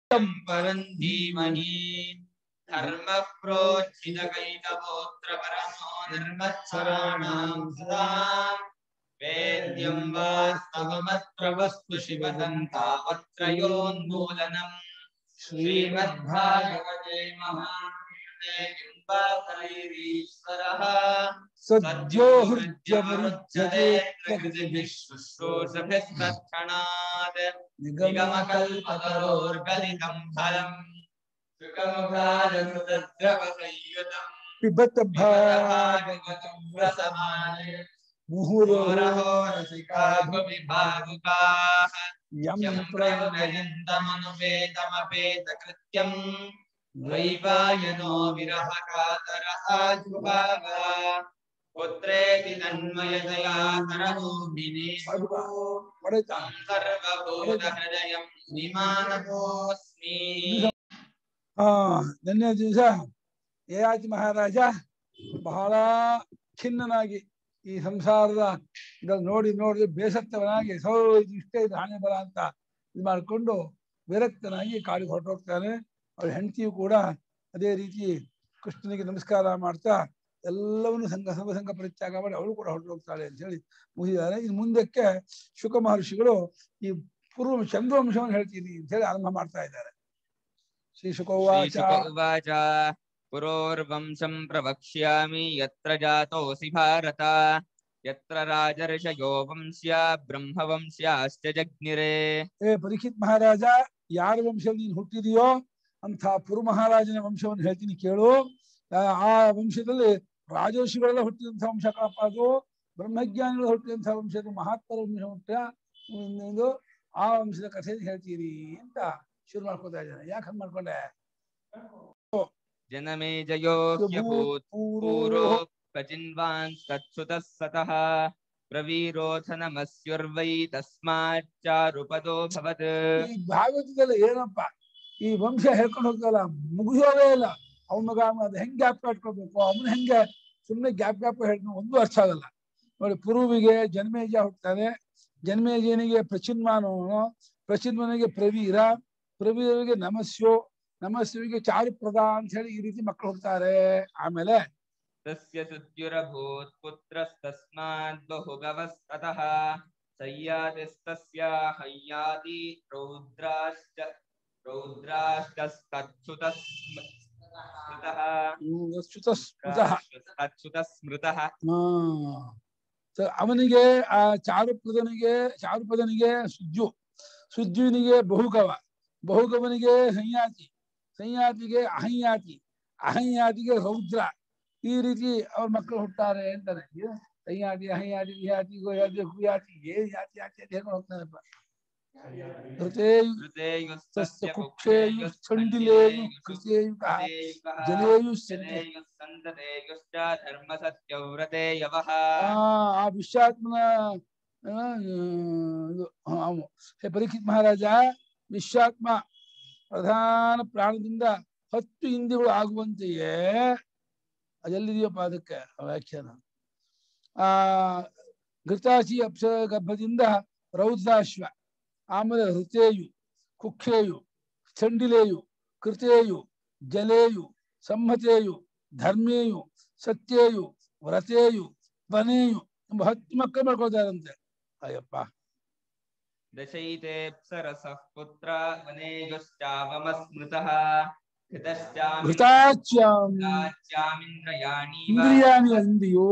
सत्यं परं धीमहि धर्मः प्रोज्झितकैतवोऽत्र परमो निर्मत्सराणां सदा वेद्यं वास्तवमत्र वस्तु शिवदन्तावत्रयोन्मूलनम् श्रीमद्भागवते महापुरुषे किम्बाकरैरीश्वरः सद्यो हृद्यमरुध्यते प्रकृतिभिः शुश्रूषभिस्तत्क्षणात् निगमकल्पतरो निगमकल्पतरोर्गलितं फलम् सुखमुखादमृतद्रवसंयुतम् पिबत भागवतं रसमाने मुहुरो मुहुरहो रसिका भुवि भावुकाः यं यं प्रलयन्तमनुपेतमपेतकृत्यम् द्वैपायनो विरहकातर आजुभाव पुत्रेति तन्मयतया तरभूमिने ಪಡೆದ सर्वभूतहृदयं विमानतोऽस्मि ಆ ನಿನ್ನೆ ದಿವಸ ಯಯಾತಿ ಮಹಾರಾಜ ಬಹಳ ಖಿನ್ನನಾಗಿ ಈ ಸಂಸಾರದ ಇದನ್ನು ನೋಡಿ ನೋಡಿ ಬೇಸತ್ತವನಾಗಿ ಸೌ ಇದು ಇಷ್ಟೇ ಇದು ಹಾನಿ ಬರ ಅಂತ ಇದು ಮಾಡಿಕೊಂಡು ವಿರಕ್ತನಾಗಿ ಕಾಡಿಗೆ ಹೊರಟೋಗ್ತಾನೆ ಅವಳ ಹೆಂಡತಿಯು ಕೂಡ ಅದೇ ರೀತಿ ಕೃಷ್ಣನಿಗೆ ನಮಸ್ಕಾರ ಮಾಡ್ತಾ ಎಲ್ಲವನ್ನು ಸಂಘ ಸರ್ವಸಂಘ ಪರಿತ್ಯಾಗ ಮಾಡಿ ಅವಳು ಕೂಡ ಹೊರಟೋಗ್ತಾಳೆ ಅಂತ ಹೇಳಿ ಮುಗಿದಿದ್ದಾರೆ ಇನ್ನು ಮುಂದಕ್ಕೆ ಶುಕ ಮಹರ್ಷಿಗಳು ಈ ಪೂರ್ವ ಚಂದ್ರವಂಶವನ್ನು ಹೇಳ್ತೀನಿ ಅಂತ ಹೇಳಿ ಆರಂಭ ಮಾಡ್ತಾ ಇದ್ದಾರೆ ಶ್ರೀ ಶುಕೋವಾಚ श्रीशुक उवाच पुरोर्वंशं प्रवक्ष्यामि यत्र जातोऽसि भारत यत्र राजर्षयो वंश्या ब्रह्मवंश्याश्च जज्ञिरे ಏ ಪರೀಕ್ಷಿತ್ ಮಹಾರಾಜ ಯಾರ ವಂಶದಲ್ಲಿ ನೀನು ಹುಟ್ಟಿದೆಯೋ ಅಂತ ಪುರು ಮಹಾರಾಜನ ವಂಶವನ್ನು ಹೇಳ್ತೀನಿ ಕೇಳು ಆ ಆ ವಂಶದಲ್ಲಿ ರಾಜರ್ಷಿಗಳೆಲ್ಲ ಹುಟ್ಟಿದಂಥ ವಂಶ ಕಣಪ್ಪ ಅದು ಬ್ರಹ್ಮಜ್ಞಾನಿಗಳು ಹುಟ್ಟಿದಂಥ ವಂಶದ ಮಹಾತ್ಮರ ವಂಶ ಹುಟ್ಟ ಒಂದು ಆ ವಂಶದ ಕಥೆ ಹೇಳ್ತೀರಿ ಅಂತ ಶುರು ಮಾಡ್ಕೊತಾ ಇದ್ದಾನೆ ಯಾಕೆ ಹಂಗ್ ಮಾಡ್ಕೊಂಡೆ जनमेजयो ह्यभूत् पूरो क्वचिन्वांस्तच्छुतः सतः प्रवीरोऽथ नमस्युर्वै तस्माच्चारुपदो भवत् ಈ ಭಾಗವತದಲ್ಲಿ ಏನಪ್ಪ ಈ ವಂಶ ಹೇಳ್ಕೊಂಡು ಹೋಗ್ತಲ್ಲ ಮುಗಿಸೋದೇ ಇಲ್ಲ ಅವನ ಮಗ ಅವ್ನು ಅದು ಹೆಂಗ್ ಗ್ಯಾಪ್ ಕಟ್ಕೋಬೇಕು ಅವನು ಹೆಂಗೆ ಸುಮ್ಮನೆ ಗ್ಯಾಪ್ ಗ್ಯಾಪ್ ಹೇಳ್ಕೊಂಡು ಒಂದು ಅರ್ಥ ಆಗಲ್ಲ ನೋಡಿ ಪುರುವಿಗೆ ಜನ್ಮೇಜ ಹುಟ್ತಾನೆ ಜನ್ಮೇಜನಿಗೆ ಪ್ರಚಿನ್ಮಾನವನು ಪ್ರಚಿನ್ಮನಿಗೆ ಪ್ರವೀರ ಪ್ರವೀರರಿಗೆ ನಮಸ್ಯೋ ನಮಸ್ಯುವಿಗೆ ಚಾರುಪ್ರದ ಅಂತ ಹೇಳಿ ಈ ರೀತಿ ಮಕ್ಕಳು ಹುಡ್ತಾರೆ ಆಮೇಲೆ तस्य सुद्युरभूत् पुत्रस्तस्मात् बहुगवस्ततः सय्यातिस्तस्य हय्याति रौद्राश्च रौद्राश्चस्तच्छुतः स्मृतः ಹ್ಮ್, ಚ್ಯುತ ಸ್ಮೃತಃ ತಚ್ಯುತ ಸ್ಮೃತಃ ಹಾ ಸ- ಅವನಿಗೆ ಆ ಚಾರುಪದನಿಗೆ ಚಾರುಪದನಿಗೆ ಸುಜ್ಜು ಸುಜ್ಜುವಿನಿಗೆ ಬಹುಗವ ಬಹುಗವನಿಗೆ ಸಂಯಾತಿ ಸಂಯಾತಿಗೆ ಅಹಂಯಾತಿ ಅಹಂಯಾತಿಗೆ ರೌದ್ರ ಈ ರೀತಿ ಅವ್ರ ಮಕ್ಕಳು ಹುಟ್ಟಾರೆ ಅಂತಾನೆ ಏನು ಸಂಯಾತಿ ಅಹಂಯಾತಿ ವಿಯಾತಿ ಗೋಯಾತಿ ಹುಯಾತಿ ಏನ್ ಯಾತಿ ಯಾತಿ ಅಂತ ಹೇಳ್ಕೊಂಡು ಹೋಗ್ತಾನಪ್ಪ ಋತೇಯು ಋತೇಯುಸ್ತಸ್ಯ ಕುಕ್ಷೇಯು ಚಂಡಿಲೇಯು ಕೃತೇಯುಕಃ ಜನೇಯು ಸಂತೆ ಸಂತತೇಯುಶ್ಚ ಧರ್ಮ ಸತ್ಯವ್ರತೇಯವಃ ಆ ಆ ವಿಶ್ವಾತ್ಮನ ಆ, ಇದು, ಆ, ಅವನು. ಹೇ ಪರೀಕ್ಷಿತ್ ಮಹಾರಾಜ ವಿಶ್ವಾತ್ಮ ಪ್ರಧಾನ ಪ್ರಾಣದಿಂದ ಹತ್ತು ಇಂದ್ರಿಯಗಳು ಆಗುವಂತೆಯೇ ಅದೆಲ್ಲಿದೆಯಪ್ಪ ಅದಕ್ಕೆ ಆ ವ್ಯಾಖ್ಯಾನ ಆ ಘೃತಾಚಿ ಅಪ್ಸ ಗರ್ಭದಿಂದ ರೌದ್ರಾಶ್ವ ಆಮೇಲೆ ಹೃತೇಯು ಕುಕ್ಷೇಯು ಚಂಡಿಲೇಯು ಕೃತೇಯು ಜಲೇಯು ಸಂಹತೇಯು ಧರ್ಮೇಯು ಸತ್ಯೇಯು ವ್ರತೇಯು ವನೇಯು ಎಂಬ ಹತ್ತು ಮಕ್ಕಳು ಮಾಡ್ಕೊಳ್ತಾರಂತೆ ಅಯ್ಯಪ್ಪ ದಶೈತೇಪ್ಸರಸಃ ಪುತ್ರ ವನೇಯುಶ್ಚಾವಮಸ್ಮೃತಃ ಘೃತಶ್ಚಾಮಿ ಘೃತಾಚ್ಯಾಂ ಘೃತಾಚ್ಯಾಮಿಂದ್ರಯಾಣೀವ ಇಂದ್ರಿಯಾಣಿ ಇಂದ್ರಿಯೋ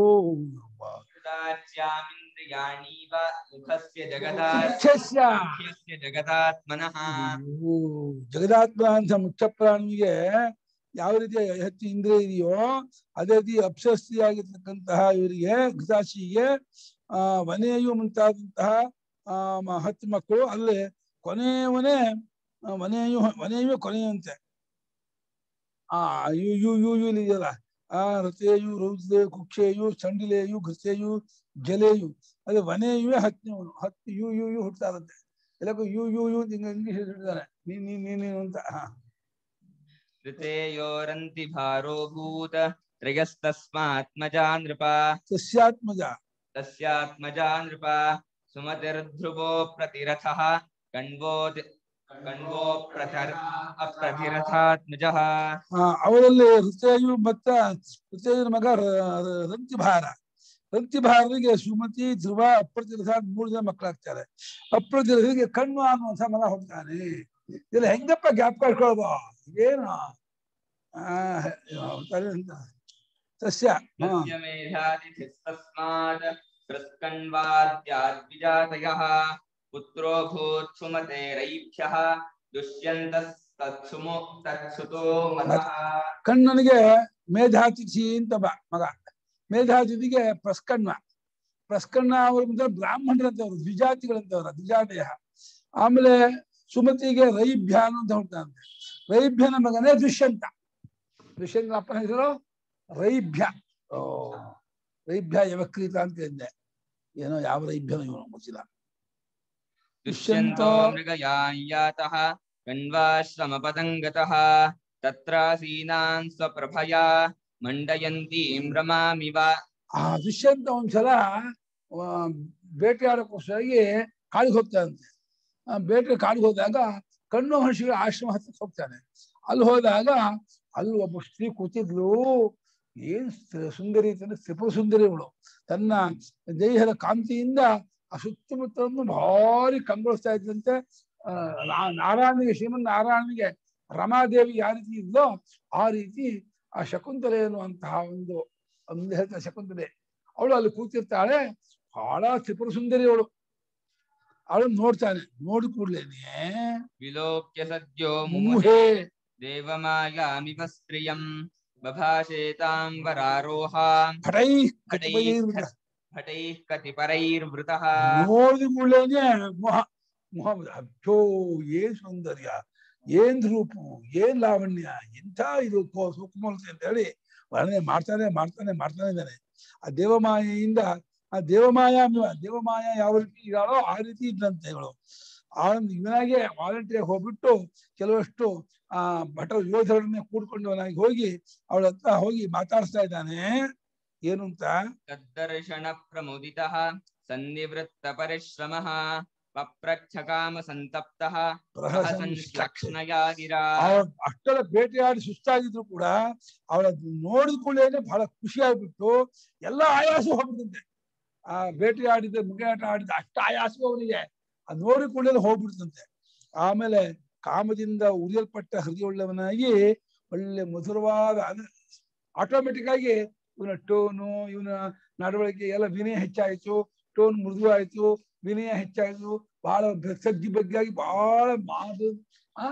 ಘೃತಾಚ್ಯಾಮಿಂದ್ರಿಯಾಣೀವ ಮುಖಸ್ಯ ಜಗದಾ ಮುಖ್ಯಸ್ಯ ಮುಖ್ಯಸ್ಯ ಜಗದಾತ್ಮನಃ ಅಯ್ಯೋ, ಜಗದಾತ್ಮ ಅಂತ ಮುಖ್ಯ ಪ್ರಾಣಿಗೆ ಯಾವ ರೀತಿ ಹೆಚ್ಚು ಇಂದ್ರಿಯ ಇದೆಯೋ ಅದೇ ರೀತಿ ಅಪ್ಸಸ್ತಿಯಾಗಿರ್ತಕ್ಕಂತಹ ಇವರಿಗೆ ಘೃತಾಶಿಗೆ ಆ ವನೆಯು ಮುಂತಾದಂತಹ ಆ ಮ- ಹತ್ತು ಮಕ್ಕಳು ಅಲ್ಲಿ ಕೊನೆಯವನೇ ಆ, ವನೆಯು ವನೆಯು ಕೊನೆಯಂತೆ ಆ ಯು ಯು ಯು ಯು ಇಲ್ಲಿ ಇದೆಯಲ್ಲ ಆ ಹೃತೇಯು ರೌದ್ರೇ ಕುಕ್ಷೇಯು ಚಂಡಿಲೇಯು ಘೃತೇಯು ಜಲೇಯು ಅದು ವನೆಯುವೆ ಹತ್ತನೇವನು ಹತ್ತು ಯು ಯು ಯು ಹುಟ್ಟಾರಂತೆ ಎಲ್ಲಕ್ಕೂ ಯು ಯು ಯು ಇಂಗ್ಲಿಷ್ ಹಿಡಿದಾನೆ ನೀನ್ ನೀನ್ ನೀನ್ ನೀನು ಅಂತ ಹಾ ಋತೇಯೋರಂತಿ ಭಾರೋ ಭೂತ ತ್ರಯಸ್ತಸ್ಮಾತ್ಮಜಾ ನೃಪ ಸಸ್ಯಾತ್ಮಜ ತಸ್ಯಾತ್ಮಜಾ ನೃಪ ಸುಮತಿರ್ಧ್ರುವೋ ಪ್ರತಿರಥಃ ಕಣ್ವೋ ಕಣ್ವೋ ಪ್ರಚರ್ ಅಪ್ರತಿರಥಾತ್ಮಜಃ ಆ, ಅವರಲ್ಲಿ ಋತಯು ಮತ್ತ ಋತಯುನ ಮಗ ರ- ರ- ರಂತಿಭಾರ ರಂತಿಭಾರನಿಗೆ ಸುಮತಿ ಧ್ರುವ ಅಪ್ರತಿರಥ ಅಂತ ಮೂರು ಜನ ಮಕ್ಕಳಾಗ್ತಾರೆ ಅಪ್ರತಿರಥಿಗೆ ಕಣ್ಣು ಅನ್ನುವಂಥ ಮಗ ಹೋಗ್ತಾನೆ ಇದೆಲ್ಲ ಹೆಂಗಪ್ಪ ಗ್ಯಾಪ್ ಕಳ್ಕೊಳ್ಳೋದು ಏನು ಆ ಹೋಗ್ತಾರೆ ಅಂತ ಸಸ್ಯ ಹಾ तस्य मेधातिथिस्तस्मात् हृत्कण्वाद्याद्विजातयः पुत्रो भूत् सुमतेरैभ्यः दुष्यन्तस्तत्सुमो तत्सुतो मतः ಕಣ್ಣನಿಗೆ ಮೇಧಾತಿಥಿ ಅಂತ ಬ- ಮಗ ಮೇಧಾತಿಥಿಗೆ ಪ್ರಸ್ಕಣ್ಣ ಪ್ರಸ್ಕಣ್ಣ ಅವ್ರ ಮುಂದೆ ಬ್ರಾಹ್ಮಣರಂತವ್ರು ದ್ವಿಜಾತಿಗಳಂತವ್ರ ದ್ವಿಜಾತಯ ಆಮೇಲೆ ಸುಮತಿಗೆ ರೈಭ್ಯ ಅಂತ ಹೊಡ್ತಾನಂತೆ ರೈಭ್ಯನ ಮಗನೇ ದುಷ್ಯಂತ ದುಷ್ಯಂತ ಅಪ್ಪನ ಹೆಸರು ರೈಭ್ಯ ಓ ರೈಭ್ಯ ಯವಕ್ರೀತ ಅಂತ ಇದ್ದೆ ಏನೋ ಯಾವ ರೈಭ್ಯನೋ ಇವನು ಗೊತ್ತಿಲ್ಲ दुष्यन्तो मृगयायातः कण्वाश्रमपदं गतः तत्रासीनान् स्वप्रभया मण्डयन्तीं रमामिव ಆ ದುಷ್ಯಂತ ಒಂದ್ಸಲ ಆ, ಬೇಟೆಯಾಡಕ್ಕೋಸ್ಕರಾಗಿ ಕಾಡಿಗೆ ಹೋಗ್ತಾನಂತೆ ಆ, ಬೇಟೆ ಕಾಡಿಗೆ ಹೋದಾಗ ಕಣ್ಣು ಮಹರ್ಷಿಗಳ ಆಶ್ರಮ ಹತ್ರ ಹೋಗ್ತಾನೆ ಅಲ್ಲಿ ಹೋದಾಗ ಅಲ್ಲಿ ಒಬ್ಬ ಸ್ತ್ರೀ ಕೂತಿದ್ಲು ಏನ್ ಸ- ಸುಂದರಿ ಅಂತಂದ್ರೆ ತ್ರಿಪುರ ಸುಂದರಿ ಅವಳು ತನ್ನ ದೇಹದ ಕಾಂತಿಯಿಂದ ಆ ಸುತ್ತಮುತ್ತಲನ್ನು ಭಾರಿ ಕಂಗೊಳಿಸ್ತಾ ಇದ್ದಂತೆ ಆ, ನಾ- ನಾರಾಯಣನಿಗೆ ಶ್ರೀಮನ್ ನಾರಾಯಣನಿಗೆ ರಮಾದೇವಿ ಯಾವ ರೀತಿ ಇದ್ಲೋ ಆ ರೀತಿ ಆ ಶಕುಂತಲೆ ಎನ್ನುವಂತಹ ಒಂದು ಒಂದು ಹೇಳ್ತಾರೆ ಶಕುಂತಲೆ ಅವಳು ಅಲ್ಲಿ ಕೂತಿರ್ತಾಳೆ ಬಹಳ ತ್ರಿಪುರ ಸುಂದರಿ ಅವಳು ಅವಳು ನೋಡ್ತಾನೆ ನೋಡಿ ಕೂಡ್ಲೇನೆ विलोक्य सद्यो मुमुहे ಮೂಹೆ देवमायामिव स्त्रियं बभाषेतां वरारोहां ಪಟೈ भटैः भटैः कतिपरैर्वृतः ನೋಡಿದ ಕೂಡ್ಲೇನೆ ಮೊಹ ಮೊಹ ಅಯ್ಯೋ ಏನ್ ಸೌಂದರ್ಯ ಏನ್ ರೂಪು ಏನ್ ಲಾವಣ್ಯ ಎಂಥ ಇದು ಕೋ- ಸೂಕ್ಷ್ಮತೆ ಅಂತ ಹೇಳಿ ವರ್ಣನೆ ಮಾಡ್ತಾನೆ ಮಾಡ್ತಾನೆ ಮಾಡ್ತಾನೆ ಇದ್ದಾನೆ ಆ ದೇವಮಾಯೆಯಿಂದ ಆ ದೇವಮಾಯ ಅನ್ನುವ ದೇವಮಾಯ ಯಾವ ರೀತಿ ಇದ್ದಾಳೋ ಆ ರೀತಿ ಇದ್ದಂತೆ ಇವಳು ಆ ಇವನಾಗೆ ವಾಲಂಟಿಯರ್ ಹೋಗ್ಬಿಟ್ಟು ಕೆಲವಷ್ಟು ಆ ಭಟ ಯೋಧರನ್ನೇ ಕೂಡ್ಕೊಂಡವನಾಗಿ ಹೋಗಿ ಅವಳ ಹತ್ರ ಹೋಗಿ ಮಾತಾಡಿಸ್ತಾ ಇದ್ದಾನೆ ಏನು ಅಂತ तद्दर्शनप्रमुदितः सन्निवृत्तपरिश्रमः पप्रच्छकामसन्तप्तः ಪ್ರಹಸನ್ प्रहसन्श्लक्ष्णया गिरा ಅವಳ ಅಷ್ಟೆಲ್ಲ ಬೇಟೆಯಾಡಿ ಸುಸ್ತಾಗಿದ್ರು ಕೂಡ ಅವಳ ನೋಡಿದ ಕೂಡಲೇ ಬಹಳ ಖುಷಿ ಆಗ್ಬಿಟ್ಟು ಎಲ್ಲ ಆಯಾಸ ಹೋಗ್ಬಿಡುತ್ತೆ ಆ ಬೇಟೆಯಾಡಿದ ಮುಗಿಯಾಟ ಆಡಿದ ಅಷ್ಟ ಆಯಾಸ ಅವನಿಗೆ ಅದ್ ನೋಡಿ ಕೂಡಲೇ ಹೋಗ್ಬಿಡ್ತಂತೆ ಆಮೇಲೆ ಕಾಮದಿಂದ ಉರಿಯಲ್ಪಟ್ಟ ಹೃದಯವುಳ್ಳವನಾಗಿ ಒಳ್ಳೆ ಮಧುರವಾದ ಆಟೋಮೆಟಿಕ್ ಆಗಿ ಇವನ ಟೋನು ಇವನ ನಡವಳಿಕೆ ಎಲ್ಲ ವಿನಯ ಹೆಚ್ಚಾಯ್ತು ಟೋನ್ ಮೃದು ಆಯ್ತು ವಿನಯ ಹೆಚ್ಚಾಯ್ತು ಬಹಳ ಸಜ್ಜಿ ಬಗ್ಗಾಗಿ ಬಹಳ ಮಾದು ಆ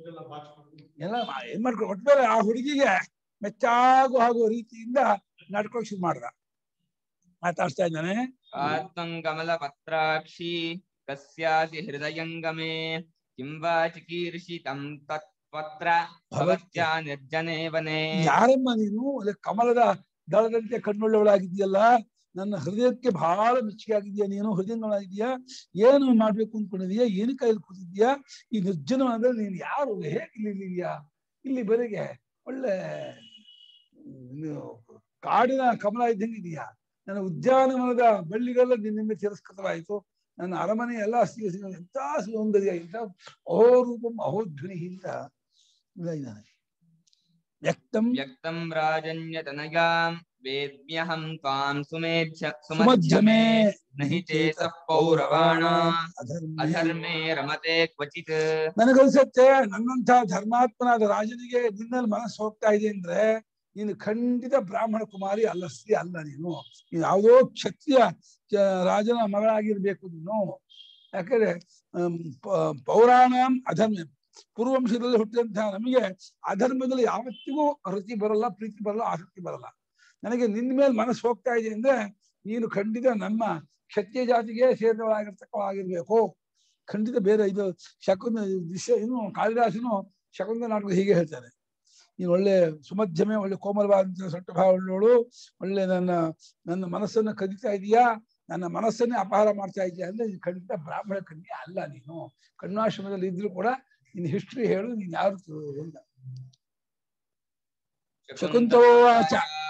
ಎಲ್ಲ ಮಾ- ಏನ್ ಮಾಡ್ಕೊ ಒಟ್ಮೇಲೆ ಆ ಹುಡುಗಿಗೆ ಮೆಚ್ಚಾಗು ಆಗುವ ರೀತಿಯಿಂದ ನಡ್ಕೊಳಕ್ ಶುರು ಮಾಡ್ದ ಮಾತಾಡ್ಸ್ತಾ ಇದ್ದಾನೆ आत्मं कमलपत्राक्षी कस्यासि हृदयङ्गमे किं वा चिकीर्षितं तत्पत्र भवत्या निर्जने वने ಯಾರಮ್ಮ ನೀನು ಅಲ್ಲ ಕಮಲದ ದಳದಂತೆ ಕಣ್ಣುಳ್ಳವಳಾಗಿದ್ಯಲ್ಲ ನನ್ನ ಹೃದಯಕ್ಕೆ ಬಹಳ ಮೆಚ್ಚುಗೆ ಆಗಿದ್ಯಾ ನೀನು ಹೃದಯಗಳಾಗಿದ್ಯಾ ಏನು ಮಾಡ್ಬೇಕು ಅನ್ಕೊಂಡಿದ್ಯಾ ಏನು ಕೈಯಲ್ಲಿ ಕೂತಿದ್ಯಾ ಈ ನಿರ್ಜನ ಅಂದ್ರೆ ನೀನು ಯಾರು ಹೇಗೆ ಇಲ್ಲಿ ಇಲ್ಲಿದ್ಯಾ ಇಲ್ಲಿ ಬೆಳಗ್ಗೆ ಒಳ್ಳೆ ಹ್ಮ್, ನೀವು ಕಾಡಿನ ಕಮಲ ಇದ್ದಂಗೆ ಇದೆಯಾ ನನ್ನ ಉದ್ಯಾನವನದ ಬಳ್ಳಿಗಳೆಲ್ಲ ನಿನ್ನಿಂದ ತಿರಸ್ಕೃತವಾಯಿತು ನನ್ನ ಅರಮನೆ ಎಲ್ಲ ಸಿ- ಸಿ- ಎಂತ ಸೌಂದರ್ಯ ಇಂಥ ಅಹೋರೂಪಂ ಅಹೋಧ್ವನಿ ಅಂತ ಇದ್ದಾನೆ ವ್ಯಕ್ತಂ व्यक्तं राजन्यतनयां वेद्म्यहं त्वां सुमेध्य ಸುಮಧ್ಯಮೇ न हि चेतः पौरवाणाम् ಅಧರ್ಮೇ. अधर्मे रमते क्वचित् ನನಗನ್ಸತ್ತೆ ನನ್ನಂತ ಧರ್ಮಾತ್ಮನಾದ ರಾಜನಿಗೆ ನಿನ್ನಲ್ಲಿ ಮನಸ್ಸು ಹೋಗ್ತಾ ಇದೆ ಅಂದ್ರೆ ನೀನು ಖಂಡಿತ ಬ್ರಾಹ್ಮಣ ಕುಮಾರಿ ಅಲ್ಲ ಸ್ತ್ರೀ ಅಲ್ಲ ನೀನು ನೀನು ಯಾವುದೋ ಕ್ಷತ್ರಿಯ ಚ- ರಾಜನ ಮಗಳಾಗಿರ್ಬೇಕು ನೀನು ಯಾಕಂದ್ರೆ ಆಮ್, ಪ- ಪೌರಾಣಂ ಅಧರ್ಮ ಪೂರ್ವಂಶದಲ್ಲಿ ಹುಟ್ಟಿದಂತಹ ನಮಗೆ ಅಧರ್ಮದಲ್ಲಿ ಯಾವತ್ತಿಗೂ ರತಿ ಬರಲ್ಲ ಪ್ರೀತಿ ಬರಲ್ಲ ಆಸಕ್ತಿ ಬರಲ್ಲ ನನಗೆ ನಿನ್ನ ಮೇಲೆ ಮನಸ್ಸು ಹೋಗ್ತಾ ಇದೆ ಅಂದ್ರೆ ನೀನು ಖಂಡಿತ ನಮ್ಮ ಕ್ಷತ್ರಿಯ ಜಾತಿಗೆ ಸೇರಿದವಳಾಗಿರ್ತಕ್ಕವಾಗಿರ್ಬೇಕು ಖಂಡಿತ ಬೇರೆ ಇದು ಶಕುಂದ ವಿಷಯ ಇನ್ನು ಕಾಳಿದಾಸನು ಶಕುಂದ ನಾಟಕ ಹೀಗೆ ಹೇಳ್ತಾರೆ ನೀನು ಒಳ್ಳೆ ಸುಮಧ್ಯಮೆ ಒಳ್ಳೆ ಕೋಮಲವಾದಂತಹ ಸೊಟ್ಟ ಭಾವ ಉಳ್ಳವಳು ಒಳ್ಳೆ ನನ್ನ ನನ್ನ ಮನಸ್ಸನ್ನ ಕದಿತಾ ಇದೀಯಾ ನನ್ನ ಮನಸ್ಸನ್ನೇ ಅಪಹಾರ ಮಾಡ್ತಾ ಇದೀಯಾ ಅಂದ್ರೆ ನೀನು ಖಂಡಿತ ಬ್ರಾಹ್ಮಣ ಕನ್ಯೆ ಅಲ್ಲ ನೀನು ಕಣ್ವಾಶ್ರಮದಲ್ಲಿ ಇದ್ರು ಕೂಡ ನಿನ್ನ ಹಿಸ್ಟ್ರಿ ಹೇಳು ನೀನ್ ಯಾರು ಅಂತ शकुन्तोवाच।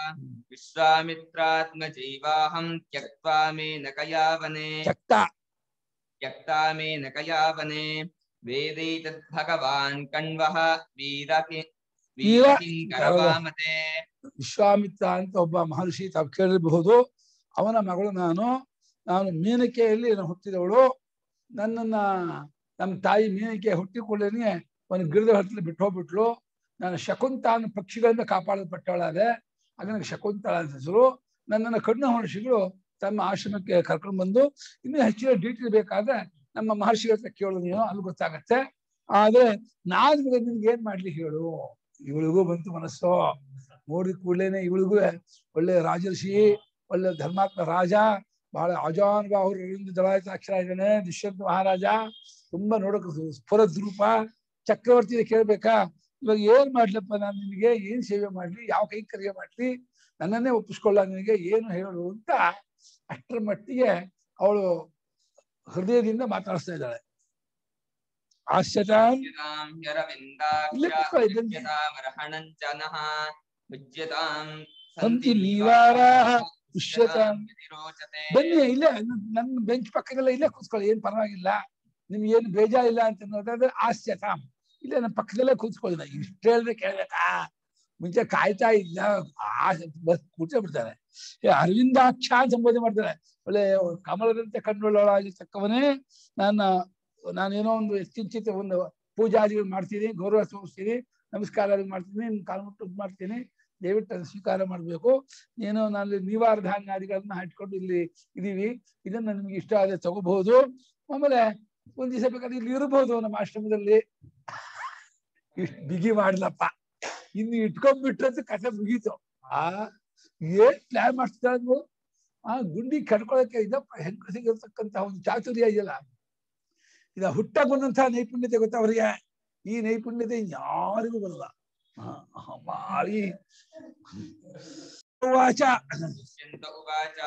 विश्वामित्रात्मजैवाहं त्यक्त्वा मे न कया वने ಚಕ್ತ त्यक्ता मे न कया वने वेदैतद्भगवान् कण्वः वीरकि वीर- वीरकिङ्करवामते ವಿಶ್ವಾಮಿತ್ರ ಅಂತ ಒಬ್ಬ ಮಹರ್ಷಿ ತಾವು ಕೇಳಿರಬಹುದು ಅವನ ಮಗಳು ನಾನು ನಾನು ಮೀನಕೆಯಲ್ಲಿ ನಾನು ಹುಟ್ಟಿದವಳು ನನ್ನನ್ನ ನಮ್ಮ ತಾಯಿ ಮೀನಕೆ ಹುಟ್ಟಿಕೊಳ್ಳೇನೆ ಒಂದು ಗಿಡದ ಹತ್ತಲು ಬಿಟ್ಟು ಹೋಗ್ಬಿಟ್ಲು ನಾನು ಶಕುಂತಾನ ಪಕ್ಷಿಗಳಿಂದ ಕಾಪಾಡಲ್ಪಟ್ಟವಳಾದೆ ಆಗ ನನಗೆ ಶಕುಂತಳ ಅಂತ ಹೆಸರು ನನ್ನನ್ನು ಕಣ್ಣ ಮಹರ್ಷಿಗಳು ತಮ್ಮ ಆಶ್ರಮಕ್ಕೆ ಕರ್ಕೊಂಡು ಬಂದು ಇನ್ನೂ ಹೆಚ್ಚಿನ ಡೀಟೇಲ್ ಬೇಕಾದ್ರೆ ನಮ್ಮ ಮಹರ್ಷಿಗಳ ಹತ್ರ ಕೇಳು ನೀನು ಅಲ್ಲಿ ಗೊತ್ತಾಗತ್ತೆ ಆದ್ರೆ ನಾನು ನಿನ್ಗೆ ಏನ್ ಮಾಡ್ಲಿ ಹೇಳು ಇವಳಿಗೂ ಬಂತು ಮನಸ್ಸು ನೋಡಿದ ಕೂಡಲೇನೆ ಇವಳಿಗೂ ಒಳ್ಳೆ ರಾಜರ್ಷಿ ಒಳ್ಳೆ ಧರ್ಮಾತ್ಮ ರಾಜ ಬಹಳ ಅಜಾನ್ ಬಾಹುರಿಂದ ದಳಾಯಿತಾಕ್ಷರ ಇದ್ದಾನೆ ದುಷ್ಯಂತ ಮಹಾರಾಜ ತುಂಬಾ ನೋಡಕ್ ಸ್ಫುರದ್ ರೂಪ ಚಕ್ರವರ್ತಿ ಕೇಳ್ಬೇಕಾ ಇವಾಗ ಏನ್ ಮಾಡ್ಲಪ್ಪ ನಾನು ನಿನಗೆ ಏನ್ ಸೇವೆ ಮಾಡ್ಲಿ ಯಾವ ಕೈಂಕರ್ಯ ಮಾಡ್ಲಿ ನನ್ನನ್ನೇ ಒಪ್ಪಿಸ್ಕೊಳ್ಳ ನಿನಗೆ ಏನು ಹೇಳು ಅಂತ ಅಷ್ಟರ ಮಟ್ಟಿಗೆ ಅವಳು ಹೃದಯದಿಂದ ಮಾತಾಡಿಸ್ತಾ ಇದ್ದಾಳೆ ಆಶ್ಚರ್ಯ भुज्यतां ಇಲ್ಲೇ ಕೂತ್ಕೊಳ್ಳಿ, ಬನ್ನಿ. ह्यरविन्दाक्षाभ्यतामर्हणं च नः भुज्यतां सन्ति नीवाराः पुष्यतां पुष्यतां यदि रोचते ಬನ್ನಿ ಇಲ್ಲೇ ನನ್- ನನ್ನ ಬೆಂಚ್ ಪಕ್ಕದಲ್ಲ ಇಲ್ಲೇ ಕೂತ್ಕೊಳ್ಳಿ ಏನ್ ಪರವಾಗಿಲ್ಲ ನಿಮ್ಗೆ ಏನು ಬೇಜಾರಿಲ್ಲ ಅಂತ ನೋಡಿದ್ರೆ ಆಸ್ಯತಾಮ್ ಇಲ್ಲೇ ನನ್ನ ಪಕ್ಕದಲ್ಲೇ ಕೂತ್ಕೊಳ್ಳಿ ನಾ ಇಷ್ಟ ಹೇಳಿದ್ರೆ ಕೇಳ್ಬೇಕಾ ಮುಂಚೆ ಕಾಯ್ತಾ ಇಲ್ಲ ಆ ಬಸ್ ಕೂತೇ ಬಿಡ್ತಾರೆ ಏ ಅರವಿಂದಾಕ್ಷ ಅಂತ ಸಂಬೋಧನೆ ಮಾಡ್ತಾರೆ ಒಳ್ಳೆ ಕಮಲದಂತೆ ಕಣ್ಣುಳ್ಳವಳಾಗಿರ್ತಕ್ಕವನೇ ನನ್ನ ನಾನೇನೋ ಒಂದು ಕಿಂಚಿತ್ ಒಂದು ಪೂಜಾದಿಗಳು ಮಾಡ್ತೀನಿ ಗೌರವ ತೋರಿಸ್ತೀನಿ ನಮಸ್ಕಾರ ಮಾಡ್ತೀನಿ ನಿಮ್ ಕಾಲು ಮುಟ್ಟು ಇದ್ ಮಾಡ್ತೀನಿ ದಯವಿಟ್ಟು ಅದನ್ನ ಸ್ವೀಕಾರ ಮಾಡ್ಬೇಕು ಏನೋ ನಾನು ನಿವಾರ ಧಾನ್ಯಾದಿಗಳನ್ನ ಇಟ್ಕೊಂಡು ಇಲ್ಲಿ ಇದೀವಿ ಇದನ್ನ ನಿಮ್ಗೆ ಇಷ್ಟ ಆದ್ರೆ ತಗೋಬಹುದು ಆಮೇಲೆ ಒಂದ್ ದಿವಸ ಬೇಕಾದ್ರೆ ಇಲ್ಲಿ ಇರಬಹುದು ನಮ್ಮ ಆಶ್ರಮದಲ್ಲಿ ಇಷ್ಟ್ ಬಿಗಿ ಮಾಡ್ಲಪ್ಪ ಇನ್ನು ಇಟ್ಕೊಂಡ್ಬಿಟ್ರಂತ ಕಥೆ ಮುಗೀತು ಆ ಏನ್ ಪ್ಲಾನ್ ಮಾಡ್ತಿದ್ದಾರೆ ನೀವು? ಆ ಗುಂಡಿ ಕಡ್ಕೊಳಕ್ಕೆ ಇದಪ್ಪ ಹೆಂಗಸಿಗಿರ್ತಕ್ಕಂತಹ ಒಂದು ಚಾತುರ್ಯ ಇದೆಯಲ್ಲ ಇದ ಹುಟ್ಟಾಗ ಬಂದಂತಹ ನೈಪುಣ್ಯತೆ ಗೊತ್ತಾ ಅವರಿಗೆ ಈ ನೈಪುಣ್ಯತೆ ಯಾರಿಗೂ ಬರಲ್ಲ ಆ, ಆ, ಭಾರಿ ವಾಚ दुष्यन्त उवाच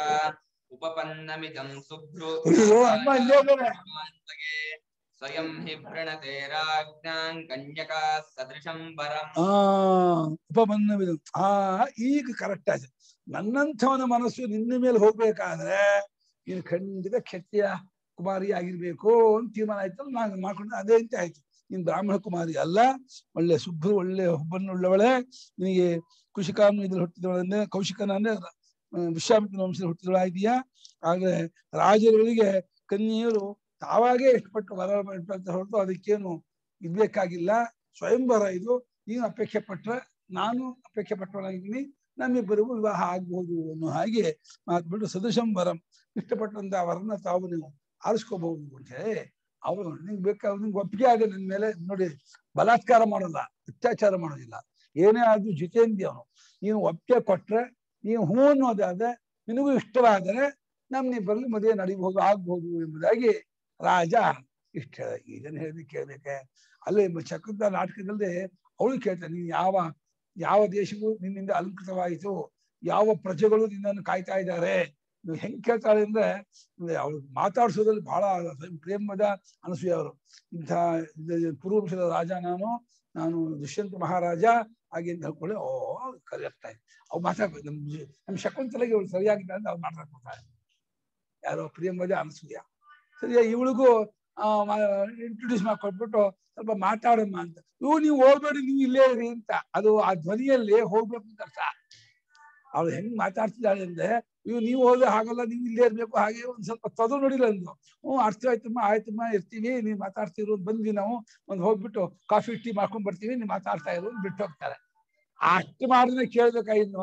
उपपन्नमिदं शुभ्रो ಅಯ್ಯೋ ಅಮ್ಮ ಇಲ್ಲೇ ಇದ್ದಾರೆ. भगवान्त्वगे स्वयं हि वृणते राज्ञां कन्यका सदृशं वरम् ಆ ಉಪಮನ್ನವಿದು ಆ ಈಗ ಕರೆಕ್ಟ್ ಆಯ್ತು ನನ್ನಂಥವನ ಮನಸ್ಸು ನಿನ್ನ ಮೇಲೆ ಹೋಗ್ಬೇಕಾದ್ರೆ ನೀನು ಖಂಡಿತ ಕ್ಷತ್ರಿಯ ಕುಮಾರಿ ಆಗಿರ್ಬೇಕು ಅಂತ ತೀರ್ಮಾನ ಆಯ್ತಲ್ಲ ನಾನು ಮಾಡ್ಕೊಂಡು ಅದೇ ಅಂತ ಆಯ್ತು ನೀನ್ ಬ್ರಾಹ್ಮಣ ಕುಮಾರಿ ಅಲ್ಲ ಒಳ್ಳೆ ಶುಭ್ರ ಒಳ್ಳೆ ಹುಬ್ಬನ್ನುಳ್ಳವಳೆ ನಿನಗೆ ಕುಶಿಕಾನು ಇದ್ರಲ್ಲಿ ಹುಟ್ಟಿದವಳಂದ್ರೆ ಕೌಶಿಕನ ಅಂದ್ರೆ ಆ, ವಿಶ್ವಾಮಿತ್ರ ವಂಶದಲ್ಲಿ ಹುಟ್ಟಿದವಳಾಗಿದೆಯಾ ಆದ್ರೆ ರಾಜರುಗಳಿಗೆ ಕನ್ಯೆಯರು ತಾವಾಗೇ ಇಷ್ಟಪಟ್ಟು ವರ ಅಂತ ಹೊರತು ಅದಕ್ಕೇನು ಇರ್ಬೇಕಾಗಿಲ್ಲ ಸ್ವಯಂವರ ಇದು ನೀನು ಅಪೇಕ್ಷೆ ಪಟ್ರೆ ನಾನು ಅಪೇಕ್ಷೆ ಪಟ್ಟವನಾಗಿದ್ದೀನಿ ನಮ್ಮಿಬ್ಬರಿಗೂ ವಿವಾಹ ಆಗ್ಬಹುದು ಅನ್ನೋ ಹಾಗೆ ಮಾತ್ಬಿಟ್ಟು ಸದೃಶಂ ವರಂ ಇಷ್ಟಪಟ್ಟಂತ ವರನ್ನ ತಾವು ನೀವು ಆರಿಸ್ಕೋಬಹುದು ಅಂತ ಹೇಳಿ ಅವರು ನಿಂಗೆ ಬೇಕಾದ ನಿಂಗೆ ಒಪ್ಪಿಗೆ ಆಗ ನಿನ್ ಮೇಲೆ ನೋಡಿ ಬಲಾತ್ಕಾರ ಮಾಡಲ್ಲ ಅತ್ಯಾಚಾರ ಮಾಡೋದಿಲ್ಲ ಏನೇ ಆದ್ರೂ ಜಿತೇಂದ್ರಿ ಅವನು ನೀನು ಒಪ್ಪಿಗೆ ಕೊಟ್ರೆ ನೀವು ಹೂ ಅನ್ನೋದಾದ್ರೆ ನಿನಗೂ ಇಷ್ಟವಾದರೆ ನಮ್ಮಿಬ್ಬರಲ್ಲಿ ಮದುವೆ ನಡೀಬಹುದು ಆಗ್ಬಹುದು ಎಂಬುದಾಗಿ ರಾಜ ಇಷ್ಟ ಹೇಳ ಇದನ್ನ ಹೇಳಿ ಕೇಳ್ಬೇಕೆ ಅಲ್ಲೇ ಚಕ್ರದ ನಾಟಕದಲ್ಲಿ ಅವಳು ಕೇಳ್ತಾನೆ ನೀನು ಯಾವ ಯಾವ ದೇಶವು ನಿನ್ನಿಂದ ಅಲಂಕೃತವಾಯಿತು ಯಾವ ಪ್ರಜೆಗಳು ನಿನ್ನನ್ನು ಕಾಯ್ತಾ ಇದ್ದಾರೆ ನೀವು ಹೆಂಗ್ ಕೇಳ್ತಾಳೆ ಅಂದ್ರೆ ಅವಳು ಮಾತಾಡ್ಸೋದ್ರಲ್ಲಿ ಬಹಳ ಪ್ರೇಮದ ಅನಸೂಯ ಅವರು ಇಂಥ ಇದು ಪೂರ್ವಂಶದ ರಾಜ ನಾನು ನಾನು ದುಷ್ಯಂತ ಮಹಾರಾಜ ಹಾಗೆ ಅಂತ ಹೇಳ್ಕೊಳ್ಳಿ ಓ ಕರೆಕ್ಟ್ ಆಯ್ತು ಅವ್ರು ಮಾತಾಡ್ಬೇಕು ನಮ್ ಜಿ- ನಮ್ ಶಕುಂತಲೆಗೆ ಅವಳು ಸರಿಯಾಗಿಲ್ಲ ಅಂತ ಅವ್ರು ಮಾತಾಡ್ಕೊತಾರೆ ಯಾರೋ ಪ್ರಿಯಂಬದ ಅನಸೂಯ ಸರಿ ಇವಳಿಗೂ ಇಂಟ್ರೊಡ್ಯೂಸ್ ಮಾಡ್ಕೊಟ್ಬಿಟ್ಟು ಸ್ವಲ್ಪ ಮಾತಾಡಮ್ಮ ಅಂತ ಇವು ನೀವು ಹೋಗ್ಬೇಡಿ ನೀವು ಇಲ್ಲೇ ಇರಿ ಅಂತ ಅದು ಆ ಧ್ವನಿಯಲ್ಲಿ ಹೋಗ್ಬೇಕು ಅಂತ ಅರ್ಥ ಅವಳು ಹೆಂಗ್ ಮಾತಾಡ್ತಿದ್ದಾಳೆ ಅಂದ್ರೆ ಇವು ನೀವು ಹೋದ್ರೆ ಹಾಗಲ್ಲ ನೀವು ಇಲ್ಲೇ ಇರ್ಬೇಕು ಹಾಗೆ ಒಂದ್ ಸ್ವಲ್ಪ ತೊದು ನೋಡಿಲ್ಲ ಅಂದು ಹ್ಞೂ ಅರ್ಥ ಆಯ್ತಮ್ಮ ಆಯ್ತಮ್ಮ ಇರ್ತೀವಿ ನೀವು ಮಾತಾಡ್ತಿರೋ ಬಂದ್ವಿ ನಾವು ಒಂದ್ ಹೋಗ್ಬಿಟ್ಟು ಕಾಫಿ ಟೀ ಮಾಡ್ಕೊಂಡ್ ಬರ್ತೀವಿ ನೀವು ಮಾತಾಡ್ತಾ ಇರೋ ಅಂತ ಬಿಟ್ಟು ಹೋಗ್ತಾರೆ ಅಷ್ಟು ಮಾಡಿದ್ರೆ ಕೇಳ್ಬೇಕಾ ಇನ್ನು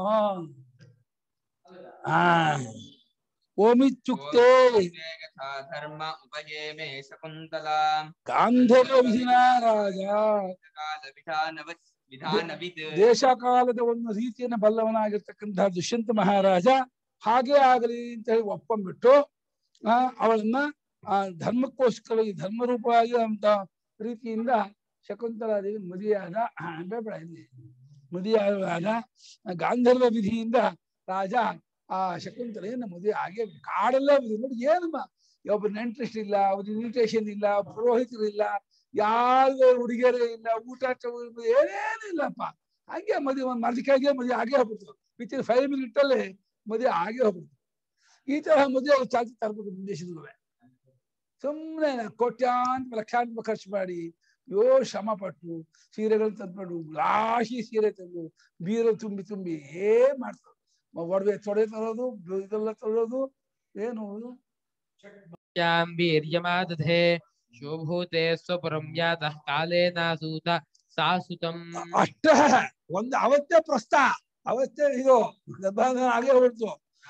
ಆ ಓಮಿತ್ಯುಕ್ತೆ यथा धर्म उपये मे शकुन्तला ಗಾಂಧರ್ವ ವಿಧಿನ ರಾಜ कालविधानव विधानवित् ದೇಶಕಾಲದ ಒಂದು ರೀತಿಯನ್ನ ಬಲ್ಲವನಾಗಿರ್ತಕ್ಕಂತಹ ದುಷ್ಯಂತ ಮಹಾರಾಜ ಹಾಗೆ ಆಗಲಿ ಅಂತ ಹೇಳಿ ಒಪ್ಪಂಬಿಟ್ಟು ಆ ಅವಳನ್ನ ಆ ಧರ್ಮಕ್ಕೋಸ್ಕರವಾಗಿ ಧರ್ಮರೂಪವಾಗಿ ಅಂತ ರೀತಿಯಿಂದ ಶಕುಂತಲಾದೇವಿ ಮದುವೆಯಾದ ಆ, ಬೇಡ ಇಲ್ಲಿ ಮದುವೆಯಾದ ಗಾಂಧರ್ವ ವಿಧಿಯಿಂದ ರಾಜ ಆ ಶಕುಂತಲೆಯನ್ನ ಮದುವೆ ಹಾಗೆ ಕಾಡಲ್ಲೇ ಮದುವೆ ನೋಡಿ ಏನಮ್ಮ ಒಬ್ಬ ನೆಂಟ್ರಿಸ್ಟ್ ಇಲ್ಲ ಅವ್ರ ಇನ್ವಿಟೇಷನ್ ಇಲ್ಲ ಪುರೋಹಿತರಿಲ್ಲ ಯಾರು ಹುಡುಗಿಯರೇ ಇಲ್ಲ ಊಟ ಚ- ಏನೇನು ಇಲ್ಲಪ್ಪ ಹಂಗೆ ಮದುವೆ ಒಂದು ಮರ್ದಿಕಾಗೆ ಮದುವೆ ಹಾಗೆ ಹೋಗ್ಬಿಡ್ತು ವಿತ್ ಇನ್ ಫೈವ್ ಮಿನಿಟ್ ಅಲ್ಲಿ ಮದುವೆ ಹಾಗೆ ಹೋಗ್ಬಿಡ್ತು ಈ ತರ ಮದುವೆ ಚಾಲ್ತಿ ತರ್ಬೇಕು ನಮ್ಮ ದೇಶದಲ್ಲೂ ಸೊ ಸುಮ್ಮನೆ ಕೋಟ್ಯಾಂತ ಲಕ್ಷಾಂತರ ಖರ್ಚು ಮಾಡಿ ಯೋ ಶ್ರಮ ಪಟ್ಟು ಸೀರೆಗಳು ತಂದ್ಕೊಂಡು ರಾಶಿ ಸೀರೆ ತಂದು ಬೀರು ತುಂಬಿ ತುಂಬಿ ಏನ್ ಮಾಡ್ತಾರೆ ಒಡವೆ ತೊಡೆ ತರೋದು ಇದೆಲ್ಲ ತರೋದು ಏನು ಯಾಂ ವೀರ್ಯಮಾದಧೆ ಶೋಭೂತೆ ಸ್ವಪುರಂ ಯಾತಃ ಕಾಲೇನಾಸೂತ ಸಾಸುತಂ ಅಷ್ಟೇ ಒಂದು ಅವತ್ತೇ ಪ್ರಸ್ತ ಅವತ್ತೇ ಇದು ಗರ್ಭಾಧಾನ ಆಗೇ ಹೊರತು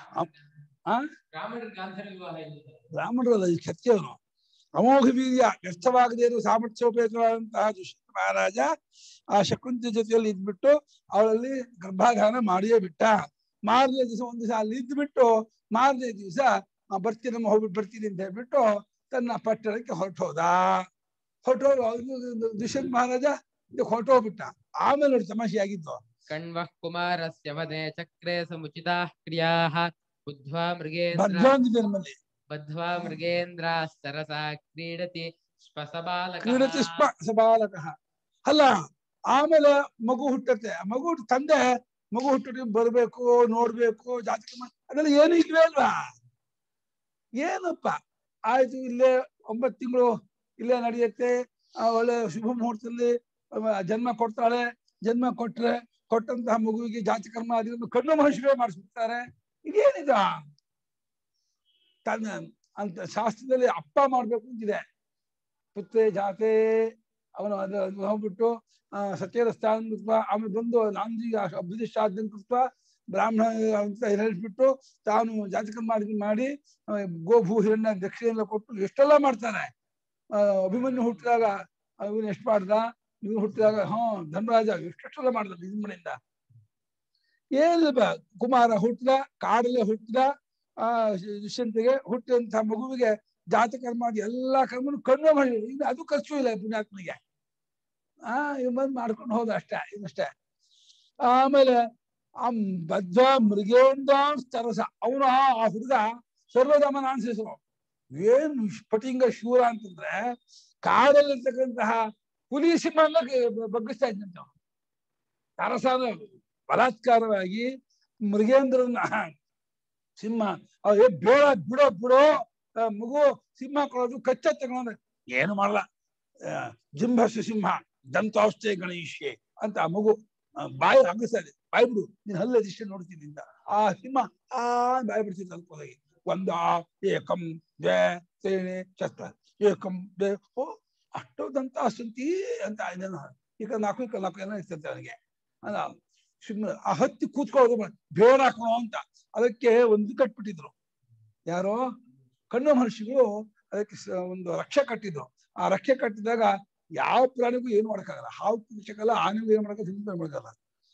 ರಾಮನ ಗಾಂಧಾರ ವಿವಾಹ ಇಲ್ಲ ಬ್ರಾಹ್ಮಣರಲ್ಲ ಈ ಕ್ಷತ್ರಿಯರು ಅಮೋಘ ವೀರ್ಯ ವ್ಯರ್ಥವಾಗದೇ ಇರುವ ಸಾಮರ್ಥ್ಯೋಪೇತವಾದಂತಹ ದುಷ್ಯಂತ ಮಹಾರಾಜ ಆ ಶಕುಂತಿ ಜೊತೆಯಲ್ಲಿ ಇದ್ಬಿಟ್ಟು ಅವಳಲ್ಲಿ ಗರ್ಭಾಧಾನ ಮಾಡಿಯೇ ಬಿಟ್ಟ ಮಾರನೇ ದಿವಸ ಒಂದು ದಿವಸ ಅಲ್ಲಿ ಇದ್ಬಿಟ್ಟು ಮಾರನೇ ದಿವಸ ಬರ್ತೀನಿ ನಮ್ಮ ಹೋಗ್ಬಿಟ್ಟು ಬರ್ತೀನಿ ಅಂತ ಹೇಳ್ಬಿಟ್ಟು ತನ್ನ ಪಟ್ಟಣಕ್ಕೆ ಹೊರಟೋದ ಹೊರಟೋದು ದುಷ್ಯಂತ ಮಹಾರಾಜ ಹೊರಟೋಗ್ಬಿಟ್ಟ ಆಮೇಲೆ ನೋಡಿ ತಮಾಷೆ ಆಗಿದ್ದು ಕಣ್ವಃ ಕುಮಾರಸ್ಯ ವನೆ ಚಕ್ರೆ ಸಮುಚಿತಾಃ ಕ್ರಿಯಾಃ ಬುದ್ಧ್ವಾ ಮೃಗೇಂದ್ರ ಭದ್ರಾಂಗಿದೆ ನಮ್ಮಲ್ಲಿ ಬದ್ಧ್ವಾ ಮೃಗೇಂದ್ರ ಸರಸ ಕ್ರೀಡತಿ ಶ್ವಸಬಾಲಕಃ ಕ್ರೀಡತಿ ಸ್ಪ ಸಬಾಲಕ ಅಲ್ಲ ಆಮೇಲೆ ಮಗು ಹುಟ್ಟತ್ತೆ ಆ ಮಗು ಹುಟ್ಟ ತಂದೆ ಮಗು ಹುಟ್ಟಿದ್ರೆ ಬರ್ಬೇಕು ನೋಡ್ಬೇಕು ಜಾತಕ ಮಾಡ್- ಅದೆಲ್ಲ ಏನು ಇಲ್ವೇ ಅಲ್ವಾ ಏನಪ್ಪ ಆಯ್ತು ಇಲ್ಲೇ ಒಂಬತ್ತು ತಿಂಗಳು ಇಲ್ಲೇ ನಡೆಯುತ್ತೆ ಆ ಒಳ್ಳೆ ಶುಭ ಮುಹೂರ್ತದಲ್ಲಿ ಅವ ಜನ್ಮ ಕೊಡ್ತಾಳೆ ಜನ್ಮ ಕೊಟ್ರೆ ಕೊಟ್ಟಂತಹ ಮಗುವಿಗೆ ಜಾತಕರ್ಮ ಅದನ್ನು ಕಣ್ಣು ಮನುಷ್ಯರೇ ಮಾಡಿಸ್ಬಿಡ್ತಾರೆ ಇದೇನಿದ ತನ್ನ ಅಂತ ಶಾಸ್ತ್ರದಲ್ಲಿ ಅಪ್ಪ ಮಾಡ್ಬೇಕು ಅಂತಿದೆ ಪುತ್ರೆ ಜಾತೆ ಅವನು ಅದು ಅದು ಹೋಗ್ಬಿಟ್ಟು ಆ, ಸತ್ಯದ ಸ್ಥಾನ ಕೃತ್ವ ಆಮೇಲೆ ಬಂದು ನಾಂದಿ ಅಭ್ಯುದಿಷ್ಟಾರ್ಧನ್ ಕೃತ್ವ ಬ್ರಾಹ್ಮಣ ಅಂತ ಹೇಳ್ಬಿಟ್ಟು ತಾನು ಜಾತಕ ಮಾಡಿ ಮಾಡಿ ಆ, ಗೋಭೂ ಹಿರಣ್ಯ ದಕ್ಷಿಣ ಎಲ್ಲ ಕೊಟ್ಟು ಎಷ್ಟೆಲ್ಲ ಮಾಡ್ತಾನೆ ಆ, ಅಭಿಮನ್ಯು ಹುಟ್ಟಿದಾಗ ಇವನು ಎಷ್ಟು ಮಾಡ್ದ ಇವನು ಹುಟ್ಟಿದಾಗ ಹಾ ಧರ್ಮರಾಜ ಎಷ್ಟೆಷ್ಟೆಲ್ಲ ಮಾಡ್ದ ನಿಜಮನೆಯಿಂದ ಏನಿಲ್ಲ ಕುಮಾರ ಹುಟ್ಟಿದ ಕಾಡಲ್ಲೇ ಹುಟ್ಟಿದ ಆ ದುಷ್ಯಂತಿಗೆ ಹುಟ್ಟಿದಂತಹ ಮಗುವಿಗೆ ಜಾತಕರ್ಮ ಮಾಡಿ ಎಲ್ಲಾ ಕರ್ಮನು ಕಣ್ಣು ಮಾಡಿ ಇನ್ನು ಅದು ಖರ್ಚು ಇಲ್ಲ ಪುಣ್ಯಾತ್ಮನಿಗೆ ಆ ಇವ್ ಬಂದ್ ಮಾಡ್ಕೊಂಡು ಹೋದ ಅಷ್ಟೇ ಇನ್ನಷ್ಟೇ ಆಮೇಲೆ ಆ ಬದ್ಧ ಮೃಗೇಂದ್ರ ತರಸ ಅವನು ಆ ಹುಡುಗ ಸರ್ವದಮನ ಅನ್ಸಿಸು ಏನು ಸ್ಫಟಿಂಗ ಶೂರ ಅಂತಂದ್ರೆ ಕಾಡಲ್ಲಿರ್ತಕ್ಕಂತಹ ಹುಲಿ ಸಿಂಹನ ಬಗ್ಗಿಸ್ತಾ ಇದ್ದಂತ ತರಸಾನ ಬಲಾತ್ಕಾರವಾಗಿ ಮೃಗೇಂದ್ರನ ಸಿಂಹ ಅವ್ ಏ ಬೇಡ ಬಿಡೋ ಬಿಡೋ ಆ, ಮಗು ಸಿಂಹ ಕೊಡೋದು ಕಚ್ಚ ತಗೊಂಡ್ರೆ ಏನು ಮಾಡಲ್ಲ ಆ, ಜಿಂಭಸ್ಸು ಸಿಂಹ ದಂತಾವಸ್ಥೆ ಗಣೇಶೆ ಅಂತ ಆ ಮಗು ಆ, ಬಾಯಿ ಅಗಸದೆ ಬಾಯಿ ಬಿಡು ನೀನ್ ಹಲ್ಲ ಇಷ್ಟ ನೋಡ್ತೀನಿ ಅಂತ ಆ ಸಿಂಹ ಆ ಬಾಯಿ ಬಿಡ್ತಿದ್ದ ಅನ್ಕೋದಾಗಿ ಒಂದ ಏಕಂ ದ್ವೇ ತ್ರೀಣಿ ಚತ್ರ ಏಕಂ ದ್ವೇ ಓ ಅಷ್ಟು ದಂತ ಸಂತಿ ಅಂತ ಇದನ್ನ ಈಗ ನಾಲ್ಕು ಈಗ ನಾಲ್ಕು ಏನೋ ಇರ್ತಂತೆ ಅವನಿಗೆ ಅಲ್ಲ ಸುಮ್ಮನೆ ಆ ಹತ್ತಿ ಕೂತ್ಕೊಳ್ಳೋದು ಬೇಡ, ಬೇಡ ಹಾಕೋಣ ಅಂತ ಅದಕ್ಕೆ ಒಂದು ಕಟ್ಬಿಟ್ಟಿದ್ರು ಯಾರೋ ಕಣ್ಣು ಮಹರ್ಷಿಗಳು ಅದಕ್ಕೆ ಸ- ಒಂದು ರಕ್ಷೆ ಕಟ್ಟಿದ್ರು ಆ ರಕ್ಷೆ ಕಟ್ಟಿದಾಗ ಯಾವ ಪ್ರಾಣಿಗೂ ಏನು ಮಾಡಕ್ಕಾಗಲ್ಲ ಹಾವು ಕುಚ್ಚಕ್ಕಲ್ಲ ಆನೆಗೂ ಏನ್ ಮಾಡಕ್ಕ ಸಿಂಹ ಮಾಡಕ್ಕಲ್ಲ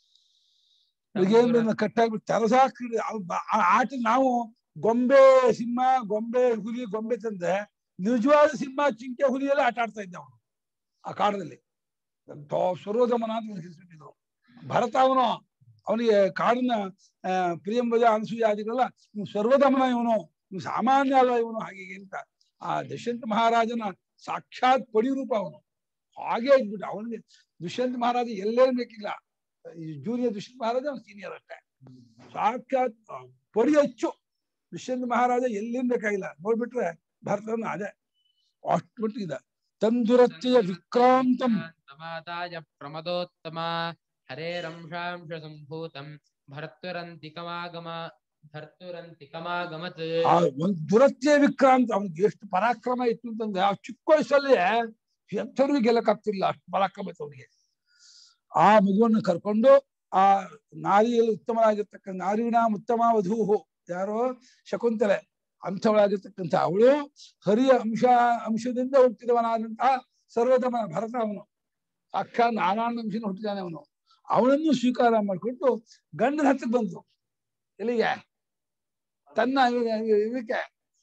ಮೃಗೇಂದ್ರನ ಕಟ್ಟಾಗ್ಬಿಟ್ಟು ತರಸಾ ಕ್ರೀಡೆ ಅವ್ ಬ- ಆ ಆಟ ನಾವು ಗೊಂಬೆ ಸಿಂಹ ಗೊಂಬೆ ಹುಲಿ ಗೊಂಬೆ ತಂದ್ರೆ ನಿಜವಾದ ಸಿಂಹ ಚಿಂಕೆ ಹುಲಿ ಎಲ್ಲ ಆಟ ಆಡ್ತಾ ಇದ್ದ ಅವನು ಆ ಕಾಡದಲ್ಲಿ ಸ್ವರೋದಮನ ಅಂತ ಹೆಸರಿಟ್ಟಿದ್ರು ಭರತ ಅವನು ಅವನಿಗೆ ಕಾಡಿನ ಆ, ಪ್ರಿಯಂಬಜ ಅನಸೂಯಾದಿಗಳೆಲ್ಲ ಇವ್ನು ಸರ್ವದಮನ ಇವನು ಇವ್ನು ಸಾಮಾನ್ಯ ಅಲ್ಲ ಇವನು ಹಾಗೆ ಹೀಗೆ ಅಂತ ಆ ದುಷ್ಯಂತ ಮಹಾರಾಜನ ಸಾಕ್ಷಾತ್ ಪಡಿ ರೂಪ ಅವನು ಹಾಗೆ ಇದ್ಬಿಟ್ಟು ಅವನಿಗೆ ದುಷ್ಯಂತ ಮಹಾರಾಜ ಎಲ್ಲೇನ್ ಬೇಕಿಲ್ಲ ಜೂನಿಯರ್ ದುಷ್ಯಂತ ಮಹಾರಾಜ ಅವ್ನು ಸೀನಿಯರ್ ಅಷ್ಟೇ ಸಾಕ್ಷಾತ್ ಆ, ಪಡಿ ಹೆಚ್ಚು ದುಷ್ಯಂತ ಮಹಾರಾಜ ಎಲ್ಲಿಂದ ಬೇಕಾಗಿಲ್ಲ ನೋಡ್ಬಿಟ್ರೆ ಭರತನ ಅದೇ ಅಷ್ಟು ಮಟ್ಟಿಗಿದೆ ತಂದುರತ್ಯ ವಿಕ್ರಾಂತಂ ತಮಾದಾಯ ಪ್ರಮದೋತ್ತಮ ಹರೇರಂಶಾಂಶ ಸಂಭೂತಂ ಭರ್ತುರಂತಿಕಮಾಗಮ ಭರ್ತುರಂತಿಕಮಾಗಮತ್ ಆ ಒಂದು ದುರತ್ಯ ವಿಕ್ರಾಂತ ಅವ್ನಿಗೆ ಎಷ್ಟು ಪರಾಕ್ರಮ ಇತ್ತು ಅಂತಂದ್ರೆ ಆ ಚಿಕ್ಕ ವಯಸ್ಸಲ್ಲಿ ಎಂಥವ್ರಿಗೂ ಗೆಲ್ಲಕ್ಕಾಗ್ತಿರ್ಲಿಲ್ಲ ಅಷ್ಟು ಪರಾಕ್ರಮ ಇತ್ತು ಅವನಿಗೆ ಆ ಮಗುವನ್ನು ಕರ್ಕೊಂಡು ಆ ನಾರಿಯಲ್ಲಿ ಉತ್ತಮವಾಗಿರ್ತಕ್ಕಂಥ ನಾರಿಣ ಉತ್ತಮ ವಧೂಹು ಯಾರೋ ಶಕುಂತಲೆ ಅಂಥವಳಾಗಿರ್ತಕ್ಕಂಥ ಅವಳು ಹರಿಯ ಅಂಶ ಅಂಶದಿಂದ ಹುಟ್ಟಿದವನಾದಂತಹ ಸರ್ವದಮನ ಭರತ ಅವನು ಸಾಕ್ಷಾ ನಾರಾಯಣ ಅಂಶನ ಹುಟ್ಟಿದಾನೆ ಅವನು ಅವನನ್ನು ಸ್ವೀಕಾರ ಮಾಡಿಕೊಂಡು ಗಂಡನ ಹತ್ತಿರ ಬಂತು ಎಲ್ಲಿಗೆ ತನ್ನ ಇವ- ಇದಕ್ಕೆ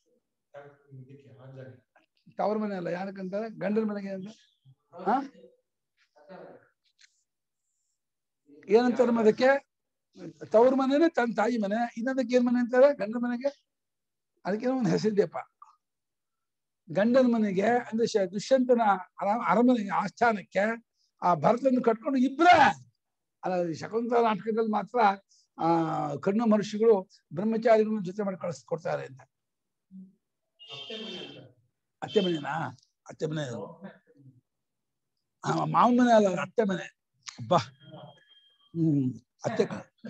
ತವರ ಮನೆ ಅಲ್ಲ ಯಾರಕ್ಕಂತಾರೆ ಗಂಡನ ಮನೆಗೆ ಅಂತ ಹಾ ಏನಂತಾರೆ ಅದಕ್ಕೆ ತವ್ರ ಮನೆನೇ ತನ್ನ ತಾಯಿ ಮನೆ ಇನ್ನೊಂದಕ್ಕೆ ಏನ್ ಮನೆ ಅಂತಾರೆ ಗಂಡನ ಮನೆಗೆ ಅದಕ್ಕೇನೋ ಒಂದು ಹೆಸರಿದೆಯಪ್ಪ ಗಂಡನ ಮನೆಗೆ ಅಂದ್ರೆ ಶ- ದುಷ್ಯಂತನ ಅರ- ಅರಮನೆಗೆ ಆಸ್ಥಾನಕ್ಕೆ ಆ ಭರತನ ಕಟ್ಕೊಂಡು ಇಬ್ರೇ ಅಲ್ಲ ಶಕುಂತಲ ನಾಟಕದಲ್ಲಿ ಮಾತ್ರ ಆ ಕಣ್ಣು ಮಹರ್ಷಿಗಳು ಬ್ರಹ್ಮಚಾರಿಗಳ ಜೊತೆ ಮಾಡಿ ಕಳಿಸ್ಕೊಡ್ತಾರೆ ಅಂತ ಅತ್ತೆ ಮನೆನಾ ಅತ್ತೆ ಮನೆ ಅದು. ಆ, ಮಾವನ ಮನೆ ಅಲ್ಲ ಅದು ಅತ್ತೆ ಮನೆ ಅಬ್ಬಾ ಹ್ಮ್ ಅತ್ತೆ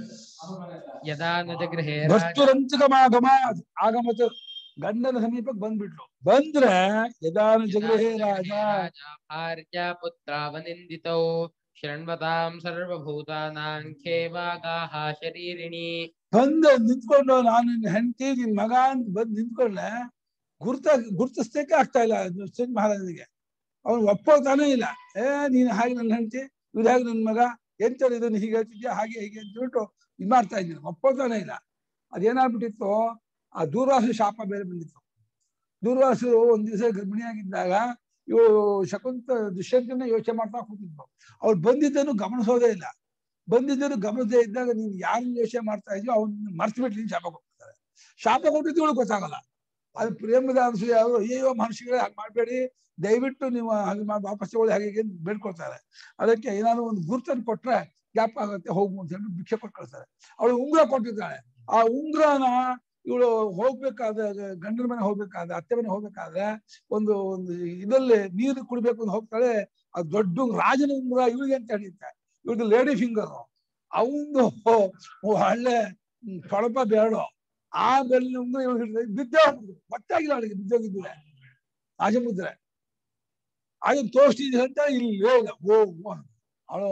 ಯದಾ ನ ಜಗೃಹೇ ರಾಜ ವಸ್ತುರಂತಿಕಮಾಗಮ ಆಗಮತ ಗಂಡನ ಸಮೀಪಕ್ಕೆ ಬಂದ್ಬಿಟ್ಲು ಬಂದ್ರೆ ಯದಾನು ಜಗೃಹೇ ರಾಜ ಭಾರ್ಯ ಪುತ್ರಾವನಿಂದಿತೌ ಶೃಣ್ವತಾಂ ಸರ್ವಭೂತಾನಾಂ ಖೇವಾಗಾಹ ಶರೀರಿಣಿ ಬಂದ ನಿಂತ್ಕೊಂಡು ನಾನು ನಿನ್ನ ಹೆಂಡತಿ ನಿನ್ ಮಗ ಅಂತ ಬಂದ್ ನಿಂತ್ಕೊಂಡೆ ಗುರ್ತ ಗುರ್ತಿಸ್ತಕ್ಕೆ ಆಗ್ತಾ ಇಲ್ಲ ಸಿಂಗ್ ಮಹಾರಾಜನಿಗೆ ಅವನು ಒಪ್ಪೋತಾನೇ ಇಲ್ಲ ಏ ನೀನ್ ಹಾಗೆ ನನ್ನ ಹೆಂಡತಿ ಇವ್ರು ಹೇಗೆ ನನ್ನ ಮಗ ಎಂತ ಇದನ್ನು ಹೀಗೆ ಹೇಳ್ತಿದ್ಯಾ ಹಾಗೆ ಹೀಗೆ ಅಂತ ಹೇಳ್ಬಿಟ್ಟು ಇದ್ ಮಾಡ್ತಾ ಇದ್ದೀನಿ ಒಪ್ಪೋತಾನೇ ಇಲ್ಲ ಅದೇನಾಗ್ಬಿಟ್ಟಿತ್ತು ಆ ದೂರ್ವಾಸ ಶಾಪ ಬೇರೆ ಬಂದಿತ್ತು ದೂರ್ವಾಸರು ಒಂದ್ ದಿವಸ ಗರ್ಭಿಣಿಯಾಗಿದ್ದಾಗ ಇವು ಶಕುಂತ ದುಷ್ಯಂತನ ಯೋಚನೆ ಮಾಡ್ತಾ ಕೂತಿದ್ವು ಅವ್ರು ಬಂದಿದ್ದನ್ನು ಗಮನಿಸೋದೇ ಇಲ್ಲ ಬಂದಿದ್ದನ್ನು ಗಮನಿಸದೇ ಇದ್ದಾಗ ನೀನು ಯಾರನ್ನ ಯೋಚನೆ ಮಾಡ್ತಾ ಇದೆಯೋ ಅವ್ನ ಮರ್ತು ಬಿಟ್ಟು ನೀನು ಶಾಪ ಕೊಡ್ತಾರೆ ಶಾಪ ಕೊಟ್ಟಿದ್ದು ಇವಳು ಗೊತ್ತಾಗಲ್ಲ ಅದು ಪ್ರೇಮದ ಅಂಶ ಯಾರು ಅಯ್ಯೋ ಮಹರ್ಷಿಗಳೇ ಹಾಗೆ ಮಾಡಬೇಡಿ ದಯವಿಟ್ಟು ನೀವು ಹಾಗೆ ಮಾಡಿ ವಾಪಸ್ ತಗೊಳ್ಳಿ ಹಾಗೆ ಹೀಗೆ ಅಂತ ಬೇಡ್ಕೊಳ್ತಾರೆ ಅದಕ್ಕೆ ಏನಾದ್ರು ಒಂದು ಗುರುತನ್ನು ಕೊಟ್ರೆ ಗ್ಯಾಪ್ ಆಗುತ್ತೆ ಹೋಗು ಅಂತ ಹೇಳಿ ಭಿಕ್ಷೆ ಕೊಟ್ಟು ಕಳ್ತಾರೆ ಅವಳು ಉಂಗುರ ಕೊಟ್ಟಿದ್ದಾಳೆ ಆ ಉಂಗುರನ ಇವಳು ಹೋಗ್ಬೇಕಾದ್ರೆ ಗಂಡನ ಮನೆ ಹೋಗ್ಬೇಕಾದ್ರೆ ಅತ್ತೆ ಮನೆ ಹೋಗ್ಬೇಕಾದ್ರೆ ಒಂದು ಒಂದು ಇದಲ್ಲಿ ನೀರು ಕುಡಿಬೇಕು ಅಂತ ಹೋಗ್ತಾಳೆ ಆ ದೊಡ್ಡ ರಾಜನ ಉಂಗುರ ಇವಳಿಗೆ ಅಂತ ಹೇಳಿತ್ತೆ ಇವ್ರದ್ದು ಲೇಡಿ ಫಿಂಗರ್ ಅವಂದು ಒಳ್ಳೆ ತೊಳಪ ಬೇಡ ಆ ಬೆಲ್ಲಿನ ಉಂಗುರ ಇವ್ಳು ಹಿಡಿದ್ರೆ ಬಿದ್ದೆ ಹೋಗ್ಬಿಡ್ತು ಗೊತ್ತಾಗಿಲ್ಲ ಅವಳಿಗೆ ಬಿದ್ದೋಗಿದ್ದಿಲ್ಲ ರಾಜಮುದ್ರೆ ಅದನ್ನ ತೋರಿಸ್ತಿದ್ದೆ ಅಂತ ಇಲ್ಲೇ ಇಲ್ಲ ಓ ಅವಳು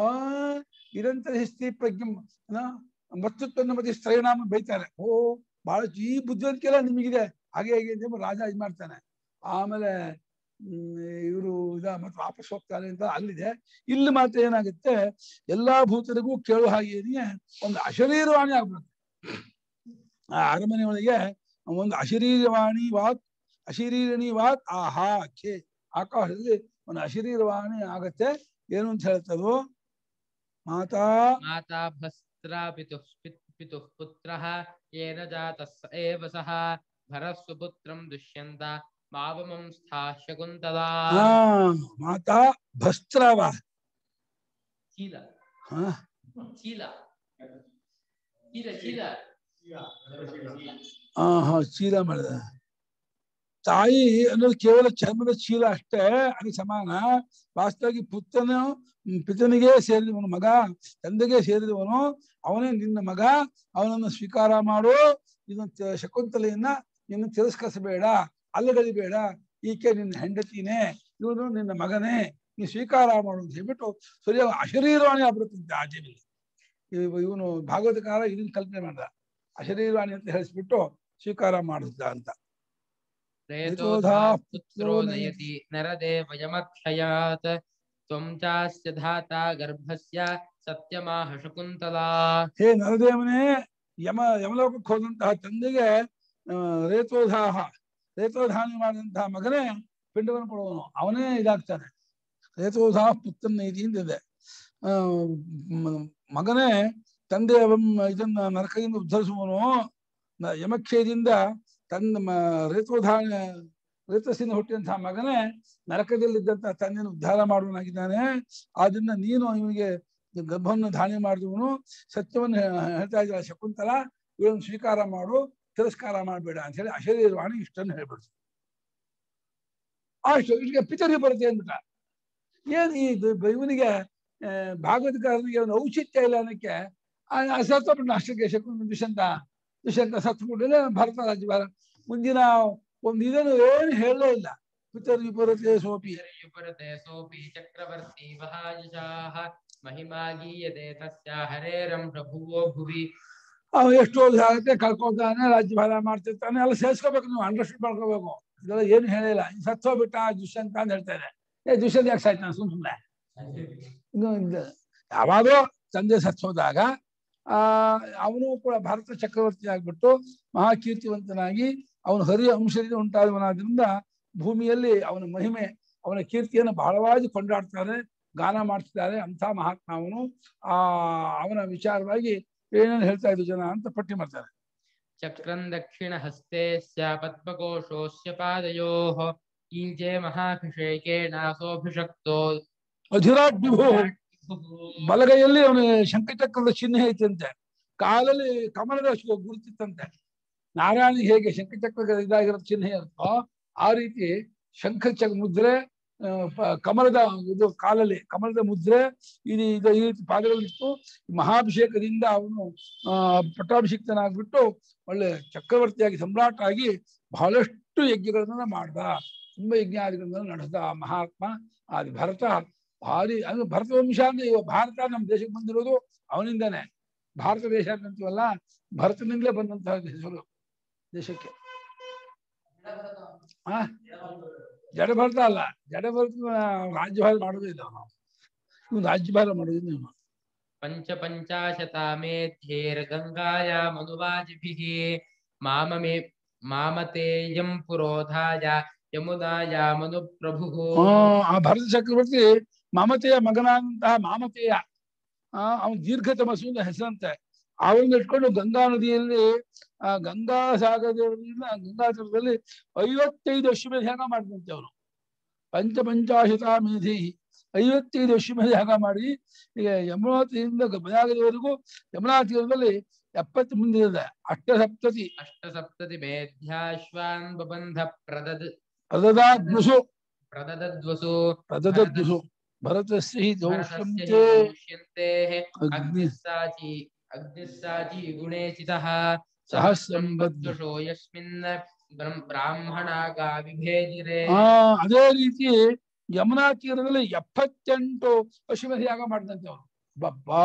ಇದಂತ ಹಿಸ್ತಿ ಪ್ರಜ್ಞೆ ಮತ್ತೊತ್ತನ್ನು ಮತ್ತೆ ಸ್ತ್ರೈನಾಮ ಬೈತಾರೆ ಓ ಬಹಳ ಈ ಬುದ್ಧಿವಂತಿಕೆಲ್ಲ ನಿಮಗಿದೆ ಹಾಗೆ ಹೇಗೆ ಅಂತ ರಾಜ ಇದು ಮಾಡ್ತಾನೆ ಆಮೇಲೆ ಇವರು ಇದ ಮತ್ತೆ ವಾಪಸ್ ಹೋಗ್ತಾರೆ ಅಂತ ಅಲ್ಲಿದೆ ಇಲ್ಲಿ ಮಾತ್ರ ಏನಾಗುತ್ತೆ ಎಲ್ಲಾ ಭೂತರಿಗೂ ಕೇಳುವ ಹಾಗೇನೆ ಒಂದು ಅಶರೀರವಾಣಿ ಆಗ್ಬಿಡುತ್ತೆ ಆ ಅರಮನೆ ಒಳಗೆ ಒಂದು ಅಶರೀರವಾಣಿ ವಾಕ್ ಅಶರೀರಣಿ ವಾಕ್ ಆಹಾ ಖೇ ಆಕಾಶದಲ್ಲಿ ಒಂದು ಅಶರೀರವಾಣಿ ಆಗತ್ತೆ ಏನು ಅಂತ ಹೇಳ್ತದೋ ಮಾತಾ ಮಾತಾ ಭಸ್ತ್ರಾ ಪಿತುಃ ಪಿತ್- ಪಿತುಃ ಪುತ್ರಃ ಯೇನ ಜಾತಃ ಸ ಏವ ಸಹ ಭರಃ ಸುಪುತ್ರಂ ದುಷ್ಯಂತ ಮಾವಮಂ ಸ್ಥಾ ಶಕುಂತಲಾ ಹಾ ಮಾತಾ ಭಸ್ತ್ರವ ಚೀಲ ಹಾ ಚೀಲ ಚೀಲ ಚೀಲ ಆ ಹಾ ಚೀಲ ಮಾಡಿದ ತಾಯಿ ಅನ್ನೋದು ಕೇವಲ ಚರ್ಮದ ಚೀಲ ಅಷ್ಟೇ ಅದು ಸಮಾನ ವಾಸ್ತವಾಗಿ ಪುತ್ರನು ಹ್ಮ್, ಪಿತನಿಗೆ ಸೇರಿದವನು ಮಗ ತಂದೆಗೆ ಸೇರಿದವನು ಅವನೇ ನಿನ್ನ ಮಗ ಅವನನ್ನು ಸ್ವೀಕಾರ ಮಾಡು ಇದನ್ನ ತ- ಶಕುಂತಲೆಯನ್ನ ನಿನ್ನ ತಿರಸ್ಕರಿಸಬೇಡ ಅಲ್ಲಗಲಿಬೇಡ ಈಕೆ ನಿನ್ನ ಹೆಂಡತಿನೇ ಇವನು ನಿನ್ನ ಮಗನೇ ನೀ ಸ್ವೀಕಾರ ಮಾಡು ಅಂತ ಹೇಳ್ಬಿಟ್ಟು ಸರಿಯಾಗಿ ಅಶರೀರವಾಣಿ ಆಗ್ಬಿಡುತ್ತಂತೆ ಆಚೆಯಲ್ಲಿ ಇವನು ಭಾಗವತಕಾರ ಇದನ್ನ ಕಲ್ಪನೆ ಮಾಡ್ದ ಅಶರೀರವಾಣಿ ಅಂತ ಹೇಳಿಸ್ಬಿಟ್ಟು ಸ್ವೀಕಾರ ಮಾಡಿದ್ದ ಅಂತ ರೇತೋಧಾ ಪುತ್ರೋ ನಯತಿ ನರದೇವಯಮಕ್ಷಯಾತ್ ತ್ವಂ ಚಾಸ್ಯ ಧಾತಾ ಗರ್ಭಸ್ಯ ಸತ್ಯಮಾಹ ಶಕುಂತಲಾ ಹೇ ನರದೇವನೇ ಯಮ ಯಮಲೋಕಕ್ಕೆ ಹೋದಂತಹ ತಂದೆಗೆ ಆ, ರೇತೋಧಾಹ ರೇತೋಧಾನಿ ಮಾಡಿದಂತಹ ಮಗನೇ ಪಿಂಡವನ್ನು ಕೊಡುವನು ಅವನೇ ಇದಾಗ್ತಾನೆ ರೇತೋಧಾಹ ಪುತ್ರನ ನೀತಿ ಅಂತಿದೆ ಆ, ಮ- ಮಗನೇ ತಂದೆ ಇದನ್ನ ನರಕದಿಂದ ಉದ್ಧರಿಸುವನು ನ- ಯಮಕ್ಷಯದಿಂದ ತನ್ನ ಮ- ರೇತೋಧಾನ ರೇತಸ್ಸಿಂದ ಹುಟ್ಟಿದಂತಹ ಮಗನೇ ನರಕದಲ್ಲಿದ್ದಂತಹ ತಂದೆಯನ್ನು ಉದ್ಧಾರ ಮಾಡುವನಾಗಿದ್ದಾನೆ ಆದ್ರಿಂದ ನೀನು ಇವನಿಗೆ ಗರ್ಭವನ್ನು ಧಾರಣೆ ಮಾಡಿದವನು ಸತ್ಯವನ್ನು ಹೇ- ಹೇಳ್ತಾ ಇದ್ದಾಳೆ ಶಕುಂತಲ ಇವಳನ್ನು ಸ್ವೀಕಾರ ಮಾಡು ತಿರಸ್ಕಾರ ಮಾಡಬೇಡ ಅಂತ ಹೇಳಿ ಅಶರೀರವಾಣಿ ಇಷ್ಟನ್ನು ಹೇಳ್ಬಿಡ್ತು ಅಷ್ಟು ಈಗ ಪಿತರಿ ಬರುತ್ತೆ ಅಂದ್ಬಿಟ್ಟ ಏನ್ ಈ ದ- ಇವನಿಗೆ ಆ, ಭಾಗವತಕಾರನಿಗೆ ಒಂದು ಔಚಿತ್ಯ ಇಲ್ಲ ಅನ್ನಕ್ಕೆ ಸತ್ತಬಿಟ್ಟ ಅಷ್ಟಕ್ಕೆ ಶಕುಂತ ದುಷ್ಯಂತ ದುಷ್ಯಂತ ಸತ್ಬಿಟ್ಟಿಲ್ಲ ಭರತ ರಾಜ್ಯಭಾರ ಮುಂದಿನ ಒಂದು ಇದನ್ನು ಏನು ಹೇಳಲೇ ಇಲ್ಲ ಪಿತರಿ ಬರುತ್ತೆ ಸೋಪಿ ಯುಪರತೆ ಸೋಪಿ ಚಕ್ರವರ್ತಿ ಮಹಾಯಶಾಹ ಮಹಿಮಾ ಗೀಯತೆ ತಸ್ಯ ಹರೇರಂ ಪ್ರಭುವೋ ಭುವಿ ಅವ ಎಷ್ಟು ಆಗುತ್ತೆ ಕಳ್ಕೊತಾನೆ ರಾಜ್ಯಭಾರ ಮಾಡ್ತಿರ್ತಾನೆ ಎಲ್ಲ ಸೇರ್ಸ್ಕೋಬೇಕು ನೀವು ಅಂಡರ್ಸ್ಟ್ಯಾಂಡ್ ಮಾಡ್ಕೋಬೇಕು ಇದೆಲ್ಲ ಏನು ಹೇಳಿಲ್ಲ ಸತ್ತೋಗ್ಬಿಟ್ಟ ದುಷ್ಯಂತ ಅಂತ ಹೇಳ್ತಾರೆ ಏ ದುಷ್ಯಂತ ಯಾಕೆ ಸಾಯ್ತಾನೆ ಸುಮ್ ಸುಮ್ನೆ ಇನ್ನು ಇದು ಯಾವಾಗಲೂ ತಂದೆ ಸತ್ತೋದಾಗ ಆ ಅವನು ಕೂಡ ಭಾರತ ಚಕ್ರವರ್ತಿ ಆಗ್ಬಿಟ್ಟು ಮಹಾಕೀರ್ತಿವಂತನಾಗಿ ಅವನು ಹರಿಯ ಅಂಶದಿಂದ ಉಂಟಾದವನಾದ್ರಿಂದ ಭೂಮಿಯಲ್ಲಿ ಅವನ ಮಹಿಮೆ ಅವನ ಕೀರ್ತಿಯನ್ನು ಬಹಳವಾಗಿ ಕೊಂಡಾಡ್ತಾರೆ ಗಾನ ಮಾಡ್ತಿದ್ದಾರೆ ಅಂಥ ಮಹಾತ್ಮ ಅವನು ಆ ಅವನ ವಿಚಾರವಾಗಿ ಏನೇನು ಹೇಳ್ತಾ ಇದ್ರು ಜನ ಅಂತ ಪಟ್ಟಿ ಮಾಡ್ತಾರೆ ಚಕ್ರಂ ದಕ್ಷಿಣ ಹಸ್ತೇಸ್ಯ ಪದ್ಮಕೋಶೋಸ್ಯ ಪಾದಯೋಃ ಈಂಚೆ ಮಹಾಭಿಷೇಕೇನಾಸೋಭಿಷಕ್ತೋ ಅಧಿರಾಟ್ ವಿಭು ಬಲಗೈಯಲ್ಲಿ ಅವನ ಶಂಖಚಕ್ರದ ಚಿಹ್ನೆ ಐತಂತೆ ಕಾಲಲ್ಲಿ ಕಮಲದ ಶು- ಗುರುತಿತ್ತಂತೆ ನಾರಾಯಣ ಹೇಗೆ ಶಂಖಚಕ್ರದ ಇದಾಗಿರೋ ಚಿಹ್ನೆ ಇರುತ್ತೋ ಆ ರೀತಿ ಶಂಖ ಚ ಮುದ್ರೆ ಆ, ಪ- ಕಮಲದ ಇದು ಕಾಲಲ್ಲಿ ಕಮಲದ ಮುದ್ರೆ ಇದು ಇದು ಈ ರೀತಿ ಪಾದಗಳಲ್ಲಿತ್ತು ಮಹಾಭಿಷೇಕದಿಂದ ಅವನು ಆ ಪಟ್ಟಾಭಿಷಿಕ್ತನಾಗ್ಬಿಟ್ಟು ಒಳ್ಳೆ ಚಕ್ರವರ್ತಿಯಾಗಿ ಸಮ್ರಾಟ ಆಗಿ ಬಹಳಷ್ಟು ಯಜ್ಞಗಳನ್ನ ಮಾಡ್ದ ತುಂಬಾ ಯಜ್ಞಾದಿಗಳನ್ನ ನಡೆಸ್ದ ಆ ಮಹಾತ್ಮ ಆದಿ ಭರತ ಭಾರಿ ಅದು ಭರತ ವಂಶ ಅಂದ್ರೆ ಇವ ಭಾರತ ನಮ್ಮ ದೇಶಕ್ಕೆ ಬಂದಿರೋದು ಅವನಿಂದಾನೆ ಭಾರತ ದೇಶ ಅಂತೀವಲ್ಲ ಭರತನಿಂದಲೇ ಬಂದಂತಹ ಹೆಸರು ದೇಶಕ್ಕೆ ಆ ಜಡ ಭರತ ಅಲ್ಲ ಜಡ ಭರತ ರಾಜ್ಯಭಾರ ಮಾಡೋದೇ ಇಲ್ಲ ಅವನು ಇವನು ರಾಜ್ಯಭಾರ ಮಾಡೋದಿಲ್ಲ ಇವನು ಪಂಚ ಪಂಚಾಶತಾಮೇಧ್ಯೇರ್ಗಂಗಾಯಾಮನುವಾಜಿಭಿः ಮಾಮಮೇ ಮಾಮತೇಯಂ ಪುರೋಧಾಯ ಯಮುನಾಯಾಮನು ಪ್ರಭುಃ ಆ, ಆ ಭರತ ಚಕ್ರವರ್ತಿ ಮಮತೆಯ ಮಗನಾದಂತಹ ಮಾಮತೆಯ ಆ ಅವನು ದೀರ್ಘ ತಮಸ್ಸು ಅಂತ ಹೆಸರಂತೆ ಅವನ್ನ ಇಟ್ಕೊಂಡು ಗಂಗಾ ನದಿಯಲ್ಲಿ ಆ ಗಂಗಾ ಸಾಗರದಿಂದ ಗಂಗಾ ತೀರದಲ್ಲಿ ಐವತ್ತೈದು ಅಶ್ವಮೇಧ ಧ್ಯಾನ ಮಾಡಿದಂತೆ ಅವನು ಪಂಚ ಪಂಚಾಶತ ಮೇಧಿ ಐವತ್ತೈದು ಅಶ್ವಮೇಧ ಧ್ಯಾನ ಮಾಡಿ ಈಗ ಯಮುನಾ ತೀರದಿಂದ ಗಮನಾಗದವರೆಗೂ ಯಮುನಾ ತೀರದಲ್ಲಿ ಎಪ್ಪತ್ತು ಮುಂದೆ ಇದೆ ಅಷ್ಟಸಪ್ತತಿ ಅಷ್ಟಸಪ್ತತಿ ಮೇಧ್ಯಾಶ್ವಾನ್ ಬಬಂಧ ಪ್ರದದ್ ಪ್ರದದಾದ್ನುಸು ಪ್ರದದದ್ವಸು ಪ್ರದದದ್ನುಸು ಭರತಸ್ಯ ಹಿ ಭರತಸ್ಯ ದೌಷ್ಯಂತೆ ಹಿ ದೌಷ್ಯಂತೆಃ ಅಗ್ನಿ ಅಗ್ನಿಸ್ಸಾಚಿ ಅಗ್ನಿಸ್ಸಾಚಿ ಗುಣೇ ಚಿತಃ ಸಹಸ್ರಂ ಬದ್ಧ ಬದ್ಧುಷೋ ಯಸ್ಮಿನ್ ಬ್ರಹ್ಮ ಬ್ರಾಹ್ಮಣಾಗ ವಿಭೇದಿರೆ ಆ ಅದೇ ರೀತಿ ಯಮುನಾ ತೀರದಲ್ಲಿ ಎಪ್ಪತ್ತೆಂಟು ಅಶ್ವಮೇಧ ಯಾಗ ಮಾಡಿದಂತೆ ಅವನು ಬಬ್ಬಾ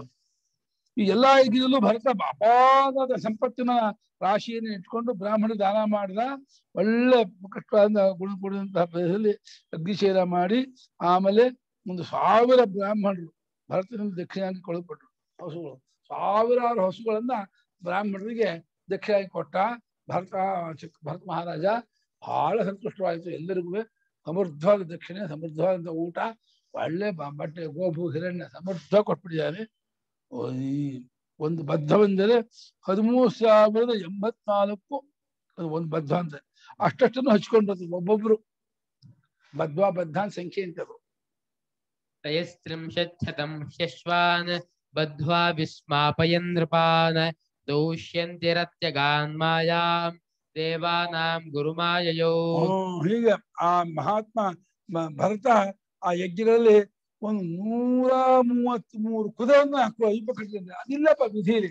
ಈ ಎಲ್ಲಾ ಯಜ್ಞದಲ್ಲೂ ಭರತ ಅಪಾರದ ಸಂಪತ್ತಿನ ರಾಶಿಯನ್ನು ಇಟ್ಕೊಂಡು ಬ್ರಾಹ್ಮಣ ದಾನ ಮಾಡಿದ ಒಳ್ಳೆ ಕಷ್ಟವಾದ ಗುಣ ಕೊಡುವಂತಹ ಪ್ರದೇಶದಲ್ಲಿ ಅಗ್ನಿಶೇರ ಮಾಡಿ ಆಮೇಲೆ ಒಂದು ಸಾವಿರ ಬ್ರಾಹ್ಮಣರು ಭರತನಿಂದ ದಕ್ಷಿಣಾಗಿ ಕೊಡಲ್ಪಟ್ರು ಹಸುಗಳು ಸಾವಿರಾರು ಹಸುಗಳನ್ನ ಬ್ರಾಹ್ಮಣರಿಗೆ ದಕ್ಷಿಣಾಗಿ ಕೊಟ್ಟ ಭರತ ಚಕ್- ಭರತ ಮಹಾರಾಜ ಬಹಳ ಸಂತುಷ್ಟವಾಯಿತು ಎಲ್ಲರಿಗೂ ಸಮೃದ್ಧವಾದ ದಕ್ಷಿಣೆ ಸಮೃದ್ಧವಾದಂತ ಊಟ ಒಳ್ಳೆ ಬ- ಬಟ್ಟೆ ಗೋಭು ಹಿರಣ್ಯ ಸಮೃದ್ಧ ಕೊಟ್ಬಿಟ್ಟಿದ್ದಾರೆ ಓ, ಈ ಒಂದು ಬದ್ಧವೆಂದರೆ ಹದಿಮೂರು ಸಾವಿರದ ಎಂಬತ್ನಾಲ್ಕು ಅದು ಒಂದು ಬದ್ಧ ಅಂತ ಅಷ್ಟಷ್ಟನ್ನು ಹಚ್ಕೊಂಡ್ರು ಒಬ್ಬೊಬ್ರು ಬದ್ಧ ಬದ್ಧ ಅಂತ ಸಂಖ್ಯೆ ಅಂತ ಅದು त्रयस्त्रिंशच्छतं ह्यश्वान् बद्ध्वा विस्मापयन् नृपान् दौष्यन्तिरत्यगान् मायां देवानां गुरुमाययौ ಹ್ಮ್, ಹೀಗೆ ಆ ಮಹಾತ್ಮ ಮ- ಭರತ ಆ ಯಜ್ಞಗಳಲ್ಲಿ ಒಂದು ನೂರ ಮೂವತ್ತ್ ಮೂರು ಕುದುರೆಯನ್ನ ಹಾಕುವ ಇಪ್ಪ ಕಟ್ಟಿದ್ರೆ ಅದಿಲ್ಲಪ್ಪ ವಿಧಿಲಿ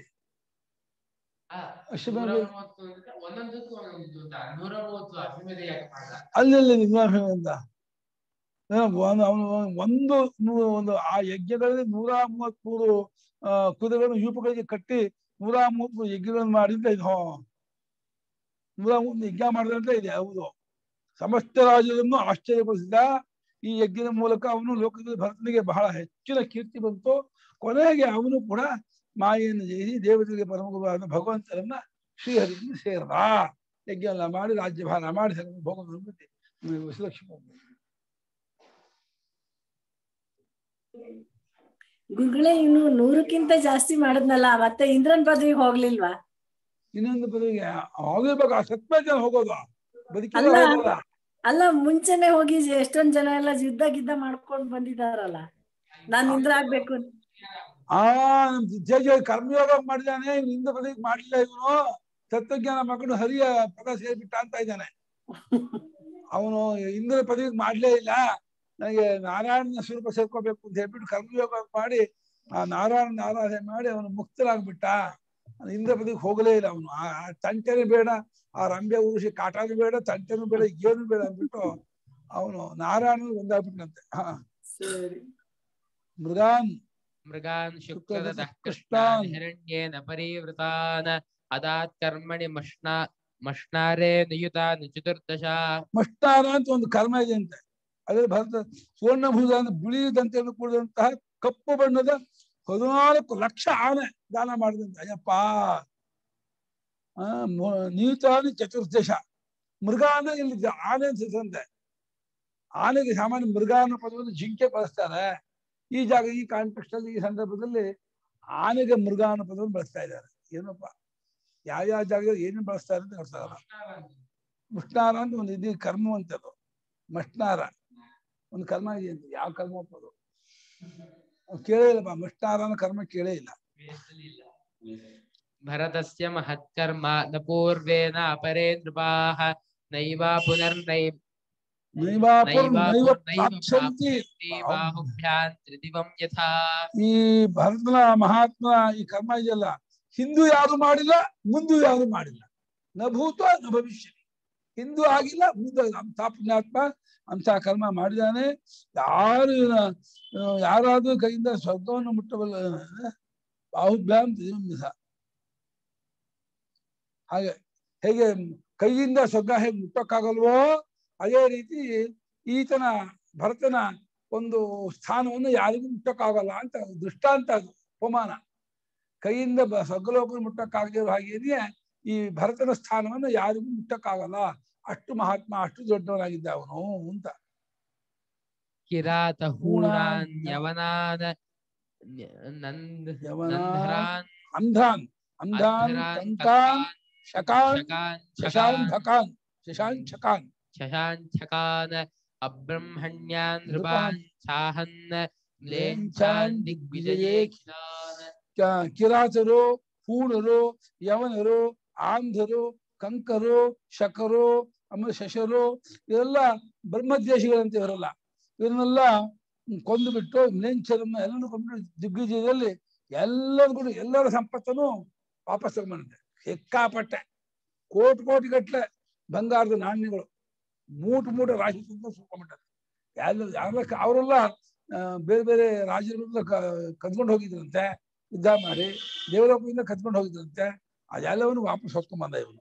ಅಶ್ವಮೇಧ ಒಂದೊಂದಕ್ಕೂ ಒಂದೊಂದು ನೂರ ಮೂವತ್ತು ಅಶ್ವಮೇಧ ಯಾಕೆ ಮಾಡ್ದ ಅಲ್ಲಿ ನಿಜಾಂಶ ಅವನು ಒಂದು ನೂ- ಒಂದು ಆ ಯಜ್ಞಗಳಲ್ಲಿ ನೂರ ಮೂವತ್ಮೂರು ಆ ಕುದುರೆಗಳನ್ನು ಯೂಪಗಳಿಗೆ ಕಟ್ಟಿ ನೂರ ಮೂವತ್ಮೂರು ಯಜ್ಞಗಳನ್ನು ಮಾಡಿದ್ರೆ ಇದು ಹೋ. ನೂರ ಮೂವತ್ತು ಯಜ್ಞ ಮಾಡಿದಂತ ಇದೆ ಹೌದು ಸಮಸ್ತ ರಾಜ್ಯವನ್ನು ಆಶ್ಚರ್ಯಪಡಿಸಿದ ಈ ಯಜ್ಞದ ಮೂಲಕ ಅವನು ಲೋಕದಲ್ಲಿ ಭರತನಿಗೆ ಬಹಳ ಹೆಚ್ಚಿನ ಕೀರ್ತಿ ಬಂತು ಕೊನೆಗೆ ಅವನು ಕೂಡ ಮಾಯೆಯನ್ನು ಜಯಿಸಿ ದೇವತೆಗೆ ಪರಮಗುರುವಾದ ಭಗವಂತನನ್ನ ಶ್ರೀಹರಿಯನ್ನು ಸೇರದ ಯಜ್ಞ ಎಲ್ಲ ಮಾಡಿ ರಾಜ್ಯಭಾರ ಮಾಡಿ ಭಗವಂತನ ವಿಶ್ಲಕ್ಷ ಗುರುಗಳೇ ಇನ್ನು ನೂರಕ್ಕಿಂತ ಜಾಸ್ತಿ ಮಾಡದ್ನಲ್ಲ ಮತ್ತೆ ಇಂದ್ರನ್ ಪದವಿಗೆ ಹೋಗ್ಲಿಲ್ವಾ ಇನ್ನೊಂದು ಪದವಿಗೆ ಹೋಗಿರ್ಬೇಕು ಆ ಸತ್ಮ ಜನ ಹೋಗೋದು ಬದುಕಿ ಅಲ್ಲ. ಹೋಗಲ್ಲ ಅಲ್ಲ ಮುಂಚೆನೆ ಹೋಗಿ ಎಷ್ಟೊಂದ್ ಜನ ಎಲ್ಲ ಯುದ್ಧ ಗಿದ್ದ ಮಾಡ್ಕೊಂಡ್ ಬಂದಿದಾರಲ್ಲ ನಾನ್ ಇಂದ್ರ ಆಗ್ಬೇಕು ಅಂತ. ಆ ನಮ್ ಜಯ ಕರ್ಮಯೋಗ ಮಾಡಿದಾನೆ ಇವ್ನು ಇಂದ ಪದವಿಗೆ ಮಾಡ್ಲಿಲ್ಲ ಇವನು ತತ್ವಜ್ಞಾನ ಮಕ್ಕಳು ಹರಿಯ ಪದ ಸೇರ್ಬಿಟ್ಟ ಅಂತ ಇದ್ದಾನೆ ಅವನು ಇಂದ್ರ ಪದವಿಗೆ ಮಾಡ್ಲೇ ಇಲ್ಲ ನನಗೆ ನಾರಾಯಣನ ಸ್ವರೂಪ ಸೇರ್ಕೋಬೇಕು ಅಂತ ಹೇಳ್ಬಿಟ್ಟು ಕರ್ಮಯೋಗ ಮಾಡಿ ಆ ನಾರಾಯಣನ ಆರಾಧನೆ ಮಾಡಿ ಅವನು ಮುಕ್ತರಾಗ್ಬಿಟ್ಟ ಇಂದ್ರ ಪದವಿಗೆ ಹೋಗಲೇ ಇಲ್ಲ ಅವನು ಆ ಆ ತಂಟೆನೂ ಬೇಡ ಆ ರಂಬೆ ಉರುಷಿ ಕಾಟನೂ ಬೇಡ ತಂಟೆನೂ ಬೇಡ ಏನು ಬೇಡ ಅಂದ್ಬಿಟ್ಟು ಅವನು ನಾರಾಯಣ ಒಂದಾಗ್ಬಿಟ್ಟಂತೆ ಹಾ ಸರಿ ಮೃಗಾನ್ मृगान् शुक्लदशः शुक्लदशः कृष्णान् कृष्णान् हिरण्येन परिवृतान् अदात् कर्मणि मष्णा मष्णारे नियुतान् चतुर्दश ಮಷ್ಟಾರ ಅಂತ ಒಂದು ಕರ್ಮ ಇದೆ ಅಂತೆ ಅದ್ರ ಭರತ ಸುವರ್ಣಭೂತ ಅಂತ ಬಿಳಿ ದಂತೆಯನ್ನು ಕೂಡಿದಂತಹ ಕಪ್ಪು ಬಣ್ಣದ ಹದಿನಾಲ್ಕು ಲಕ್ಷ ಆನೆ ದಾನ ಮಾಡಿದಂತೆ ಅಯ್ಯಪ್ಪ ಆ ಮು- ನೀತಾನಿ ಚತುರ್ದಶ ಮೃಗ ಅಂದ್ರೆ ಇಲ್ಲಿ ಜ- ಆನೆ ಅನ್ಸುತ್ತಂತೆ ಆನೆಗೆ ಸಾಮಾನ್ಯ ಮೃಗ ಅನ್ನೋ ಪದವನ್ನು ಜಿಂಕೆ ಬಳಸ್ತಾರೆ ಈ ಜಾಗ ಈ ಕಾಂಟೆಕ್ಸ್ಟ್ ಅಲ್ಲಿ ಈ ಸಂದರ್ಭದಲ್ಲಿ ಆನೆಗೆ ಮೃಗ ಅನ್ನೋ ಪದವನ್ನು ಬಳಸ್ತಾ ಇದ್ದಾರೆ ಏನಪ್ಪ ಯಾವ್ಯಾವ ಜಾಗದಲ್ಲಿ ಏನೇನು ಬಳಸ್ತಾರೆ ಅಂತ ಗೊತ್ತಾಗಲ್ಲ ಮುಷ್ಣಾರ ಅಂತ ಒಂದು ಇದು ಕರ್ಮ ಅಂತದು ಮಷ್ಣಾರ ಒಂದು ಕರ್ಮ ಇದೆ ಅಂತ ಯಾವ ಕರ್ಮ ಅದು ಅವ್ನು ಕೇಳೇ ಇಲ್ಲಪ್ಪ ಮಷ್ಣಾರ ಅನ್ನೋ ಕರ್ಮ ಕೇಳೇ ಇಲ್ಲ भरतस्य महत्कर्म न पूर्वेण अपरे नृपाः नैवा पुनर्नै ನೈವಾಪುರ್ ನೈವ ನೈವಾಪುರ್ ನೈವ ಪ್ರಾಪ್ಸ್ಯಂತಿ ಪ್ರಾಪ್ಸ್ಯಂತಿ ಬಾಹುಭ್ಯಾಂ ತ್ರಿದಿವಂ ಯಥಾ ಈ ಭರತನ ಮಹಾತ್ಮ ಈ ಕರ್ಮ ಇದೆಯಲ್ಲ ಹಿಂದೂ ಯಾರು ಮಾಡಿಲ್ಲ ಮುಂದೂ ಯಾರು ಮಾಡಿಲ್ಲ ನ ಭೂತ ನ ಭವಿಷ್ಯ ಹಿಂದೂ ಆಗಿಲ್ಲ ಮುಂದೆ ಅಂಥ ಪುಣ್ಯಾತ್ಮ ಅಂಥ ಕರ್ಮ ಮಾಡಿದಾನೆ ಯಾರು ಇವ್ನ- ಆ, ಯಾರಾದ್ರೂ ಕೈಯಿಂದ ಸ್ವರ್ಗವನ್ನು ಮುಟ್ಟಬಲ್ಲ ಬಾಹುಭ್ಯಾಂ ತ್ರಿದಿವಂ ಯಥಾ. ಹಾಗೆ ಹೇಗೆ ಕೈಯಿಂದ ಸ್ವರ್ಗ ಹೇಗೆ ಮುಟ್ಟಕ್ಕಾಗಲ್ವೋ ಅದೇ ರೀತಿ ಈತನ ಭರತನ ಒಂದು ಸ್ಥಾನವನ್ನು ಯಾರಿಗೂ ಮುಟ್ಟಕ್ಕಾಗಲ್ಲ ಅಂತ ದೃಷ್ಟಾಂತ ಅದು ಉಪಮಾನ ಕೈಯಿಂದ ಬ- ಸ್ವರ್ಗಲೋಕ ಮುಟ್ಟಕ್ಕಾಗದಿರೋ ಹಾಗೇನೆ ಈ ಭರತನ ಸ್ಥಾನವನ್ನು ಯಾರಿಗೂ ಮುಟ್ಟಕ್ಕಾಗಲ್ಲ ಅಷ್ಟು ಮಹಾತ್ಮ ಅಷ್ಟು ದೊಡ್ಡವನಾಗಿದ್ದ ಅವನು ಅಂತ ಕಿರಾತ ಹೂಣಾನ್ ಹೂಣಾನ್ ಯವನಾನ್ ನಂದ್ ಯವನ ನಂಧರಾನ್ ಅಂಧಾನ್ ಅಂಧಾನ್ ಅಧ್ರಾನ್ ಕಂಕಾನ್ ಶಕಾನ್ ಶಕಾನ್ ಶಶಾನ್ ಶಕಾನ್ ಧಕಾನ್ ಶಶಾನ್ ಶಕಾನ್ ಶಶಾಂಚಕಾನ್ ಅಬ್ರಹ್ಮಣ್ಯಾನ್ ನೃಪಾನ್ ನೃಪಾನ್ ಚಾಹನ್ ಮ್ಲೇಚ್ಛಾನ್ ಮ್ಲೇಚ್ಛಾನ್ ದಿಗ್ವಿಜಯೇಖಿಲಾನ್ ಕ- ಕಿರಾತರು ಹೂಣರು ಯವನರು ಆಂಧ್ರು ಕಂಕರು ಶಕರು ಆಮೇಲೆ ಶಶರು ಇವರೆಲ್ಲ ಬ್ರಹ್ಮದ್ವೇಷಿಗಳಂತ ಇವರೆಲ್ಲ ಇವರನ್ನೆಲ್ಲ ಕೊಂದು ಬಿಟ್ಟು ಮ್ಲೇಂಚರನ್ನ ಎಲ್ಲರೂ ಕೊಂಡ್ಬಿಟ್ಟು ದಿಗ್ವಿಜಯದಲ್ಲಿ ಎಲ್ಲರೂ ಕೂಡ ಎಲ್ಲರ ಸಂಪತ್ತನ್ನು ವಾಪಸ್ ತಗೊಂಡ್ಬಂದಿದೆ ಸಿಕ್ಕಾಪಟ್ಟೆ ಕೋಟಿ ಕೋಟಿ ಗಟ್ಲೆ ಬಂಗಾರದ ನಾಣ್ಯಗಳು ಮೂಟು ಮೂಟು ರಾಶಿ ತುಂಬ ಸುಟ್ಕೊಂಡ್ಬಿಟ್ಟಾರೆ ಎಲ್ಲ ಯಾರ ಅವರೆಲ್ಲ ಆ, ಬೇರೆ ಬೇರೆ ರಾಜ್ಯಗಳಿಂದ ಕದ್ಕೊಂಡು ಹೋಗಿದ್ರಂತೆ ಯುದ್ಧ ಮಾಡಿ ದೇವಲೋಕದಿಂದ ಕದ್ಕೊಂಡು ಹೋಗಿದ್ರಂತೆ ಅದೆಲ್ಲವನ್ನು ವಾಪಸ್ ಹೊತ್ಕೊಂಡ್ ಬಂದ ಇವನು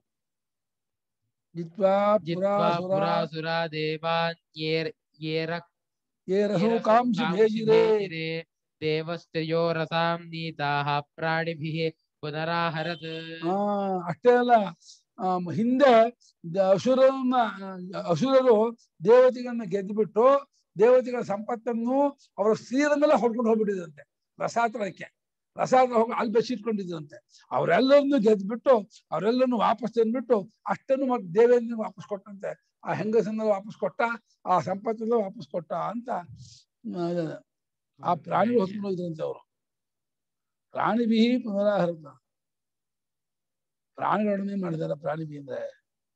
ಜಿತ್ವಾ ಜಿತ್ವಾ ಪುರಾಸುರ ಪುರಾಸುರ ದೇವಾನ್ ಯೇರ್ ಯೇರ ಏ ರಸು ಕಾಂಸಿ ಭೇಜಿರೆ ದೇವಸ್ತ್ರಿಯೋ ರಸಾಂ ನೀತಾಃ ಪ್ರಾಣಿಭಿಃ ಪುನರಾಹರತ್ ಆ ಅಷ್ಟೇ ಅಲ್ಲ ಆ, ಹಿಂದೆ ದ- ಅಸುರರನ್ನ ಆ, ಅಸುರರು ದೇವತೆಗಳನ್ನ ಗೆದ್ದುಬಿಟ್ಟು ದೇವತೆಗಳ ಸಂಪತ್ತನ್ನು ಅವರ ಸ್ತ್ರೀಯರನ್ನೆಲ್ಲ ಹೊಡ್ಕೊಂಡು ಹೋಗ್ಬಿಟ್ಟಿದ್ರಂತೆ ರಸಾತಳಕ್ಕೆ ರಸಾತಳ ಹೋಗಿ ಅಲ್ಲಿ ಬಚ್ಚಿಟ್ಕೊಂಡಿದ್ರಂತೆ ಅವರೆಲ್ಲರನ್ನು ಗೆದ್ಬಿಟ್ಟು ಅವರೆಲ್ಲರನ್ನು ವಾಪಸ್ ತಂದ್ಬಿಟ್ಟು ಅಷ್ಟನ್ನು ಮತ್ತೆ ದೇವೇಂದ್ರ ವಾಪಸ್ ಕೊಟ್ಟಂತೆ ಆ ಹೆಂಗಸನ್ನ ವಾಪಸ್ ಕೊಟ್ಟ ಆ ಸಂಪತ್ತನ್ನ ವಾಪಸ್ ಕೊಟ್ಟ ಅಂತ ಆ, ಆ ಪ್ರಾಣಿ ಹೊತ್ಕೊಂಡು ಹೋಗಿದ್ರಂತೆ ಅವರು ಪ್ರಾಣಿ ಬಿಹಿ ಪುನರಾಹರತ ಪ್ರಾಣಿಗಳನ್ನೇ ಮಾಡಿದಾರ ಪ್ರಾಣಿ ಬಿ ಅಂದ್ರೆ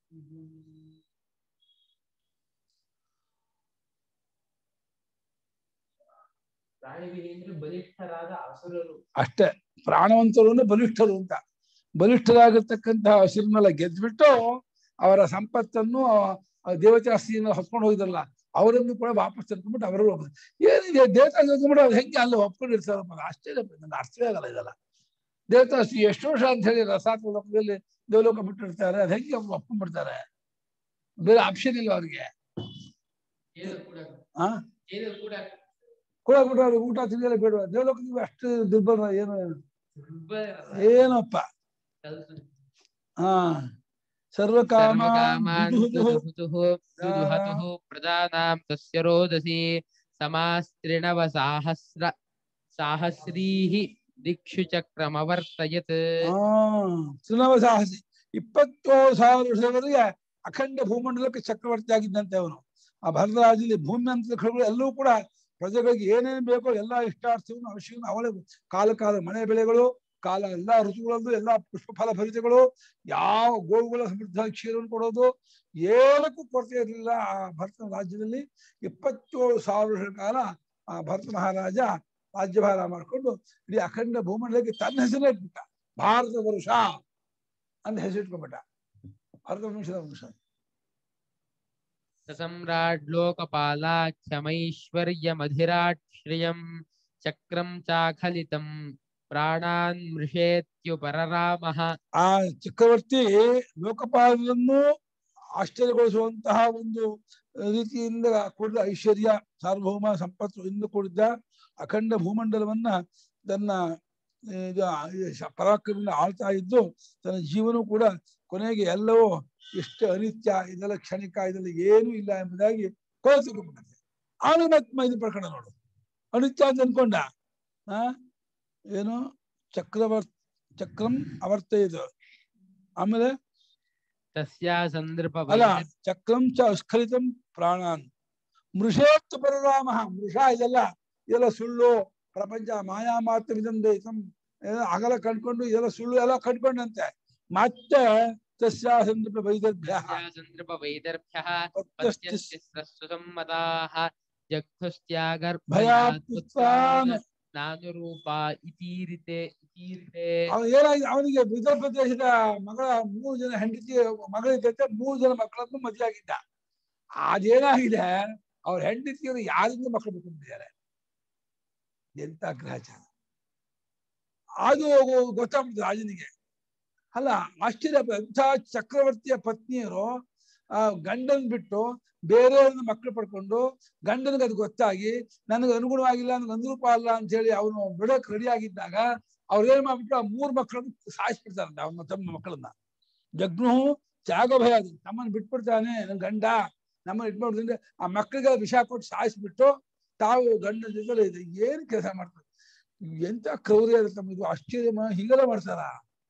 ಪ್ರಾಣಿಭಿಃ ಅಂದ್ರೆ ಬಲಿಷ್ಠರಾದ ಅಸುರರು ಅಷ್ಟೇ ಪ್ರಾಣವಂತರು ಅಂದ್ರೆ ಬಲಿಷ್ಠರು ಅಂತ ಬಲಿಷ್ಠರಾಗಿರ್ತಕ್ಕಂತಹ ಹಸಿರನ್ನೆಲ್ಲ ಗೆದ್ಬಿಟ್ಟು ಅವರ ಸಂಪತ್ತನ್ನು ಆ ದೇವತೆ ಆಸ್ತಿಯನ್ನು ಹೊತ್ಕೊಂಡು ಹೋಗಿದ್ರಲ್ಲ ಅವರನ್ನು ಕೂಡ ವಾಪಸ್ ತಂದ್ಕೊಂಡ್ಬಿಟ್ಟು ಅವರು ಏನಿದೆ ದೇವತಾ ತಂದ್ಕೊಂಡ್ಬಿಟ್ಟು ಅವ್ರು ಹೆಂಗೆ ಅಲ್ಲಿ ಒಪ್ಕೊಂಡಿರ್ತಾರಪ್ಪ ಆಶ್ಚರ್ಯ ನಂಗೆ ಅರ್ಥವೇ ಆಗಲ್ಲ ಇದೆಲ್ಲ ದೇವತಾ ಆಸ್ತಿ ಎಷ್ಟು ವರ್ಷ ಅಂತ ಹೇಳಿ ರಸಾತ್ಮ ಲೋಕದಲ್ಲಿ ದೇವಲೋಕ ಬಿಟ್ಟಿರ್ತಾರೆ ಅದು ಹೆಂಗೆ ಅವ್ರು ಒಪ್ಕೊಂಡ್ಬಿಡ್ತಾರೆ ಬೇರೆ ಆಪ್ಷನ್ ಇಲ್ಲ ಅವ್ರಿಗೆ ಏನು ಕೂಡ ಆ ಏನು ಕೂಡ ಕೂಡ ಕೂಡ ಅವ್ರಿಗೆ ಊಟ ತಿಂದಿಲ್ಲ ಬೇಡ ದೇವಲೋಕದಲ್ಲಿ ಅಷ್ಟು ದುರ್ಬಲ ಏನು ದುರ್ಬಲ ಏನಪ್ಪ ಕೆಲ್ಸ. ಹಾ ಸರ್ವಕಾಮ ಸರ್ವಕಾಮಾನ್ ವಿದುಹುದುಹು. ಸುದುಹುತುಃ ಸುದುಹತುಃ ಪ್ರಜಾನಾಂ ತಸ್ಯ ರೋದಸಿ ಸಮಾಸ್ತ್ರಿಣವ ಸಾಹಸ್ರ ಸಾಹಸ್ರೀಃ ದಿಕ್ಷು ಚಕ್ರಮವರ್ತಯತ್ ಆ ತೃಣವ ಸಾಹಸಿ ಇಪ್ಪತ್ತೇಳು ಸಾವಿರ ವರ್ಷದವರೆಗೆ ಅಖಂಡ ಭೂಮಂಡಲಕ್ಕೆ ಚಕ್ರವರ್ತಿ ಆಗಿದ್ದಂತೆ ಅವನು ಆ ಭರತರಾಜಲ್ಲಿ ಭೂಮಿ ಅಂತ ಎಲ್ಲವೂ ಕೂಡ ಪ್ರಜೆಗಳಿಗೆ ಏನೇನು ಬೇಕೋ ಎಲ್ಲಾ ಇಷ್ಟಾರ್ಥವನ್ನು ಅವಶ್ಯವನ್ನು ಅವಳೇ ಕಾಲ ಕಾಲ ಮಳೆ ಬೆಳೆಗಳು ಕಾಲ ಎಲ್ಲಾ ಋತುಗಳಲ್ಲೂ ಎಲ್ಲಾ ಪುಷ್ಪ ಫಲ ಭರಿತಗಳು ಯಾವ ಗೋವುಗಳ ಸಮೃದ್ಧ ಕ್ಷೀರವನ್ನು ಕೊಡೋದು ಏನಕ್ಕೂ ಕೊರತೆ ಇರಲಿಲ್ಲ ಆ ಭರತ ರಾಜ್ಯದಲ್ಲಿ ಇಪ್ಪತ್ತೇಳು ಸಾವಿರ ವರ್ಷಗಳ ಕಾಲ ಆ ಭರತ ಮಹಾರಾಜ ರಾಜ್ಯಭಾರ ಮಾಡಿಕೊಂಡು ಇಡೀ ಅಖಂಡ ಭೂಮಂಡಲಕ್ಕೆ ತನ್ನ ಹೆಸರೇ ಇಟ್ಬಿಟ್ಟ ಭಾರತ ವರುಷ ಅಂತ ಹೆಸರಿಟ್ಕೊಂಡ್ಬಿಟ್ಟ ಭಾರತ ವಂಶದ ವಂಶ ಸಮ್ರಾಟ್ ಲೋಕಪಾಲಾಖ್ಯಮೈಶ್ವರ್ಯಮಧಿರಾಟ್ ಶ್ರಿಯಂ ಚಕ್ರಂ ಚಾಖಲಿತಂ ಪ್ರಾಣಾನ್ ಮೃಷೇತ್ಯುಪರರಾಮಃ ಆ ಚಕ್ರವರ್ತಿ ಲೋಕಪಾಲನನ್ನು ಆಶ್ಚರ್ಯಗೊಳಿಸುವಂತಹ ಒಂದು ರೀತಿಯಿಂದ ಕೂಡಿದ ಐಶ್ವರ್ಯ ಸಾರ್ವಭೌಮ ಸಂಪತ್ತು ಇಂದ ಕೂಡಿದ್ದ ಅಖಂಡ ಭೂಮಂಡಲವನ್ನ ತನ್ನ ಇದು ಶ- ಪರಾಕ್ರಮದಿಂದ ಆಳ್ತಾ ಇದ್ದು ತನ್ನ ಜೀವನ ಕೂಡ ಕೊನೆಗೆ ಎಲ್ಲವೂ ಎಷ್ಟು ಅನಿತ್ಯ ಇದೆಲ್ಲ ಕ್ಷಣಿಕ ಇದೆಲ್ಲ ಏನೂ ಇಲ್ಲ ಎಂಬುದಾಗಿ ಕೊನೆ ತಿಳ್ಕೊಂಡ್ಬಿಟ್ಟೆ ಆಮೇಲೆ ಮತ್ತೆ ಇದು ಪ್ರಕರಣ ನೋಡು ಅನಿತ್ಯ ಅಂತ ಅನ್ಕೊಂಡ ಆ ಏನು ಚಕ್ರವರ್ತಿ ಚಕ್ರಂ ಅವರ್ತಯಿತು ಆಮೇಲೆ ತಸ್ಯಾ ಸಂದರ್ಭ ಅಲ್ಲ ಚಕ್ರಂ ಚ ಸ್ಖಲಿತಂ ಪ್ರಾಣಾನ್ ಮೃಷೇತ್ ಪರರಾಮ ಮೃಷ ಇದೆಲ್ಲ ಇದೆಲ್ಲ ಸುಳ್ಳು ಪ್ರಪಂಚ ಮಾಯಾ ಮಾತ್ರ ವಿದಂದೈತಂ ಏನೋ ಅಗಲ ಕಂಡ್ಕೊಂಡು ಇದೆಲ್ಲ ಸುಳ್ಳು ಎಲ್ಲ ಕಂಡ್ಕೊಂಡಂತೆ ಮತ್ತೆ ತಸ್ಯಾಸಂದರ್ಭ ವೈದರ್ಭ್ಯ ಸಂದರ್ಭ ವೈದರ್ಭ್ಯಃ ಪತ್ಯಶ್ಚ ಪತ್ಯಸ್ತಿಸ್ರಸ್ಸುಸಮ್ಮತಾಃ ಜಗ್ಧುಸ್ತ್ಯಾಗರ್ಭಯಾತ್ ಭಯಾತ್ ಪುತ್ರಾನ್ ಪುತ್ರಾನ್ ನಾನುರೂಪ ಇತೀರಿತೆ ಇತೀರಿತೆ ಅವನು ಏನಾಗಿದೆ ಅವನಿಗೆ ವಿದರ್ಭ ದೇಶದ ಮಗಳ ಮೂರು ಜನ ಹೆಂಡತಿ ಮಗಳಿದ್ದಂತೆ ಮೂರು ಜನ ಮಕ್ಕಳನ್ನು ಮದುವೆ ಆಗಿದ್ದ ಅದೇನಾಗಿದೆ ಅವ್ರ ಹೆಂಡತಿಯವರು ಯಾರಿಂದ ಮಕ್ಕಳು ಬಿಟ್ಕೊಂಡಿದ್ದಾರೆ ಎಂತ ಗ್ರಹಚಾರ ಅದು ಗೊತ್ತಾಗ್ಬಿಡ್ತು ರಾಜನಿಗೆ ಅಲ್ಲ ಆಶ್ಚರ್ಯ ಎಂಥ ಚಕ್ರವರ್ತಿಯ ಪತ್ನಿಯರು ಆ ಗಂಡನ್ ಬಿಟ್ಟು ಬೇರೆಯವ್ರನ್ನ ಮಕ್ಕಳು ಪಡ್ಕೊಂಡು ಗಂಡನಿಗೆ ಅದು ಗೊತ್ತಾಗಿ ನನಗೆ ಅನುಗುಣವಾಗಿಲ್ಲ ನನಗೆ ಅನುರೂಪ ಅಲ್ಲ ಅಂತ ಹೇಳಿ ಅವನು ಬಿಡಕ್ ರೆಡಿ ಆಗಿದ್ದಾಗ ಅವ್ರು ಏನ್ ಮಾಡ್ಬಿಟ್ಟು ಆ ಮೂರ್ ಮಕ್ಕಳನ್ನು ಸಾಯಿಸ್ಬಿಡ್ತಾರಂತೆ ಅವನ ತಮ್ಮ ಮಕ್ಕಳನ್ನ ಜಗ್ನು ತ್ಯಾಗ ಭಯ ಅದು ನಮ್ಮನ್ನು ಬಿಟ್ಬಿಡ್ತಾನೆ ನನ್ ಗಂಡ ನಮ್ಮನ್ನ ಇಟ್ಬಿಡ್ತೀನಿ ಆ ಮಕ್ಕಳಿಗೆ ವಿಷ ಕೊಟ್ಟು ಸಾಯಿಸ್ಬಿಟ್ಟು ತಾವು ಗಂಡನ ಜೊತೆ ಇದು ಏನ್ ಕೆಲಸ ಮಾಡ್ತಾರೆ ಎಂತ ಕ್ರೌರ್ಯ ಇರುತ್ತೆ ನಮ್ಗೆ ಇದು ಆಶ್ಚರ್ಯ ಮ- ಹೀಗೆಲ್ಲ ಮಾಡ್ತಾರ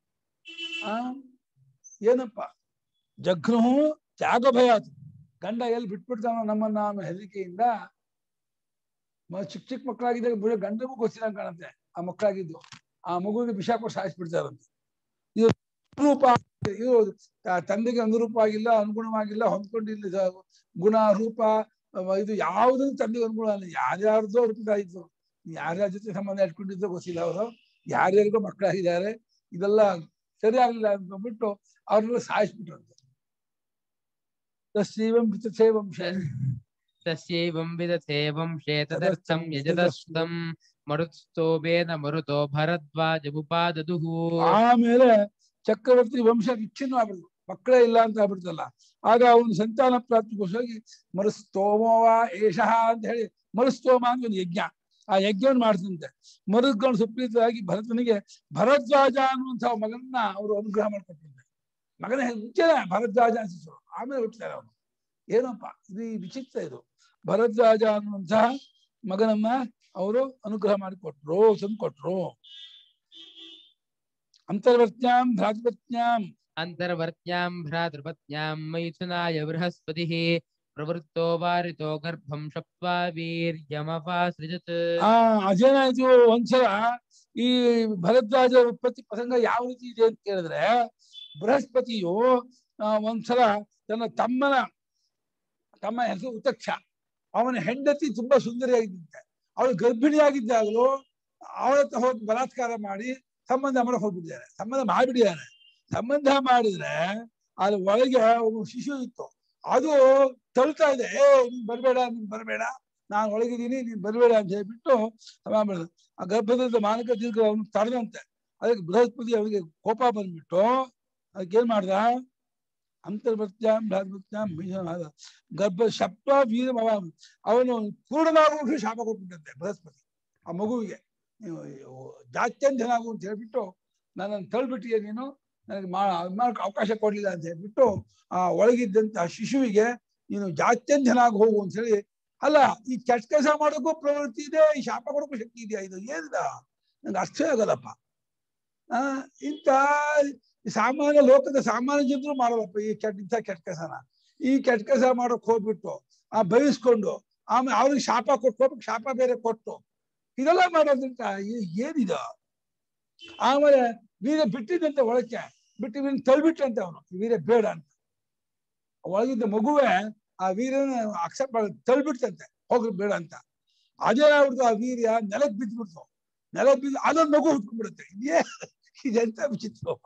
ಆ ಏನಪ್ಪ ಜಘ್ನು ತ್ಯಾಗ ಭಯ ಅದು ಗಂಡ ಎಲ್ಲಿ ಬಿಟ್ಬಿಡ್ತಾನೋ ನಮ್ಮನ್ನ ಅನ್ನೋ ಹೆದರಿಕೆಯಿಂದ ಮ- ಚಿಕ್ಕ ಚಿಕ್ಕ ಮಕ್ಕಳಾಗಿದ್ದಾಗ ಬಿಡ ಗಂಡಗೂ ಗೊತ್ತಿಲ್ಲ ಕಾಣುತ್ತೆ ಆ ಮಕ್ಕಳಾಗಿದ್ದು ಆ ಮಗುವಿಗೆ ವಿಷ ಕೊಟ್ಟು ಸಾಯಿಸ್ಬಿಡ್ತಾರಂತೆ ಇದು ಅನುರೂಪ ಇದು ತ- ತಂದೆಗೆ ಅನುರೂಪ ಆಗಿಲ್ಲ ಅನುಗುಣವಾಗಿಲ್ಲ ಹೊಂದ್ಕೊಂಡಿಲ್ಲ ಇದು ಗುಣ ರೂಪ ಅವ ಇದು ಯಾವುದನ್ನು ತಂದೆಗೆ ಅನುಗುಣ ಅಲ್ಲ ಯಾರ್ಯಾರ್ದೋ ರೂಪ ಇತ್ತು ಯಾರ್ಯಾರ ಜೊತೆ ಸಂಬಂಧ ಇಟ್ಕೊಂಡಿದ್ದೋ ಗೊತ್ತಿಲ್ಲ ಅವರು ಯಾರ್ಯಾರಿಗೋ ಮಕ್ಕಳಾಗಿದ್ದಾರೆ ಇದೆಲ್ಲ ಸರಿಯಾಗಲಿಲ್ಲ ಅಂದ್ಬಿಟ್ಟು ಅವ್ರನ್ನೆಲ್ಲ ಸಾಯಿಸ್ಬಿಟ್ರಂತೆ ತಸ್ಸೈವಂ ವಿತಥೈವಂ ಶೇ- ತಸ್ಯೈವಂ ವಿದಥೇ ವಂಶೇ ತದರ್ಥಂ ಯಜತಸ್ತಂ ಮರುತ್ಸ್ತೋಬೇನ ಮರುತೋ ಭರದ್ವಾಜಮುಪಾದದುಃ ಆಮೇಲೆ ಚಕ್ರವರ್ತಿ ವಂಶ ವಿಚ್ಛಿನ್ನ ಆಗ್ಬಿಡ್ತು ಮಕ್ಕಳೇ ಇಲ್ಲ ಅಂತ ಆಗ್ಬಿಡ್ತಲ್ಲ ಆಗ ಅವನು ಸಂತಾನ ಪ್ರಾಪ್ತಿಗೋಸ್ಕರ ಮರುಸ್ತೋಮವ ಏಷಃ ಅಂತ ಹೇಳಿ ಮರುಸ್ತೋಮ ಅಂತ ಒಂದು ಯಜ್ಞ ಆ ಯಜ್ಞವನ್ನು ಮಾಡ್ತಂತೆ ಮರುದ್ಕೊಂಡು ಸುಪ್ರೀತರಾಗಿ ಭರತನಿಗೆ ಭರದ್ವಾಜ ಅನ್ನುವಂಥ ಮಗನನ್ನ ಅವರು ಅನುಗ್ರಹ ಮಾಡ್ಕೊಟ್ಟಿದ್ದಾರೆ ಮಗನ ಹೆಸರು ಮುಂಚೆನೆ ಭರದ್ವಾಜ ಅಂತ ಹೆಸರು ಆಮೇಲೆ ಹುಟ್ಟುತ್ತಾರೆ ಅವನು ಏನಪ್ಪ ಇದು ಈ ವಿಚಿತ್ರ ಇದು ಭರದ್ವಾಜ ಅನ್ನುವಂತಹ ಮಗನನ್ನ ಅವರು ಅನುಗ್ರಹ ಮಾಡಿಕೊಟ್ರು ತಂದು ಕೊಟ್ರು ಅಂತರ್ವರ್ತ್ಯಾಂ ಭ್ರಾತೃಪತ್ಯಾಂ ಅಂತರ್ವರ್ತ್ಯಾಂ ಭ್ರಾತೃಪತ್ಯಾಂ ಮೈಥುನಾಯ ಬೃಹಸ್ಪತಿಃ ಪ್ರವೃತ್ತೋ ವಾರಿತೋ ಗರ್ಭಂ ಶಪ್ವಾ ವೀರ್ಯಮಪಾಸೃಜತ್ ಆ ಅದೇನಾಯ್ತು ಒಂದ್ಸಲ ಈ ಭರದ್ವಾಜ ಉತ್ಪತ್ತಿ ಪ್ರಸಂಗ ಯಾವ ರೀತಿ ಇದೆ ಅಂತ ಕೇಳಿದ್ರೆ ಬೃಹಸ್ಪತಿಯು ಆ, ಒಂದ್ಸಲ ತನ್ನ ತಮ್ಮನ ತಮ್ಮ ಹೆಸರು ಉತಕ್ಷ ಅವನ ಹೆಂಡತಿ ತುಂಬಾ ಸುಂದರಿಯಾಗಿದ್ದಂತೆ ಅವಳು ಗರ್ಭಿಣಿಯಾಗಿದ್ದಾಗಲೂ ಅವಳ ಹತ್ರ ಹೋಗಿ ಬಲಾತ್ಕಾರ ಮಾಡಿ ಸಂಬಂಧ ಮಾಡಕ್ ಹೋಗ್ಬಿಟ್ಟಿದ್ದಾರೆ ಸಂಬಂಧ ಮಾಡಿಬಿಟ್ಟಿದ್ದಾರೆ ಸಂಬಂಧ ಮಾಡಿದ್ರೆ ಅಲ್ಲಿ ಒಳಗೆ ಒಬ್ಬ ಶಿಶು ಇತ್ತು ಅದು ತಳ್ತಾ ಇದೆ ಏ ನೀನ್ ಬರ್ಬೇಡ ನೀನ್ ಬರ್ಬೇಡ ನಾನು ಒಳಗಿದ್ದೀನಿ ನೀನ್ ಬರ್ಬೇಡ ಅಂತ ಹೇಳ್ಬಿಟ್ಟು ಮಾಡ್ಬಿಡ್ದು ಆ ಗರ್ಭದಿಂದ ಮಾನಕ ದೀರ್ಘ ಅವನು ತಡೆದಂತೆ ಅದಕ್ಕೆ ಬೃಹಸ್ಪತಿ ಅವನಿಗೆ ಕೋಪ ಬಂದ್ಬಿಟ್ಟು ಅದಕ್ಕೆ ಏನ್ ಮಾಡ್ದ ಅಂತರ್ವರ್ತ್ಯಾಂ ಭ್ರಾತೃತ್ಯಾಂ ಮೀನನಾದ. ಗರ್ಭ ಶಪ್ತ ವೀರ ಅವನು ಪೂರ್ಣನಾಗುವ ಶಾಪ ಕೊಟ್ಬಿಟ್ಟಂತೆ ಬೃಹಸ್ಪತಿ ಆ ಮಗುವಿಗೆ ನೀವು ಜಾತ್ಯಂಧನಾಗು ಅಂತ ಹೇಳ್ಬಿಟ್ಟು ನನ್ನನ್ನು ತಳ್ಬಿಟ್ಟಿಯ ನೀನು ನನಗೆ ಮಾ ಅದ್ ಮಾಡಕ್ ಅವಕಾಶ ಕೊಡ್ಲಿಲ್ಲ ಅಂತ ಹೇಳ್ಬಿಟ್ಟು ಆ ಒಳಗಿದ್ದಂತ ಶಿಶುವಿಗೆ ನೀನು ಜಾತ್ಯಂಧನಾಗಿ ಹೋಗು ಅಂತ ಹೇಳಿ ಅಲ್ಲ ಈ ಕೆಟ್ಟ ಕೆಲಸ ಮಾಡೋಕ್ಕೂ ಪ್ರವೃತ್ತಿ ಇದೆ ಈ ಶಾಪ ಕೊಡೋಕ್ಕೂ ಶಕ್ತಿ ಇದೆಯಾ ಇದು ಏನಿದ ನಂಗೆ ಅರ್ಥವೇ ಆಗಲ್ಲಪ್ಪ ಆ ಇಂಥ ಸಾಮಾನ್ಯ ಲೋಕದ ಸಾಮಾನ್ಯ ಜನರು ಮಾಡಲ್ಲಪ್ಪ ಈ ಕೆಟ್ಟ ಇಂಥ ಕೆಟ್ಟ ಕೆಲಸನ ಈ ಕೆಟ್ಟ ಕೆಲಸ ಮಾಡೋಕ್ ಹೋಗ್ಬಿಟ್ಟು ಆ ಬಯಸ್ಕೊಂಡು ಆಮೇಲೆ ಅವ್ರಿಗೆ ಶಾಪ ಕೊಟ್ಟು ಹೋಗ್ಬೇಕು ಶಾಪ ಬೇರೆ ಕೊಟ್ಟು ಇದೆಲ್ಲ ಮಾಡೋದ್ರಿಂದ ಏ- ಏನಿದು ಆಮೇಲೆ ವೀರ ಬಿಟ್ಟಿದ್ದಂತೆ ಒಳಕ್ಕೆ ಬಿಟ್ಟು ವೀರನ್ ತಳ್ಬಿಟ್ಟಂತೆ ಅವನು ವೀರ ಬೇಡ ಅಂತ ಒಳಗಿದ್ದ ಮಗುವೆ ಆ ವೀರನ ಅಕ್ಸೆಪ್ಟ್ ಮಾಡ ತಳ್ಬಿಡ್ತಂತೆ ಹೋಗ್ರಿ ಬೇಡ ಅಂತ ಅದೇನಾಗ್ಬಿಡ್ತು ಆ ವೀರ್ಯ ನೆಲಕ್ ಬಿದ್ದ್ಬಿಡ್ತು ನೆಲಕ್ ಬಿದ್ದು ಅದೊಂದು ಮಗು ಹುಟ್ಕೊಂಡ್ಬಿಡುತ್ತೆ ಇದೇ ಇದೆಂತ ವಿಚಿತ್ರಪ್ಪ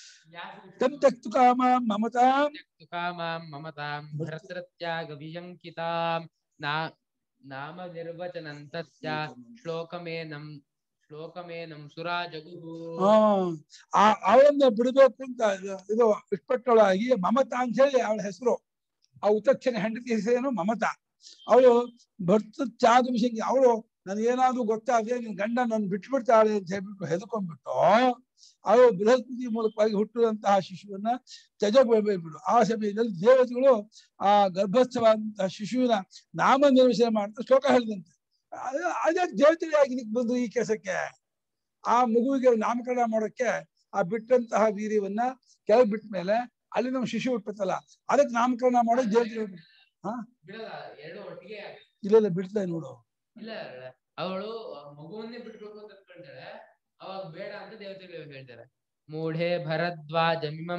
ತಮ್ ತಕ್ತು ಕಾಮ ಮಮತಾಂ त्यक्तु कामां ममतां भर्तृत्याग विशङ्कितां ना नाम निर्वचनं तस्य श्लोकमेनं श्लोकमेनं सुराजगुः ಆ ಆ- ಅವಳನ್ನ ಬಿಡಬೇಕು ಅಂತ ಇದು- ಇದು ಇಷ್ಟಪಟ್ಟವಳಾಗಿ ಮಮತಾ ಅಂತ ಹೇಳಿ ಅವಳ ಹೆಸರು ಆ ಉತಕ್ಷಣ ಹೆಂಡತಿ ಹೆಸರೇನು ಮಮತಾ ಅವಳು ಭರ್ತ ತ್ಯಾಗ ವಿಷಯ ಅವಳು ನನಗೇನಾದ್ರೂ ಗೊತ್ತಾದ್ರೆ ನಿನ್ ಗಂಡ ನನ್ ಬಿಟ್ಬಿಡ್ತಾಳೆ ಅಂತ ಹೇಳ್ಬಿಟ್ಟು ಹೆದರ್ಕೊಂಡ್ಬಿಟ್ಟು ಅವಳು ಬೃಹಸ್ಪತಿ ಮೂಲಕವಾಗಿ ಹುಟ್ಟಿದಂತಹ ಶಿಶುವನ್ನ ತ್ಯಜಬಿಡು ಆ ಸಮಯದಲ್ಲಿ ದೇವತೆಗಳು ಆ ಗರ್ಭಸ್ಥವಾದಂತಹ ಶಿಶುವಿನ ನಾಮ ನಿರ್ವಚನೆ ಮಾಡ್ತಾ ಶ್ಲೋಕ ಹೇಳಿದಂತೆ ಅದೇ ಅದೇ ದೇವತೆಯಾಗಿ ಬಂದು ಈ ಕೆಲಸಕ್ಕೆ ಆ ಮಗುವಿಗೆ ನಾಮಕರಣ ಮಾಡೋಕ್ಕೆ ಆ ಬಿಟ್ಟಂತಹ ವೀರ್ಯವನ್ನ ಕೆಳಗೆ ಬಿಟ್ಟ ಮೇಲೆ ಅಲ್ಲಿ ನಮ್ಮ ಶಿಶು ಹುಟ್ಟುತ್ತಲ್ಲ ಅದಕ್ಕೆ ನಾಮಕರಣ ಮಾಡೋದು ದೇವತೆ ಬಿಡಲ್ಲ ಎರಡು ಒಟ್ಟಿಗೆ ಇಲ್ಲ ಇಲ್ಲ ಬಿಡ್ತಾ ನೋಡು ಇಲ್ಲ ಅವಳು ಮಗುವನ್ನೇ ಬಿಟ್ಬೇಕು ಅಂತ ಅನ್ಕೊಳ್ತಾಳೆ ಅವಾಗ ಬೇಡ ಅಂತ ದೇವತೆಗಳು ಹೇಳ್ತಾರೆ ಮೂಢೆ ಭರದ್ವಾಜಮಿಮಂ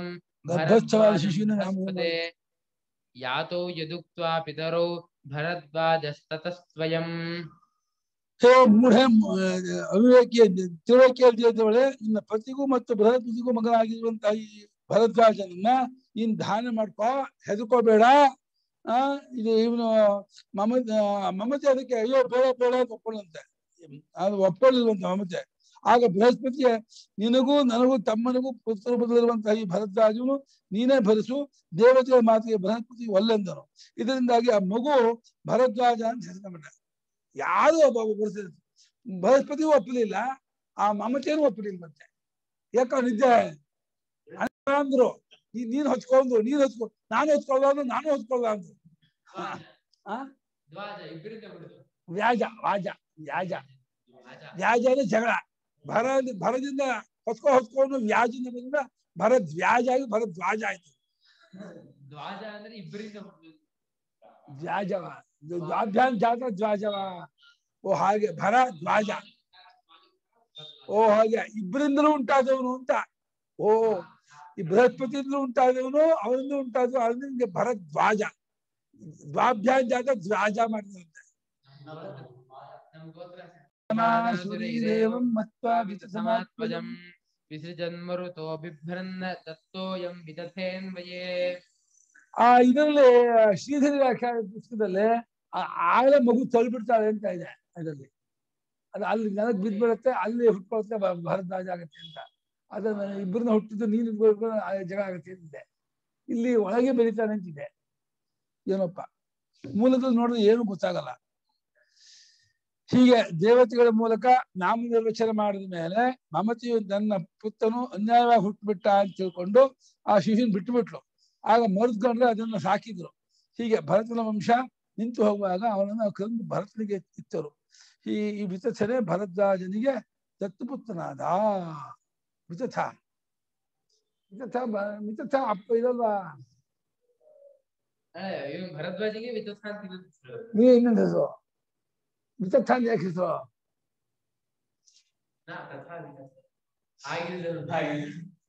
ಗರ್ಭಸ್ಥವಾದ ಶಿಶುವಿನ ನಾಮ ಭರದ್ವಾಜಸ್ಪದೆ ಯಾತೋ ಯದುಕ್ತ್ವಾ ಪಿತರೌ ಭರದ್ವಾಜಸ್ತತಸ್ತ್ವಯಂ ಹೇ ಮೂಢ ಅವಿವೇಕಿಯ ತಿಳುವಳಿಕೆ ಇದ್ದವಳೆ ನಿನ್ನ ಪತಿಗೂ ಮತ್ತು ಬೃಹಸ್ಪತಿಗೂ ಮಗನಾಗಿರುವಂತಹ ಈ ಭರದ್ವಾಜನನ್ನ ಇನ್ ದಾನ ಮಾಡ್ಕೋ ಹೆದರ್ಕೋಬೇಡ ಆ ಇದು ಇವನು ಮಮ ಆ, ಮಮತೆ ಅದಕ್ಕೆ ಅಯ್ಯೋ ಬೇಡ ಬೇಡ ಅಂತ ಒಪ್ಕೊಳ್ಳಂತೆ ಅದು ಒಪ್ಕೊಳ್ಳಿರುವಂತ ಮಮತೆ ಆಗ ಬೃಹಸ್ಪತಿಯ ನಿನಗೂ ನನಗೂ ತಮ್ಮನಿಗೂ ಪುತ್ರ ಬದಲಿರುವಂತಹ ಈ ಭರದ್ವಾಜನು ನೀನೇ ಭರಿಸು ದೇವತೆಯ ಮಾತಿಗೆ ಬೃಹಸ್ಪತಿ ಒಲ್ಲೆಂದನು ಇದರಿಂದಾಗಿ ಆ ಮಗು ಭರದ್ವಾಜ ಅಂತ ಹೆಸರು ಯಾರು ಒಬ್ಬ ಬರೆಸಿದ್ರು ಬೃಹಸ್ಪತಿಯೂ ಒಪ್ಪಲಿಲ್ಲ ಆ ಮಮತೆಯನ್ನು ಒಪ್ಪಲಿಲ್ಲ ಮತ್ತೆ ಯಾಕ ನಿದ್ದೆ ಅಣ್ಣ ಅಂದ್ರು ನೀ- ನೀನ್ ಹೊಚ್ಕೊಂಡು ನೀನ್ ಹೊಚ್ಕೊ ನಾನು ಹೊಚ್ಕೊಳ್ಳ ಅಂದ್ರು ನಾನು ಹೊಚ್ಕೊಳ್ಳ ಅಂದ್ರು ಆ? ದ್ವಾಜ ಇಬ್ಬರಿಂದ ಬಿಡುದು ವ್ಯಾಜ ವಾಜ ವ್ಯಾಜ ದ್ವಾಜ ವ್ಯಾಜ ಅಂದ್ರೆ ಜಗಳ ಭರ ಭರದಿಂದ ಹೊಚ್ಕೊ ಹೊಚ್ಕೊಂಡು ವ್ಯಾಜದಿಂದ ಬಂದ ಭರದ್ ವ್ಯಾಜ ಆಗಿ ಭರದ್ವಾಜ ಆಯ್ತು ದ್ವಾಜ ಅಂದ್ರೆ ಇಬ್ಬರಿಂದ ಹುಟ್ಟುದು. ದ್ವಾಜವ ದ್ವಾಭ್ಯಾನ್ ಜಾತ ದ್ವಾಜವ ಓ ಹಾಗೆ ಭರ ದ್ವಾಜ ಓ ಹಾಗೆ ಇಬ್ಬರಿಂದಲೂ ಉಂಟಾದವನು ಅಂತ ಓ ಈ ಬೃಹಸ್ಪತಿಯಿಂದಲೂ ಉಂಟಾದವನು ಅವರಿಂದ ಉಂಟಾದವು ಅದರಿಂದ ಭರದ್ವಾಜ ದ್ವಾಭ್ಯಾನ್ ಜಾತ ದ್ವಾಜ ಮಾಡಿದಂತೆ ನಮ್ ಗೋತ್ರ ಸೂರ್ಯದೇವಂ ಮತ್ವಾ ಸಮಾತ್ಮಜಂ ವಿಸೃಜನ್ಮರುತೋ ಬಿಭ್ರನ್ನ ದತ್ತೋಯಂ ವಿದಥೇನ್ವಯೇ ಆ ಇದರಲ್ಲಿ ಶ್ರೀಧರಿ ವ್ಯಾಖ್ಯಾನ ಪುಸ್ತಕದಲ್ಲಿ ಆ- ಆಗಲೇ ಮಗು ತಳ್ಬಿಡ್ತಾಳೆ ಅಂತ ಇದೆ ಅದರಲ್ಲಿ ಅದು ಅಲ್ಲಿ ನನಗ್ ಬಿದ್ದು ಬರುತ್ತೆ ಅಲ್ಲಿ ಹುಟ್ಕೊಳುತ್ತೆ ಭ- ಭರದ್ವಾಜ ಆಗತ್ತೆ ಅಂತ ಅದನ್ನ ಇಬ್ಬರನ್ನ ಹುಟ್ಟಿದ್ದು ನೀನು ಇಬ್ರು ಆ ಜಗಳ ಆಗತ್ತೆ ಅಂತಿದೆ ಇಲ್ಲಿ ಒಳಗೆ ಬೆರೀತಾನೆ ಅಂತಿದೆ ಏನಪ್ಪ ಮೂಲದಲ್ಲಿ ನೋಡಿದ್ರೆ ಏನು ಗೊತ್ತಾಗಲ್ಲ ಹೀಗೆ ದೇವತೆಗಳ ಮೂಲಕ ನಾಮ ನಿರ್ವಚನ ಮಾಡಿದ ಮೇಲೆ ಮಮತೆಯು ನನ್ನ ಪುತ್ರನು ಅನ್ಯಾಯವಾಗಿ ಹುಟ್ಟುಬಿಟ್ಟ ಅಂತ ತಿಳ್ಕೊಂಡು ಆ ಶಿಶುನ್ ಬಿಟ್ಟುಬಿಟ್ಲು ಆಗ ಮರೆದ್ಕೊಂಡ್ರೆ ಅದನ್ನ ಸಾಕಿದ್ರು ಹೀಗೆ ಭರತನ ವಂಶ ನಿಂತು ಹೋಗುವಾಗ ಅವನನ್ನು ಕಂದು ಭರತನಿಗೆ ಇತ್ತರು ಈ ಈ ವಿತಥನೆ ಭರದ್ವಾಜನಿಗೆ ದತ್ತುಪುತ್ರನಾದ ವಿತಥ ವಿತಥ ಬ- ವಿತಥ ಅಪ್ಪ ಇದಲ್ವಾ ಇವನ್ ಭರದ್ವಾಜಿಗೆ ವಿದ್ಯುತ್ ಅಂತ ಇರುತ್ತೆ. ನೀ ಇನ್ನೊಂದು ಹೆಸರು ವಿತಥ ಅಂತ ಯಾಕೆ ಹೆಸರು ನಾ ತಥಾ ವಿದ್ಯುತ್. ಆಗಿದ್ದು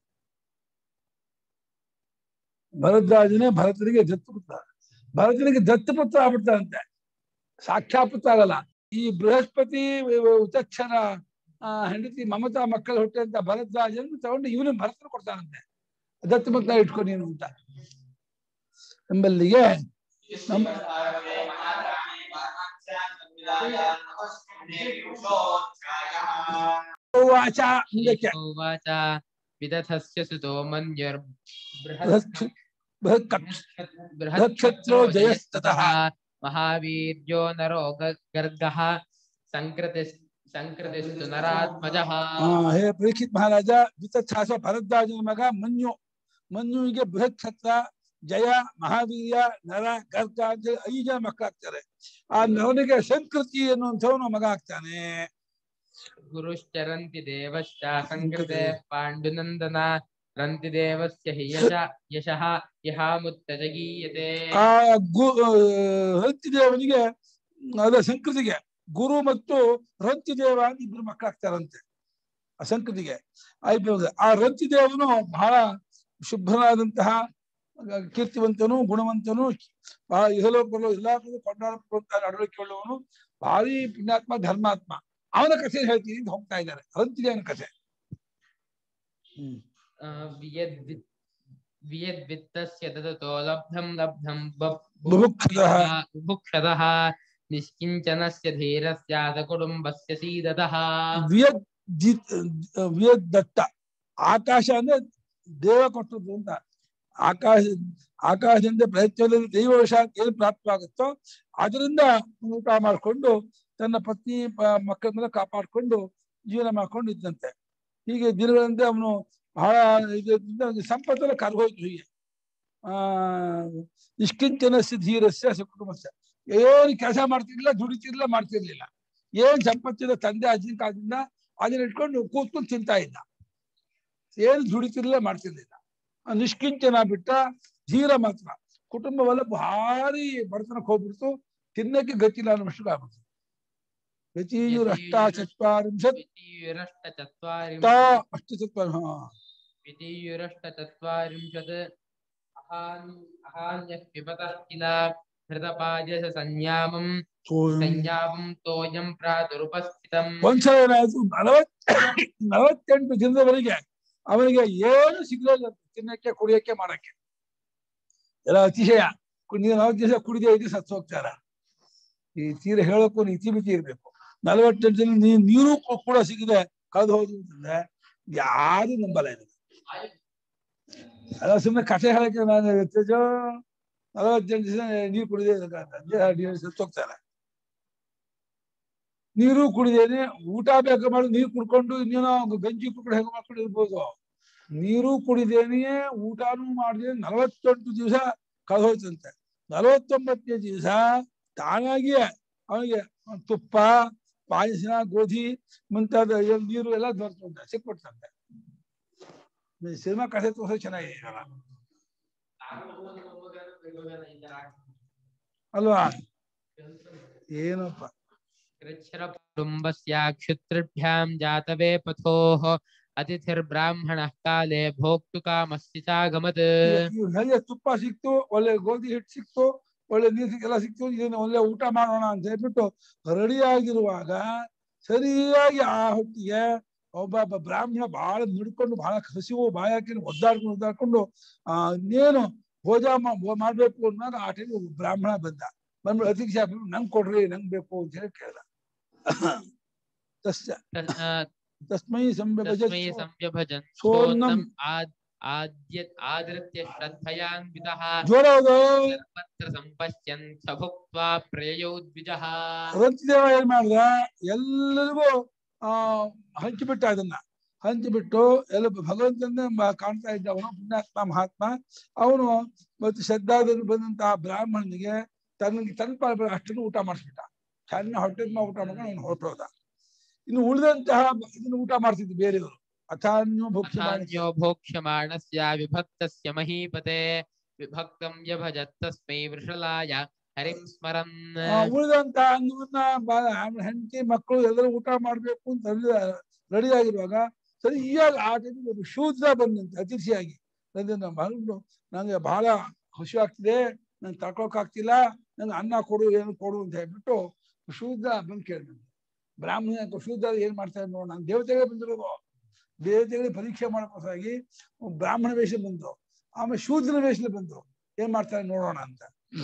ಭರದ್ವಾಜನೇ ಭರತನಿಗೆ ದತ್ತುಪುತ್ರ ಭರತನಿಗೆ ದತ್ತುಪುತ್ರ ಆಗ್ಬಿಡ್ತಾರಂತೆ ಸಾಕ್ಷಾತ್ ಪುತ್ರ ಆಗಲ್ಲ ಈ ಬೃಹಸ್ಪತಿ ಉತಕ್ಷರ ಆ, ಹೆಂಡತಿ ಮಮತಾ ಮಕ್ಕಳ ಹುಟ್ಟೆ ಅಂತ ಭರದ್ವಾಜನ್ ತಗೊಂಡು ಇವನು ಭರತನ ಕೊಡ್ತಾನಂತೆ ದತ್ತುಪುತ್ರ ಇಟ್ಕೊ ನೀನು ಅಂತ ಎಂಬಲ್ಲಿಗೆ ನಮ್ಮ ವಾಚ ಮುಂದಕ್ಕೆ ಉವಾಚ ವಿದಥಸ್ಯ ಸುತೋ ಮನ್ಯುರ್ ಬೃಹತ್ ಬೃಹತ್ ಕಕ್ಷ ಬೃಹತ್ಕ್ಷತ್ರೋ ಜಯಸ್ತತಃ. ಮಹಾವೀರ್ಯೋ ನರೋ ಗ- ಗರ್ಗಃ ಸಂಕೃತಿ ಸಂಕೃತಿಸ್ತು ನರಾತ್ಮಜಃ ಆ, ಹೇ ಪರೀಕ್ಷಿತ್ ಮಹಾರಾಜ ವಿತಚ್ಛಾಸ ಭರದ್ವಾಜನ ಮಗ ಮನ್ಯು ಮನ್ಯುವಿಗೆ ಬೃಹತ್ ಕ್ಷತ್ರ ಜಯ ಮಹಾವೀರ್ಯ ನರ ಗರ್ಗ ಅಂತ ಹೇಳಿ ಐದು ಜನ ಮಕ್ಕಳಾಗ್ತಾರೆ ಆ ನವನಿಗೆ ಸಂಕೃತಿ ಅನ್ನುವಂಥವನು ಮಗ ಆಗ್ತಾನೆ ಗುರುಶ್ಚರಂತಿ ದೇವಶ್ಚ ಸಂಕೃತೆ ಪಾಂಡುನಂದನ ರಂತಿ ದೇವಸ್ಯ ಹಿ ಯಶ ಯಶಃ ಇಹಾಮುತ್ತಜಗೀಯತೆ ಆ ಗು ರಂತಿದೇವನಿಗೆ ಅದ ಸಂಕೃತಿಗೆ ಗುರು ಮತ್ತು ರಂತಿದೇವ ಅಂತ ಇಬ್ರು ಮಕ್ಕಳಾಗ್ತಾರಂತೆ ಆ ಸಂಕೃತಿಗೆ ಆಯ್ತು ಆ ರಂತಿದೇವನು ಬಹಳ ಶುಭ್ರನಾದಂತಹ ಕೀರ್ತಿವಂತನು ಗುಣವಂತನು ಬಹಳ ಇಹಲೋಕರು ಎಲ್ಲಾ ಕಡೆ ಕೊಂಡಾಡುವಂತಹ ನಡವಳಿಕೆ ಉಳ್ಳವನು ಭಾರಿ ಪುಣ್ಯಾತ್ಮ ಧರ್ಮಾತ್ಮ ಅವನ ಕಥೆ ಹೇಳ್ತೀನಿ ಅಂತ ಹೋಗ್ತಾ ಇದ್ದಾರೆ ರಂತಿದೇವನ ಕಥೆ ಹ್ಮ್ ಆ, ವಿಯದ್ವಿ- ವಿಯದ್ವಿತ್ತಸ್ಯ ದದತೋ ಲಬ್ಧಂ ಲಬ್ಧಂ ಬ- ಬುಭುಕ್ಷತಃ. ಬುಭುಕ್ಷತಃ ನಿಷ್ಕಿಂಚನಸ್ಯ ಧೀರಸ್ಯಾದ ಕುಟುಂಬಸ್ಯ ಸೀದತಃ ವಿಯದ್ ಜಿತ್ ವಿಯದ್ ದತ್ತ ಆಕಾಶ ಅಂದ್ರೆ ದೇವ ಕೊಟ್ಟದ್ದು ಅಂತ ಆಕಾಶ ಆಕಾಶದಿಂದ ಪ್ರಯತ್ನದಲ್ಲಿ ದೈವವಶ ಏನು ಪ್ರಾಪ್ತವಾಗುತ್ತೋ ಅದರಿಂದ ಊಟ ಮಾಡಿಕೊಂಡು ತನ್ನ ಪತ್ನಿ ಪ- ಮಕ್ಕಳನ್ನೆಲ್ಲ ಕಾಪಾಡಿಕೊಂಡು ಜೀವನ ಮಾಡ್ಕೊಂಡು ಇದ್ದಂತೆ ಹೀಗೆ ದಿನಗಳಂತೆ ಅವನು ಬಹಳ ಇದರಿಂದ ಅವ್ನಿಗೆ ಸಂಪತ್ತೆಲ್ಲ ಕರ್ಗೋಯ್ತು ಹೀಗೆ ಆ ನಿಷ್ಕಿಂಚನಸ್ಯ ಧೀರಸ್ಯ ಸುಕುಟುಂಬಸ್ಯ ಏನು ಕೆಲಸ ಮಾಡ್ತಿರ್ಲಿಲ್ಲ ದುಡಿತಿರ್ಲಿಲ್ಲ ಮಾಡ್ತಿರ್ಲಿಲ್ಲ ಏನ್ ಸಂಪತ್ತಿನ ತಂದೆ ಅಜ್ಜಿನ ಕಾಲದಿಂದ ಅದನ್ನ ಇಟ್ಕೊಂಡು ಕೂತ್ಕೊಂಡು ತಿಂತಾ ಇದ್ದ ಏನು ದುಡಿತಿರ್ಲಿಲ್ಲ ಮಾಡ್ತಿರ್ಲಿಲ್ಲ ಆ ನಿಷ್ಕಿಂಚನ ಬಿಟ್ಟ ಧೀರ ಮಾತ್ರ ಕುಟುಂಬವೆಲ್ಲ ಭಾರಿ ಬಡತನಕ್ಕೆ ಹೋಗ್ಬಿಡ್ತು ತಿನ್ನಕ್ಕೆ ಗತಿಲ್ಲ ಅನ್ನೋಷ್ಟು ಆಗ್ಬಿಡ್ತು ಗತಿಯು ರಷ್ಟ ಚತ್ವಾರಿಂಶತ್ ದ್ವಿತೀಯರಷ್ಟ ಚತ್ವಾರಿಂಶ ತಾ ಅಷ್ಟು ಚತ್ವಾರ ಹಾ द्वितीयुरष्टचत्वारिंशत् अहान् अहान्यः पिबतः किल हृतपायस संयामं ಸಂಯಾಮಂ ತೋಯಂ ಪ್ರಾದುರುಪಸ್ಥಿತಂ ಒಂದ್ಸಲ ಏನಾಯ್ತು ನಲವತ್ ನಲವತ್ತೆಂಟು ದಿನದವರೆಗೆ ಅವನಿಗೆ ಏನು ಸಿಗ್ಲಿಲ್ಲ ತಿನ್ನಕ್ಕೆ ಕುಡಿಯಕ್ಕೆ ಮಾಡಕ್ಕೆ ಎಲ್ಲ ಅತಿಶಯ ಕು- ನೀವು ನಲವತ್ತು ದಿವಸ ಕುಡಿದೇ ಇದ್ದು ಸತ್ತು ಹೋಗ್ತಾರ ಈ ತೀರ ಹೇಳಕ್ಕೂ ನೀತಿ ಮಿತಿ ಇರ್ಬೇಕು ನಲವತ್ತೆಂಟು ದಿನ ನೀ ನೀರು ಕೂ- ಕೂಡ ಸಿಗದೆ ಕಳೆದು ಹೋದ್ರು ಅಂತಂದ್ರೆ ಯಾರು ನಂಬಲ್ಲ ಇದು ಅಲ್ಲ ಸುಮ್ಮನೆ ಕಥೆ ಹೇಳಕ್ಕೆ ನಾನು ತೇಜೋ ನಲವತ್ತೆಂಟು ದಿವಸ ನೀರು ಕುಡಿದೇ ನೀರು ಸತ್ತು ಹೋಗ್ತಾರೆ ನೀರು ಕುಡಿದೇನೆ ಊಟ ಬೇಕು ಮಾಡಿ ನೀರು ಕುಡ್ಕೊಂಡು ಇನ್ನೇನೋ ಗಂಜಿ ಕುಡ್ಕೊಂಡು ಹೇಗೆ ಮಾಡ್ಕೊಂಡು ಇರ್ಬೋದು ನೀರು ಕುಡಿದೇನೆ ಊಟನೂ ಮಾಡಿದೆ ನಲವತ್ತೆಂಟು ದಿವಸ ಕಳೆದೋಯ್ತಂತೆ ನಲವತ್ತೊಂಬತ್ತನೇ ದಿವಸ ತಾನಾಗಿಯೇ ಅವನಿಗೆ ತುಪ್ಪ ಪಾಯಸ ಗೋಧಿ ಮುಂತಾದ ಏನ್ ನೀರು ಎಲ್ಲ ದೊರೆತಂತೆ ಸಿಕ್ಬಿಡ್ತಂತೆ ಈ ಸಿನಿಮಾ ಕಥೆ ತೋರಿಸೋ ಚೆನ್ನಾಗಿದೆ ಇದೆಲ್ಲ. ಅಲ್ವಾ ಏನಪ್ಪ कृच्छ्रकुटुम्बस्याक्षुत्रिभ्यां जातवे पथोः अतिथिर्ब्राह्मणः काले भोक्तुकामस्य चागमत् ಇವ್ ಹೇಗೆ ತುಪ್ಪ ಸಿಕ್ತು ಒಳ್ಳೆ ಗೋಧಿ ಹಿಟ್ಟು ಸಿಕ್ತು ಒಳ್ಳೆ ನೀರು ಸಿಕ್- ಎಲ್ಲ ಸಿಕ್ತು ಇದನ್ನ ಒಳ್ಳೆ ಊಟ ಮಾಡೋಣ ಅಂತ ಹೇಳ್ಬಿಟ್ಟು ರೆಡಿ ಆಗಿರುವಾಗ ಸರಿಯಾಗಿ ಆ ಹೊತ್ತಿಗೆ ಒಬ್ಬ ಬ್ರಾಹ್ಮಣ ಬಹಳ ನುಡ್ಕೊಂಡು ಬಹಳ ಹಸಿವು ಬಾಯಿ ಹಾಕಿ ಒದ್ದಾಡ್ಕೊಂಡು ಒದ್ದಾಡ್ಕೊಂಡು ಆ ಇನ್ನೇನು ಭೋಜ ಮಾ- ಭೋ- ಮಾಡ್ಬೇಕು ಅನ್ನೋವಾಗ ಆ ಟೈಮ್ ಬ್ರಾಹ್ಮಣ ಬಂದ ಬಂದ್ಬಿಟ್ಟು ಅತಿಥಿ ಹಾಕ್ಬಿಟ್ಟು ನಂಗೆ ಕೊಡ್ರಿ ನಂಗೆ ಬೇಕು ಅಂತ ಹೇಳಿ ಕೇಳ್ದ ತಸ್ಯ त- आ, ತಸ್ಮೈ ಸಂಭಜ तस्मै संव्यभजन् सोन्नम् सोन्नम् आद् आद्य आदृत्य श्रद्धयान्वितः ಜೋರವುದು सर्वत्र सम्पश्यन् स भुक्त्वा प्रेयौ द्विजः ರಂತಿದೇವ ಏನ್ ಮಾಡ್ದ ಎಲ್ಲರಿಗೂ ಆ ಹಂಚಿಬಿಟ್ಟ ಅದನ್ನ ಹಂಚಿಬಿಟ್ಟು ಎಲ್ಲ ಭಗವಂತನೇ ಮ- ಕಾಣ್ತಾ ಇದ್ದ ಅವನು ಪುಣ್ಯಾತ್ಮ ಮಹಾತ್ಮ ಅವನು ಮತ್ತು ಶ್ರದ್ಧಾದಲ್ಲಿ ಬಂದಂತಹ ಬ್ರಾಹ್ಮಣನಿಗೆ ತನಗೆ ತನ್ನ ಪಾಲು ಅಷ್ಟನ್ನು ಊಟ ಮಾಡಿಸ್ಬಿಟ್ಟ ಸಣ್ಣ ಹೊಟ್ಟೆ ತುಂಬ ಊಟ ಮಾಡ್ಕೊಂಡು ಅವನು ಹೊರಟೋದ ಇನ್ನು ಉಳಿದಂತಹ ಇದನ್ನು ಊಟ ಮಾಡ್ತಿದ್ದು ಬೇರೆಯವರು ಅಥಾನ್ಯೋ ಭಕ್ಷ್ಯ अथान्यो भोक्ष्यमाणस्य विभक्तस्य महीपते विभक्तं व्यभजत् तस्मै वृषलाय हरिं स्मरन् ಉಳಿದಂತಹ ಅನ್ನವನ್ನ ಬ- ಹೆಂಡತಿ ಮಕ್ಕಳು ಎಲ್ಲರೂ ಊಟ ಮಾಡ್ಬೇಕು ಅಂತ ರೆಡಿ ಆಗಿರುವಾಗ ಸರಿಯಾಗಿ ಆ ಟೈಮಿಗೆ ಒಬ್ಬ ಶೂದ್ರ ಬಂದಂತೆ ಅತಿಥಿಯಾಗಿ ಅದನ್ನ ಬಂದು ನಂಗೆ ಬಹಳ ಖುಷಿ ಆಗ್ತಿದೆ ನಂಗೆ ತಡ್ಕೊಳಕ್ ಆಗ್ತಿಲ್ಲ ನಂಗೆ ಅನ್ನ ಕೊಡು ಏನು ಕೊಡು ಅಂತ ಹೇಳ್ಬಿಟ್ಟು ಶೂದ್ರ ಬಂದು ಕೇಳಿದಂತೆ ಬ್ರಾಹ್ಮಣ ಶೂದ್ರ ಏನ್ ಮಾಡ್ತಾರೆ ನೋಡ ನಾನು ದೇವತೆಗಳೇ ಬಂದಿರೋದು ದೇವತೆಗಳಿಗೆ ಪರೀಕ್ಷೆ ಮಾಡೋಕ್ಕೋಸ್ಕರಾಗಿ ಬ್ರಾಹ್ಮಣ ವೇಷ ಬಂತು ಆಮೇಲೆ ಶೂದ್ರ ವೇಷದಲ್ಲಿ ಬಂತು ಏನ್ ಮಾಡ್ತಾರೆ ನೋಡೋಣ ಅಂತ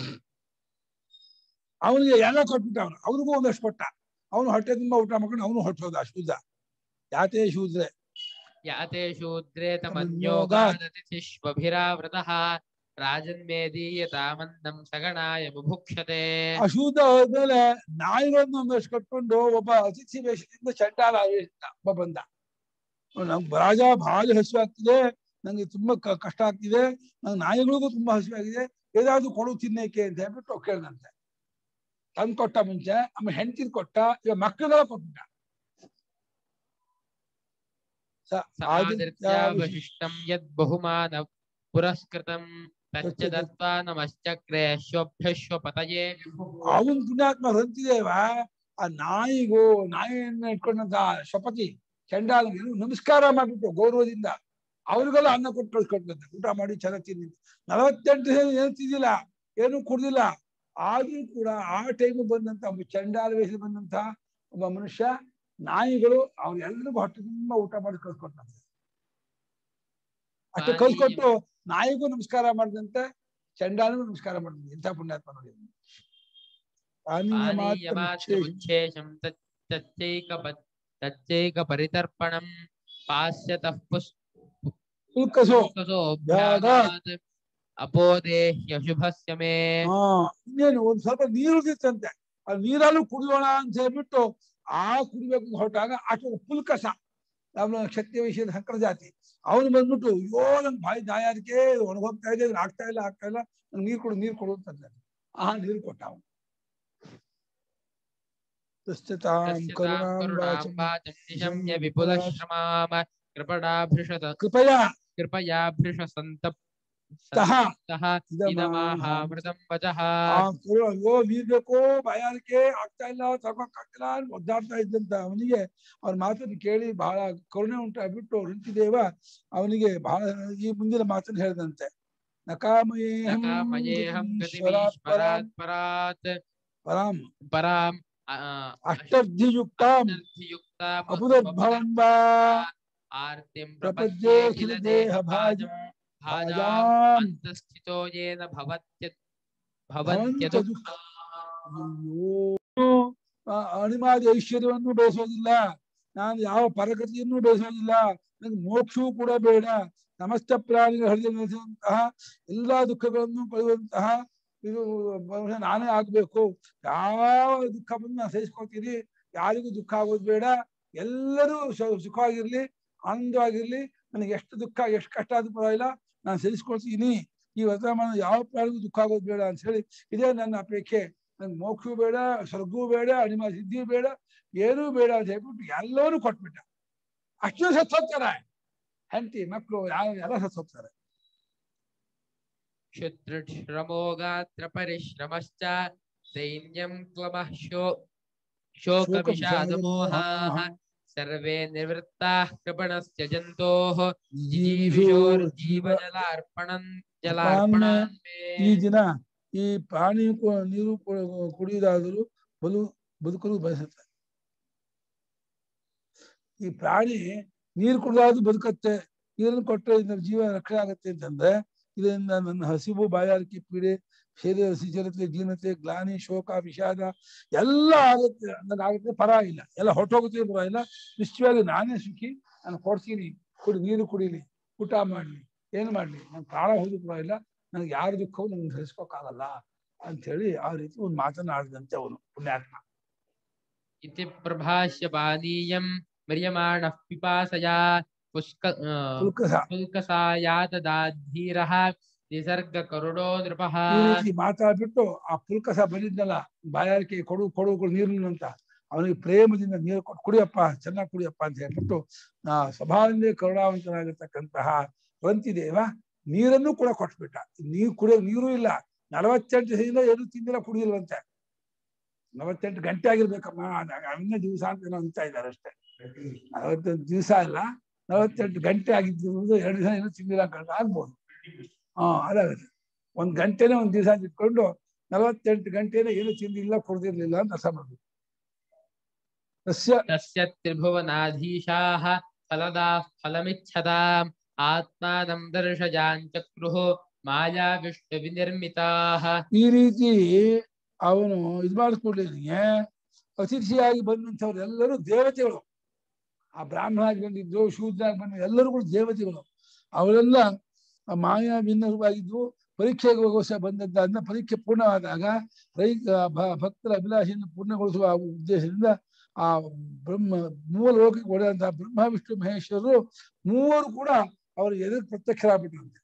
ಅವನಿಗೆ ಎಲ್ಲ ಕೊಟ್ಬಿಟ್ಟ ಅವನು ಅವ್ರಿಗೂ ಒಂದಷ್ಟು ಕೊಟ್ಟ ಅವನು ಹೊಟ್ಟೆ ತುಂಬಾ ಊಟ ಮಾಡ್ಕೊಂಡು ಅವನು ಹೊಟ್ಟೋದ ಶೂದ್ರ ಯಾತೆ ಶೂದ್ರೆ याते शूद्रे तमन्योगात् तमन्योगादतिथिष्वभिरावृतः राजन्मेदीयतामन्नं सगणाय बुभुक्षते ಆ ಶೂದ್ರ ಹೋದ್ಮೇಲೆ ನಾಯಿಗಳನ್ನು ಒಂದಷ್ಟು ಕಟ್ಕೊಂಡು ಒಬ್ಬ ಅತಿಥಿ ವೇಷದಿಂದ ಚಂಡಾಲ ವೇಷದಿಂದ ಒಬ್ಬ ಬಂದ ನಂಗೆ ರಾಜ ಭಾಳ ಹಸಿವಾಗ್ತಿದೆ ನಂಗೆ ತುಂಬಾ ಕ- ಕಷ್ಟ ಆಗ್ತಿದೆ ನಂಗೆ ನಾಯಿಗಳಿಗೂ ತುಂಬಾ ಹಸಿವಾಗಿದೆ ಏದಾದ್ರು ಕೊಡು ತಿನ್ನಕ್ಕೆ ಅಂತ ಹೇಳ್ಬಿಟ್ಟು ಕೇಳ್ದಂತೆ ತಂದ್ ಕೊಟ್ಟ ಮುಂಚೆ ಆಮೇಲೆ ಹೆಂಡತಿದ್ ಕೊಟ್ಟ ಇವಾಗ ಮಕ್ಕಳೆಲ್ಲ ಕೊಟ್ಬಿಟ್ಟ ಸ- ಆದಿತ್ಯ समादृत्यावशिष्टं यद् बहुमान पुरस्कृतं तच्च तच्च दत्त्वा नमश्चक्रे श्वभ्यश्वपतये ಅವನ್ ಪುಣ್ಯಾತ್ಮ ರಂತಿದೇವ ಆ ನಾಯಿಗೂ ನಾಯಿಯನ್ನ ಇಟ್ಕೊಂಡಂತ ಶಪತಿ ಚಂಡಾಲನಿಗೆ ನಮಸ್ಕಾರ ಮಾಡ್ಬಿಟ್ಟು ಗೌರವದಿಂದ ಅವ್ರಿಗೆಲ್ಲ ಅನ್ನ ಕೊಟ್ಟು ಕಳ್ಸ್ಕೊಟ್ಟಂತೆ ಊಟ ಮಾಡಿ ಚೆನ್ನಾಗಿ ತಿಂದಿ ನಲವತ್ತೆಂಟು ದಿನ ಏನು ತಿಂದಿಲ್ಲ ಏನು ಕುಡ್ದಿಲ್ಲ ಆದ್ರೂ ಕೂಡ ಆ ಟೈಮ್ ಬಂದಂತ ಒಬ್ಬ ಚಂಡಾಲ ವೇಷ ಬಂದಂತ ಒಬ್ಬ ಮನುಷ್ಯ ನಾಯಿಗಳು ಅವ್ರೆಲ್ರಿಗೂ ಹೊಟ್ಟೆ ತುಂಬಾ ಊಟ ಮಾಡಿ ಕಳ್ಸ್ಕೊಟ್ಟಂತೆ ಅಷ್ಟೇ ಕಳ್ಸ್ಕೊಟ್ಟು ನಾಯಿಗೂ ನಮಸ್ಕಾರ ಮಾಡಿದಂತೆ ಚಂಡಾಲಿಗೂ ನಮಸ್ಕಾರ ಮಾಡಿದಂತೆ ಇಂಥ ಪುಣ್ಯಾತ್ಮ ನೋಡಿ ಪಾನೀಯ ಮಾತ್ರ ವಿಶೇಷ. पानीयमात्रमुच्छेषं तच् तच्चैकप- तच्चैकपरितर्पणं पास्यतः पुष्- ಉಲ್ಕಸೋ पुष्कसोऽभ्यागात् अपोदेह्यशुभस्य मे ಹಾ ಇನ್ನೇನು ಒಂದ್ ಸ್ವಲ್ಪ ನೀರು ಉಳಿದಿತ್ತಂತೆ ಆ ನೀರಲ್ಲೂ ಕುಡಿಯೋಣ ಅಂತ ಹೇಳ್ಬಿಟ್ಟು ಆ ಕುಡಿಬೇಕು ಅಂತ ಹೊರಟಾಗ ಅಷ್ಟು ಪುಲ್ಕಸ ಅವನ ಕ್ಷತ್ರಿಯ ವಿಷಯದ ಹಕ್ಕರ ಜಾತಿ ಅವನು ಬಂದ್ಬಿಟ್ಟು ಅಯ್ಯೋ ನನ್ ಬಾಯಿ ದಾಯಾರಿಕೆ ಒಣಗೋಗ್ತಾ ಇದೆ ಇದ್ ಆಗ್ತಾ ಇಲ್ಲ ಆಗ್ತಾ ಇಲ್ಲ ನಂಗೆ ನೀರ್ ಕೊಡು ನೀರ್ ಕೊಡು ಅಂತಂದ ಆ ನೀರು ಕೊಟ್ಟ ಅವನು ತಸ್ಯತಾಂ तस्य तां ಕರುಣಾಂ करुणां ವಾಚಂ वाचं निशम्य विपुलश्रमाम कृपणाभृशत ಕೃಪಯಾ कृपया भृशसन्तप् ತಹ ಸಹ ಇದಮಾಹ. ಇದಮಾಹಾಮೃತಂ ವಚಃ ಆ ಕರು ಅಯ್ಯೋ ನೀರ್ ಬೇಕೋ ಬಾಯಾರಿಕೆ ಆಗ್ತಾ ಇಲ್ಲ ತಗೋಕ್ ಆಗ್ತಿಲ್ಲ ಅಂತ ಒದ್ದಾಡ್ತಾ ಇದ್ದಂತ ಅವನಿಗೆ ಅವ್ರ ಮಾತನ್ನು ಕೇಳಿ ಬಹಳ ಕರುಣೆ ಉಂಟಾಗ್ಬಿಟ್ಟು ಋಂಚಿದೇವ ಅವನಿಗೆ ಬಹಳ ಈ ಮುಂದಿನ ಮಾತನ್ನು ಹೇಳಿದಂತೆ ನಕಾಮಯೇಹಂ ನಕಾಮಯೇಹಂ ಗತಿಮೀಶ್ವರಾತ್ ಪರಾಂ ಗತಿಮೀಶ್ವರಾತ್ ಪರಾತ್ ಪರಾಂ ಪರಾಂ ಆ, ಅಷ್ಟರ್ಧಿಯುಕ್ತಾಂ ಅಷ್ಟರ್ಥಿಯುಕ್ತಾ ಅಪುದದ್ಭವಂ ವಾ ಆರ್ತಿಂ ಪ್ರಪದ್ಯೇ ಪ್ರಪದ್ಯೇ ಖಿಲ ಖಿಲ ದೇಹ ದೇಹಭಾಜಂ ಭಾಜಾಂ ಭಾಜಾಂ ಅಂತಸ್ಥಿತೋ ಯೇನ ಭವತ್ಯ ಭವಂತ್ಯದು ಭವಂತ್ಯದು ಅಯ್ಯೋ ಆ ಅಣಿಮಾದಿ ಐಶ್ವರ್ಯವನ್ನು ಬಯಸೋದಿಲ್ಲ ನಾನು ಯಾವ ಪರಗತಿಯನ್ನು ಬಯಸೋದಿಲ್ಲ ನನಗೆ ಮೋಕ್ಷವೂ ಕೂಡ ಬೇಡ ಸಮಸ್ತ ಪ್ರಾಣಿಗಳ ಹೃದಯ ನೆಲೆಸುವಂತಹ ಎಲ್ಲಾ ದುಃಖಗಳನ್ನು ಪಡೆಯುವಂತಹ ಇದು ಬಹುಶಃ ನಾನೇ ಆಗ್ಬೇಕು ಯಾವ ದುಃಖ ಬಂದು ನಾನು ಸಹಿಸ್ಕೊತೀನಿ ಯಾರಿಗೂ ದುಃಖ ಆಗೋದು ಬೇಡ ಎಲ್ಲರೂ ಸು- ಸುಖವಾಗಿರ್ಲಿ ಆನಂದವಾಗಿರ್ಲಿ ನನಗೆ ಎಷ್ಟು ದುಃಖ ಎಷ್ಟು ಕಷ್ಟ ಆದ್ರೂ ಪರವಾಗಿಲ್ಲ ನಾನು ಸಹಿಸ್ಕೊಳ್ತೀನಿ ಈ ವರ್ತಮಾನ ಯಾವ ಪ್ರಾಣಿಗೂ ದುಃಖ ಆಗೋದು ಬೇಡ ಅಂತ ಹೇಳಿ ಇದೇ ನನ್ನ ಅಪೇಕ್ಷೆ ನನ್ಗೆ ಮೋಕ್ಷವೂ ಬೇಡ ಸ್ವರ್ಗವೂ ಬೇಡ ಅಣಿಮ ಸಿದ್ಧಿಯೂ ಬೇಡ ಏನೂ ಬೇಡ ಅಂತ ಹೇಳ್ಬಿಟ್ಟು ಎಲ್ಲರೂ ಕೊಟ್ಬಿಟ್ಟ ಅಷ್ಟು ಸತ್ತು ಹೋಗ್ತಾರೆ ಹೆಂಡತಿ ಮಕ್ಕಳು ಯಾವ ಎಲ್ಲ ಸತ್ತು ಹೋಗ್ತಾರೆ ಶುಶ್ರಮೋ ಗಾತ್ರ ಪರಿಶ್ರಮಶ್ಚ ದೈನ್ಯಂ ಕ್ಲಮಃ ಶೋ ಶೋಕ ವಿಷಾದ ಮೋಹಾಃ ಸರ್ವೇ ನಿವೃತ್ತಾಃ ಕೃಪಣಸ್ಯ ಜಂತೋಃ ಜೀವಜಲಾರ್ಪಣಂ ಜಲಾರ್ಪಣಾನ್ ಈ ದಿನ ಈ ಪ್ರಾಣಿ ಕು- ನೀರು ಕು- ಕುಡಿಯುವುದಾದರೂ ಬಲು ಬದುಕಲು ಬಯಸುತ್ತೆ ಈ ಪ್ರಾಣಿ ನೀರು ಕುಡಿದಾದ್ರೂ ಬದುಕತ್ತೆ ನೀರನ್ನು ಕೊಟ್ಟರೆ ಇದರ ಜೀವ ರಕ್ಷಣೆ ಆಗತ್ತೆ ಅಂತಂದ್ರೆ ಇದರಿಂದ ನನ್ನ ಹಸಿವು ಬಾಯಾರಿಕೆ ಪೀಡೆ ಶರೀರ ಶಿಥಿಲತೆ ಜೀರ್ಣತೆ ಗ್ಲಾನಿ ಶೋಕ ವಿಷಾದ ಎಲ್ಲ ಆಗುತ್ತೆ ಆಗುತ್ತೆ ಪರವಾಗಿಲ್ಲ ಎಲ್ಲ ಹೊಟ್ಟೋಗುತ್ತೆ ಪರವಾಗಿಲ್ಲ ನಿಶ್ಚಯವಾಗಿ ನಾನೇ ಸುಖಿ ನಾನು ಕೊಡ್ತೀನಿ ಕುಡಿ ನೀರು ಕುಡೀಲಿ ಊಟ ಮಾಡ್ಲಿ ಏನ್ ಮಾಡ್ಲಿ ನಾನು ಪ್ರಾಣ ಹೋದ್ರು ಪರವಾಗಿಲ್ಲ ನನಗೆ ಯಾರ ದುಃಖವೂ ನನಗೆ ಸಹಿಸ್ಕೋಕ್ಕಾಗಲ್ಲ ಅಂತ ಹೇಳಿ ಆ ರೀತಿ ಒಂದು ಮಾತನಾಡಿದಂತೆ ಅವನು ಪುಣ್ಯಾತ್ಮ इति प्रभाष्य पानीयं म्रियमाणः पिपासया पुष्क आ, ಪುಲ್ಕಸ पुल्कसायातदाधीरः निसर्गकरुणो नृपः ಈ ರೀತಿ ಮಾತಾಡ್ಬಿಟ್ಟು ಆ ಪುಲ್ಕಸ ಬಂದಿದ್ನಲ್ಲ ಬಾಯಾರಿಕೆ ಕೊಡು ಕೊಡು ಕೊಡು ನೀರನ್ನು ಅಂತ ಅವನಿಗೆ ಪ್ರೇಮದಿಂದ ನೀರು ಕೊಟ್ಟು ಕುಡಿಯಪ್ಪ ಚೆನ್ನಾಗಿ ಕುಡಿಯಪ್ಪ ಅಂತ ಹೇಳ್ಬಿಟ್ಟು ಆ ಸ್ವಭಾವದಿಂದ ಕರುಣಾವಂತನಾಗಿರ್ತಕ್ಕಂತಹ ವಂತಿದೇವ ನೀರನ್ನು ಕೂಡ ಕೊಟ್ಬಿಟ್ಟ ನೀರು ಕುಡಿಯೋ ನೀರು ಇಲ್ಲ ನಲವತ್ತೆಂಟು ದಿವಸದಿಂದ ಏನು ತಿಂದಿಲ್ಲ ಕುಡಿಯಿಲ್ವಂತೆ ನಲವತ್ತೆಂಟು ಗಂಟೆ ಆಗಿರ್ಬೇಕಮ್ಮ ಅನ್ನ ದಿವಸ ಅಂತ ಏನೋ ಅಂತ ಇದ್ದಾರೆ ಅಷ್ಟೇ ನಲವತ್ತೆಂಟು ದಿವಸ ಇಲ್ಲ ನಲವತ್ತೆಂಟು ಗಂಟೆ ಆಗಿದ್ದು ಎರಡು ದಿವಸ ಏನೋ ತಿಂದಿಲ್ಲ ಅಂತ ಆಗ್ಬೋದು ಹಾ ಅದಾಗುತ್ತೆ ಒಂದ್ ಗಂಟೆನೇ ಒಂದ್ ದಿವಸ ಇಟ್ಕೊಂಡು ನಲವತ್ತೆಂಟು ಗಂಟೆನೇ ಏನು ತಿಂದಿಲ್ಲ ಕುಡ್ದಿರ್ಲಿಲ್ಲ ಅಂತ ಅರ್ಥ ಮಾಡ್ಬೇಕು ತಸ್ಯ तस्य त्रिभुवनाधीशाः फलदाः फलमिच्छताम् आत्मानं दर्शयाञ्चक्रुः माया विष्णुविनिर्मिताः ಈ ರೀತಿ ಅವನು ಇದು ಮಾಡಿಸ್ಕೊಡ್ಲಿಕ್ಕೆ ಅತಿಥಿಯಾಗಿ ಬಂದಂಥವ್ರು ಎಲ್ಲರೂ ದೇವತೆಗಳು ಆ ಬ್ರಾಹ್ಮಣಾಗಿ ಬಂದಿದ್ದು ಶೂದ್ರಾಗಿ ಬಂದಿದ್ದು ಎಲ್ಲರೂ ಕೂಡ ದೇವತೆಗಳು ಅವರೆಲ್ಲ ಆ ಮಾಯಾ ಭಿನ್ನವಾಗಿದ್ದು ಪರೀಕ್ಷೆಗೋಸ್ಕರ ಬಂದದ್ದಾದ್ನ ಪರೀಕ್ಷೆ ಪೂರ್ಣವಾದಾಗ ರೈ ಆ ಭ- ಭಕ್ತರ ಅಭಿಲಾಷೆಯನ್ನು ಪೂರ್ಣಗೊಳಿಸುವ ಆ ಉದ್ದೇಶದಿಂದ ಆ ಬ್ರಹ್ಮ ಮೂಲ ಲೋಕಕ್ಕೆ ಒಡೆದಂತಹ ಬ್ರಹ್ಮ ವಿಷ್ಣು ಮಹೇಶ್ವರರು ಮೂವರು ಕೂಡ ಅವರು ಎದುರು ಪ್ರತ್ಯಕ್ಷರಾಗ್ಬಿಟ್ರಂತೆ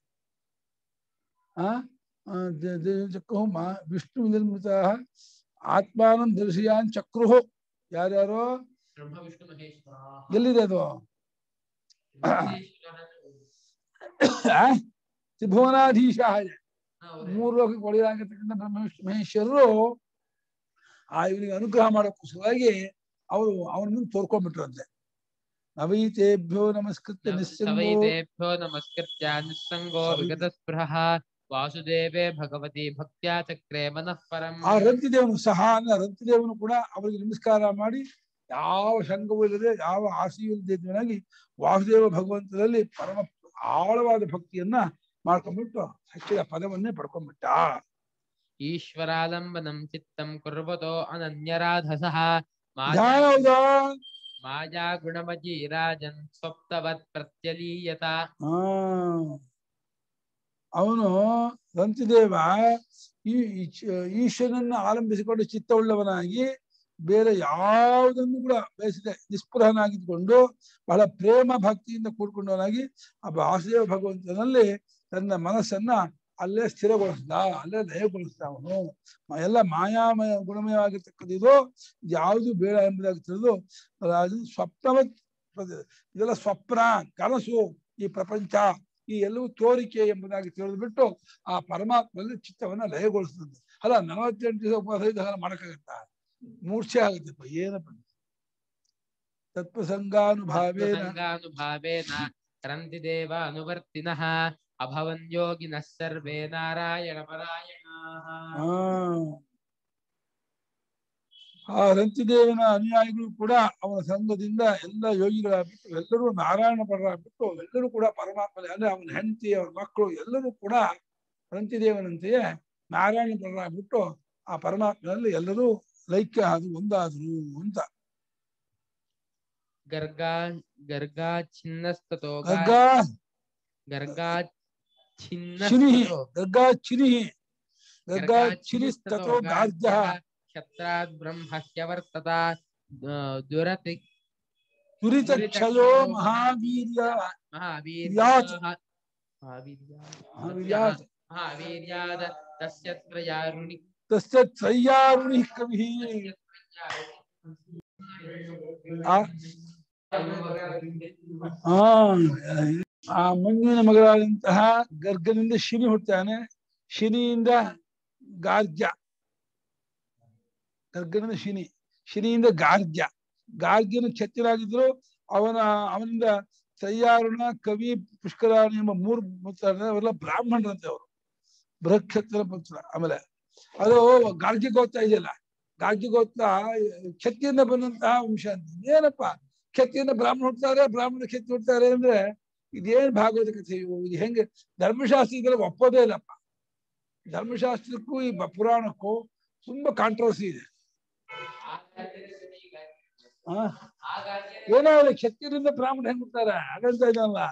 ಆ ಆ, ದ- ದ- ಚಕ್ರುಃ ಮಾ ವಿಷ್ಣು ನಿರ್ಮಿತ ಆತ್ಮಾನಂ ದರ್ಶಯಾನ್ ಚಕ್ರುಹು ಯಾರ್ಯಾರೋ ब्रह्मविष्णुमहेश्वराः ಎಲ್ಲಿದೆ ಅದು ಆ? ತ್ರಿಭುವನಾಧೀಶ ಇದೆ ಮೂರು ಲೋಕಕ್ಕೆ ಒಡೆಯಲಾಗಿರ್ತಕ್ಕಂಥ ಬ್ರಹ್ಮ ವಿಷ್ಣು ಮಹೇಶ್ವರರು ಆ ಇವನಿಗೆ ಅನುಗ್ರಹ ಮಾಡೋಕ್ಕೋಸ್ಕರವಾಗಿ ಅವರು ಅವನ ಮುಂದೆ ತೋರ್ಕೊಂಡ್ಬಿಟ್ರಂತೆ ನವೈತೇಭ್ಯೋ ನಮಸ್ಕೃತ್ಯ ನಿಸ್ಸಂಗೋ सवैतेभ्यो नमस्कृत्य निस्सङ्गो विगतस्पृहः वासुदेवे भगवती भक्त्या चक्रे मनः परम् ಆ ರಂತಿದೇವನು ಸಹ ಅಂದ್ರೆ ರಂತಿದೇವನು ಕೂಡ ಅವರಿಗೆ ನಮಸ್ಕಾರ ಮಾಡಿ ಯಾವ ಸಂಘವೂ ಇಲ್ಲದೆ ಯಾವ ಆಸೆಯೂ ಇಲ್ಲದೆ ವಾಸುದೇವ ಭಗವಂತನಲ್ಲಿ ಪರಮ ಆಳವಾದ ಭಕ್ತಿಯನ್ನ ಮಾಡ್ಕೊಂಡ್ಬಿಟ್ಟು ಹಚ್ಚಿದ ಪದವನ್ನೇ ಪಡ್ಕೊಂಡ್ಬಿಟ್ಟ ईश्वरालम्बनं चित्तं कुर्वतो अनन्यराधसः ಧ್ಯಾನ ಹೌದಾ माया गुणमजीराजन् स्वप्तवत् प्रत्यलीयत ಆ ಅವನು ರಂತಿದೇವ ಈ ಈಚ್- ಈಶ್ವರನನ್ನ ಆಲಂಬಿಸಿಕೊಂಡು ಚಿತ್ತವುಳ್ಳವನಾಗಿ ಬೇರೆ ಯಾವುದನ್ನು ಕೂಡ ಬಯಸದೆ ನಿಸ್ಪೃಹನಾಗಿದ್ದುಕೊಂಡು ಬಹಳ ಪ್ರೇಮ ಭಕ್ತಿಯಿಂದ ಕೂಡ್ಕೊಂಡವನಾಗಿ ಆ ವಾಸುದೇವ ಭಗವಂತನಲ್ಲಿ ತನ್ನ ಮನಸ್ಸನ್ನ ಅಲ್ಲೇ ಸ್ಥಿರಗೊಳಿಸ್ದ ಅಲ್ಲೇ ಲಯಗೊಳಿಸ್ದ ಅವನು ಎಲ್ಲ ಮಾಯಾಮಯ ಗುಣಮಯವಾಗಿರ್ತಕ್ಕಂಥ ಇದು ಯಾವುದು ಬೇಡ ಎಂಬುದಾಗಿ ತಿಳಿದು ಅದು ಸ್ವಪ್ನವತ್ ಪ್ರತಿ- ಇದೆಲ್ಲ ಸ್ವಪ್ನ ಕನಸು ಈ ಪ್ರಪಂಚ ಈ ಎಲ್ಲವೂ ತೋರಿಕೆ ಎಂಬುದಾಗಿ ತಿಳಿದ್ಬಿಟ್ಟು ಆ ಪರಮಾತ್ಮನಲ್ಲಿ ಚಿತ್ತವನ್ನ ಲಯಗೊಳಿಸ್ತದೆ ಅಲ್ಲ ನಲವತ್ತೆಂಟು ದಿವಸ ಉಪವಾಸ ಇದ್ದಾಗ ಮಾಡಕ್ಕಾಗತ್ತ ಮೂರ್ಛೆ ಆಗುತ್ತಪ್ಪ ಏನಪ್ಪ ತತ್ಪ್ರಸಂಗಾನುಭಾವೇನ ತತ್ಪ್ರಸಂಗಾನುಭಾವೇನ ಕ್ರಂತಿ ದೇವ ಅನುವರ್ತಿನಃ ಅಭವನ್ ಯೋಗಿನಃ ಸರ್ವೇ ನಾರಾಯಣ ಪರಾಯಣಾಃ ಆ ಆ ರಂತಿದೇವನ ಅನುಯಾಯಿಗಳು ಕೂಡ ಅವನ ಸಂಘದಿಂದ ಎಲ್ಲ ಯೋಗಿಗಳಾಗ್ಬಿಟ್ಟು ಎಲ್ಲರೂ ನಾರಾಯಣ ಪರರಾಗ್ಬಿಟ್ಟು ಎಲ್ಲರೂ ಕೂಡ ಪರಮಾತ್ಮನೇ ಅಂದ್ರೆ ಅವನ ಹೆಂಡತಿ ಅವನ ಮಕ್ಕಳು ಎಲ್ಲರೂ ಕೂಡ ರಂತಿದೇವನಂತೆಯೇ ನಾರಾಯಣ ಪರರಾಗ್ಬಿಟ್ಟು ಆ ಪರಮಾತ್ಮನಲ್ಲಿ ಎಲ್ಲರೂ ಲೈಕ್ಯ ಆದ್ರು ಒಂದಾದ್ರು ಅಂತ ಗರ್ಗಾ ಗರ್ಗಾ ಛಿನ್ನಸ್ತತೋ ಗರ್ಗಾ ಗರ್ಗಾ ಚಿನಿಹಿ ಛಿನ್ನಸ್ತತೋ ಗರ್ಗಾ ಚಿನಿಹಿ ಗರ್ಗಾ ಚಿನಿಸ್ತತೋ ಗಾರ್ಜ ಕ್ಷತ್ರಾದ್ ಬ್ರಹ್ಮ ಹ್ಯವರ್ತತ ದುರತಿ ದುರಿತ ಕ್ಷಯೋ ಮಹಾವೀರ್ಯ ಮಹಾವೀರ್ಯಾತ್ ಮಹಾವೀರ್ಯಾತ್ ಮಹಾವೀರ್ಯಾದ ತಸ್ಯ ತ್ರಯಾರುಣಿ ತಸ್ಯ ತ್ರಯ್ಯಾರುಣಿ ಕವಿ ಆ ಆ ಆ ಮಂಜಿನ ಮಗಳಾದಂತಹ ಗರ್ಗನಿಂದ ಶಿನಿ ಹುಟ್ಟಾನೆ ಶಿನಿಯಿಂದ ಗಾರ್ಗ್ಯ ಗರ್ಗನಿಂದ ಶಿನಿ ಶಿನಿಯಿಂದ ಗಾರ್ಗ್ಯ ಗಾರ್ಗ್ಯನ ಛತ್ತಿರಾಗಿದ್ರು ಅವನ ಅವನಿಂದ ಸಯ್ಯಾರುಣ ಕವಿ ಪುಷ್ಕರಾಣಿ ಎಂಬ ಮೂರು ಪುತ್ರ ಅವೆಲ್ಲ ಬ್ರಾಹ್ಮಣರಂತೆ ಅವರು ಬೃಹಕ್ಷತ್ರ ಪುತ್ರ ಆಮೇಲೆ ಅದು ಗಾರ್ಗ್ಯ ಗೋತ್ರ ಇದೆಯಲ್ಲ ಗಾರ್ಗ್ಯ ಗೋತ್ರ ಕ್ಷತ್ರಿಯಿಂದ ಬಂದಂತಹ ವಂಶ ಅಂತ ಏನಪ್ಪ ಕ್ಷತ್ರಿಯಿಂದ ಬ್ರಾಹ್ಮಣ ಹುಡ್ತಾರೆ ಬ್ರಾಹ್ಮಣ ಕ್ಷತ್ರಿ ಹುಡ್ತಾರೆ ಅಂದ್ರೆ ಇದೇನ್ ಭಾಗವತ ಕಥೆ ಇವು ಇದು ಹೆಂಗೆ ಧರ್ಮಶಾಸ್ತ್ರ ಇದೆಲ್ಲ ಒಪ್ಪೋದೇ ಇಲ್ಲಪ್ಪ ಧರ್ಮಶಾಸ್ತ್ರಕ್ಕೂ ಈ ಬ- ಪುರಾಣಕ್ಕೂ ತುಂಬಾ ಕಾಂಟ್ರವರ್ಸಿ ಇದೆ ಆ? ಏನೋ ಹೇಳಿ ಕ್ಷತ್ರಿಯರಿಂದ ಬ್ರಾಹ್ಮಣ ಹೆಂಗ್ ಹುಡ್ತಾರೆ ಹಾಗಂತ ಇದಲ್ಲ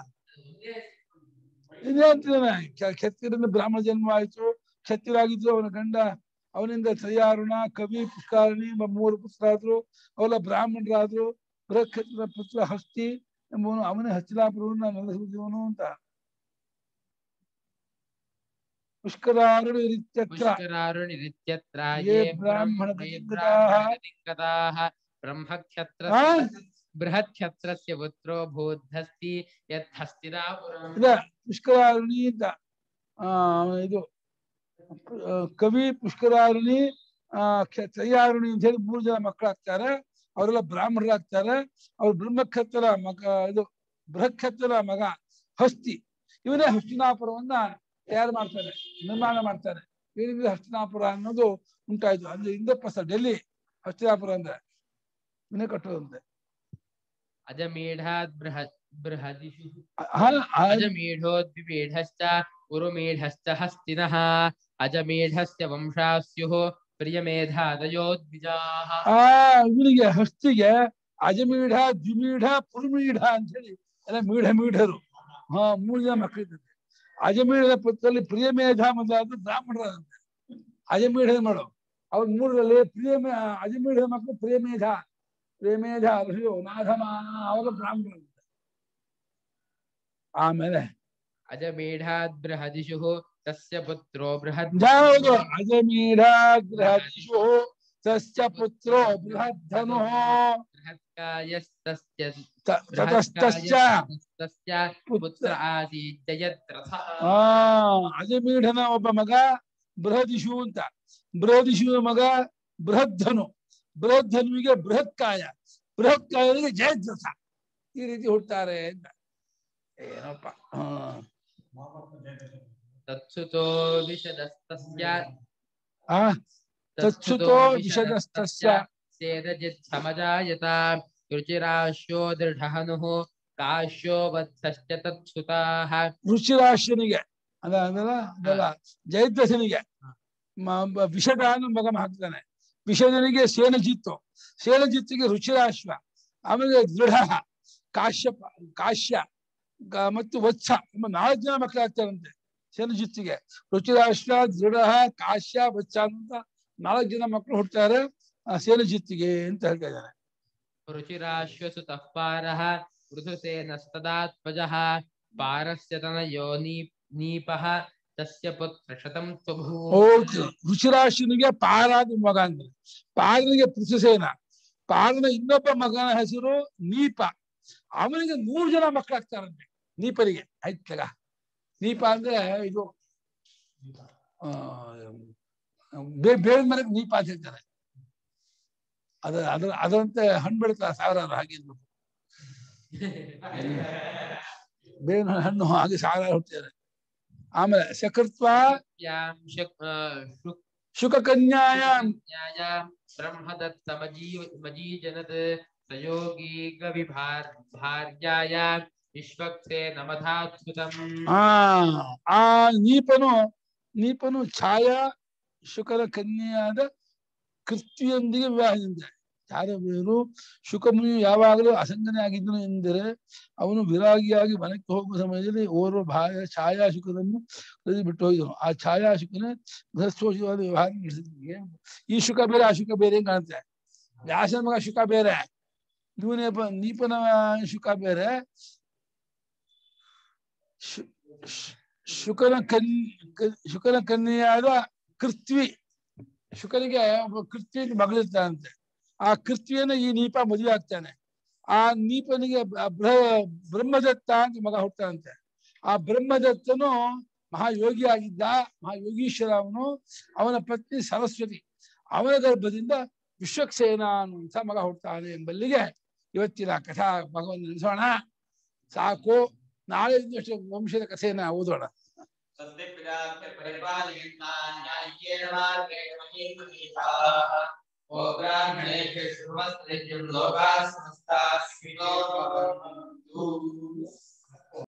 ಇದೇ ಅಂತಾನೆ ಕ್ಷತ್ರಿಯರಿಂದ ಬ್ರಾಹ್ಮಣ ಜನ್ಮ ಆಯ್ತು ಕ್ಷತ್ರಿಯರಾಗಿದ್ರು ಅವನ ಗಂಡ ಅವನಿಂದ ತ್ರಯಾರುಣ ಕವಿ ಪುಷ್ಕಾರಣಿ ಎಂಬ ಮೂರು ಪುತ್ರರಾದ್ರು ಅವೆಲ್ಲ ಬ್ರಾಹ್ಮಣರಾದ್ರು ಬೃಹಕ್ಷತ್ರ ಪುತ್ರ ಹಸ್ತಿ ಎಂಬುವನು ಅವನೇ ಹಸ್ತಿನಾಪುರವನ್ನು ನೆಲೆಸುವುದವನು ಅಂತ ಪುಷ್ಕರಾರುಡು ಇತ್ಯತ್ರ ಪುಷ್ಕರಾರುಣಿರಿತ್ಯತ್ರ ಯೇ ಯೇ ಬ್ರಾಹ್ಮಣ ಬ್ರಾಹ್ಮಣ ಗತಿಂಗತಾಃ ಬ್ರಹ್ಮಕ್ಷತ್ರ ಆ? ಬೃಹತ್ಕ್ಷತ್ರಸ್ಯ ಪುತ್ರೋ ಭೂದ್ಧಸ್ತಿ ಯತ್ ಹಸ್ತಿನಾಪುರಂ ಇದ ಪುಷ್ಕರಾರುಣಿ ಅಂತ ಆ ಇದು ಆ, ಕವಿ ಪುಷ್ಕರಾರುಣಿ ಆ ಕ್ಷ- ತ್ರಯಾರುಣಿ ಅಂತ ಹೇಳಿ ಮೂರು ಜನ ಮಕ್ಕಳಾಗ್ತಾರೆ ಅವರೆಲ್ಲ ಬ್ರಾಹ್ಮಣರಾಗ್ತಾರೆ ಅವ್ರು ಬ್ರಹ್ಮಕ್ಷತ್ರ ಮಗ ಇದು ಬೃಹಕ್ಷತ್ರ ಮಗ ಹಸ್ತಿ ಇವನೇ ಹಸ್ತಿನಾಪುರವನ್ನ ತಯಾರು ಮಾಡ್ತಾನೆ ನಿರ್ಮಾಣ ಮಾಡ್ತಾನೆ ಇವನಿಂದ ಹಸ್ತಿನಾಪುರ ಅನ್ನೋದು ಉಂಟಾಯ್ತು ಅಂದ್ರೆ ಇಂದಪ್ಪ ಸರ್ ಡೆಲ್ಲಿ ಹಸ್ತಿನಾಪುರ ಅಂದ್ರೆ ಇವನೇ ಕಟ್ಟೋದಂತೆ ಅಜಮೀಢಾದ್ ಬೃಹತ್ ಬೃಹದಿಷು ಆ- ಆ- ಅಜಮೀಢೋದ್ವಿಮೀಢಶ್ಚ ಉರುಮೀಢಶ್ಚ ಹಸ್ತಿನಃ ಅಜಮೀಢಸ್ಯ ವಂಶಾ ಸ್ಯುಃ ಪ್ರಿಯಮೇಧಾದಯೋ ದ್ವಿಜಾಃ ಆ ಇವನಿಗೆ ಹಸ್ತಿಗೆ ಅಜಮೀಢ ದ್ವಿಮೀಢ ಪುರುಮೀಢ ಅಂತ ಹೇಳಿ ಎಲ್ಲ ಮೀಢ ಮೀಢರು ಹಾ ಮೂರು ಜನ ಮಕ್ಕಳಿದ್ದಂತೆ ಅಜಮೀಢದ ಪುತ್ರದಲ್ಲಿ ಪ್ರಿಯಮೇಧ ಮೊದಲಾದ ಬ್ರಾಹ್ಮಣರಂತೆ ಅಜಮೀಢ ಮಾಡೋ ಅವ್ರ ಮೂರರಲ್ಲಿ ಪ್ರಿಯಮೇ ಅಜಮೀಢದ ಮಕ್ಕಳು ಪ್ರಿಯಮೇಧ ಪ್ರಿಯಮೇಧ ಋಷಿಯು ನಾಧಮ ಅವಾಗ ಬ್ರಾಹ್ಮಣರಂತೆ ಆಮೇಲೆ ಅಜಮೀಢಾದ್ ಬೃಹದಿಷುಃ ತಸ್ಯ ಪುತ್ರೋ ಬೃಹದ್ ಯಾವುದು ಅಜಮೀಢ ಗೃಹದಿಷು ತಸ್ಯ ಪುತ್ರೋ ಬೃಹದ್ಧನು ಬೃಹತ್ಕಾಯಸ್ತಸ್ಯ ತ- ತತಸ್ತಸ್ಯ ಬೃಹತ್ಕಾಯಸ್ತಸ್ಯ ಪುತ್ರ ಆಸೀತ್ ಜಯದ್ರಥ ಆ ಅಜಮೀಢನ ಒಬ್ಬ ಮಗ ಬೃಹದಿಶು ಅಂತ ಬೃಹದಿಶು ಮಗ ಬೃಹದ್ಧನು ಬೃಹದ್ಧನುವಿಗೆ ಬೃಹತ್ಕಾಯ ಬೃಹತ್ಕಾಯನಿಗೆ ಜಯದ್ರಥ ಈ ರೀತಿ ಹುಟ್ತಾರೆ ಅಂತ ಏನಪ್ಪ ಹಾ ತತ್ಸುತೋ ವಿಷದಸ್ತಸ್ಯ ಆ ತತ್ಸುತೋ ವಿಷದಸ್ತಸ್ಯ ಸೇದಜಿತ್ ಸಮಜಾಯತ ರುಚಿರಾಶ್ಯೋ ದೃಢಹನುಃ ಕಾಶ್ಯೋ ಬದ್ಧಶ್ಚ ತತ್ಸುತಾಃ ಋಷಿರಾಶನಿಗೆ ಅದ ಅದಲ್ಲ ಅದಲ್ಲ ಜಯದ್ರಥನಿಗೆ ಮ- ಬ- ವಿಷದ ಅನ್ನೋ ಮಗ ಹಾಕ್ತಾನೆ ವಿಷದನಿಗೆ ಸೇನಜಿತ್ತು ಸೇನಜಿತ್ತಿಗೆ ರುಚಿರಾಶ್ವ ಆಮೇಲೆ ದೃಢ ಕಾಶ್ಯಪ ಕಾಶ್ಯ ಗ- ಮತ್ತು ವತ್ಸ ಎಂಬ ನಾಲ್ಕು ಜನ ಮಕ್ಕಳಾಗ್ತಾರಂತೆ ಸೇನಜಿತ್ತಿಗೆ ರುಚಿರಾಶ್ವ ದೃಢ ಕಾಶ್ಯ ವತ್ಸ ಅಂತ ನಾಲ್ಕು ಜನ ಮಕ್ಕಳು ಹುಡ್ತಾರೆ ಆ ಸೇನಜಿತ್ತಿಗೆ ಅಂತ ಹೇಳ್ತಾ ಇದ್ದಾನೆ ರುಚಿರಾಶ್ವಸುತಃ ಪಾರಃ ಮೃದುಸೇನಸ್ತದಾತ್ಮಜಃ ಪಾರಸ್ಯ ತನಯೋ ನೀ ನೀಪಃ ತಸ್ಯ ಪುತ್ರ ಶತಂ ಸ್ವಭೂ ಹೌದು ಋಷಿರಾಶನಿಗೆ ಪಾರಾದ ಮಗ ಅಂದ್ರೆ ಪಾರನಿಗೆ ಪೃಥುಸೇನ ಪಾರನ ಇನ್ನೊಬ್ಬ ಮಗನ ಹೆಸರು ನೀಪ ಅವನಿಗೆ ನೂರು ಜನ ಮಕ್ಕಳಾಗ್ತಾರಂತೆ ನೀಪರಿಗೆ ಆಯ್ತಗ ನೀಪ ಅಂದ್ರೆ ಇದು ಆ, ಬೇ ಬೇವಿನ ಮರಕ್ಕೆ ನೀಪ ಅಂತ ಹೇಳ್ತಾರೆ ಅದ ಅದ್ರ ಅದರಂತೆ ಹಣ್ಣು ಬೆಳೀತಾರೆ ಸಾವಿರಾರು ಹಾಗೆ ಇರ್ಬೇಕು. ಬೇವಿನ ಹಣ್ಣು ಹಾಗೆ ಸಾವಿರಾರು ಹುಟ್ಟಿದ್ದಾರೆ ಆಮೇಲೆ ಸಕೃತ್ವ यां शक् शुक् ಶುಕ ಕನ್ಯಾಯ न्याय ब्रह्मदत्तमजीव मजीजनत् सयोगी गविभार भार्याय विश्वक्से नमधात्सुतम् ಆ ಆ ನೀಪನು ನೀಪನು ಛಾಯಾ ಶುಕರ ಕನ್ಯೆಯಾದ ಕೃತ್ವಿಯೊಂದಿಗೆ ವಿವಾಹದಿಂದ ಯಾರು ಶುಕಮುನಿಯು ಯಾವಾಗಲೂ ಅಸಂಗನೆ ಆಗಿದ್ದನು ಎಂದರೆ ಅವನು ವಿರಾಗಿಯಾಗಿ ಮನಕ್ಕೆ ಹೋಗುವ ಸಮಯದಲ್ಲಿ ಓರ್ವ ಭಾಯ ಛಾಯಾ ಶುಕರನ್ನು ಕರೆದು ಬಿಟ್ಟು ಹೋಗಿದನು ಆ ಛಾಯಾ ಶುಕನೇ ಗೃಹಸ್ಥೋಷಿವಾದ ವ್ಯವಹಾರ ನಡೆಸಿದ್ನಿಗೆ ಈ ಶುಕ ಬೇರೆ ಆ ಶುಕ ಬೇರೆ ಅಂತ ಕಾಣುತ್ತೆ ವ್ಯಾಸನ ಮಗ ಶುಕ ಬೇರೆ ಇವನೇ ಬ- ನೀಪನ ಶುಕ ಬೇರೆ ಶು- ಶು- ಶುಕನ ಕನ್ ಕ- ಶುಕನ ಕನ್ಯೆಯಾದ ಕೃತ್ವಿ ಶುಕನಿಗೆ ಒಬ್ಬ ಕೃತ್ವಿ ಮಗಳಿರ್ತಾನಂತೆ ಆ ಕೃತ್ವಿಯನ್ನ ಈ ನೀಪ ಮದುವೆ ಆಗ್ತಾನೆ ಆ ನೀಪನಿಗೆ ಬ- ಬ್ರ- ಬ್ರಹ್ಮದತ್ತ ಅಂತ ಮಗ ಹುಟ್ಟಾನಂತೆ ಆ ಬ್ರಹ್ಮದತ್ತನು ಮಹಾಯೋಗಿ ಆಗಿದ್ದ ಮಹಾಯೋಗೀಶ್ವರ ಅವನು ಅವನ ಪತ್ನಿ ಸರಸ್ವತಿ ಅವನ ಗರ್ಭದಿಂದ ವಿಶ್ವಕ್ಸೇನ ಅನ್ನುವಂಥ ಮಗ ಹುಡ್ತಾನೆ ಎಂಬಲ್ಲಿಗೆ ಇವತ್ತಿನ ಕಥಾ ಭಗವಂತ ನಿಲ್ಲಿಸೋಣ ಸಾಕು ನಾಳೆ ಇನ್ನಷ್ಟು ವಂಶದ ಕಥೆಯನ್ನ ಓದೋಣ स्वस्ति पिताभ्य परिपालयन्ता न्याय्येन मार्गेण महीम् महीषाः ओ ब्राह्मणेभ्यः शुभमस्त्रिभ्यं लोकाः समस्ताः स्विनो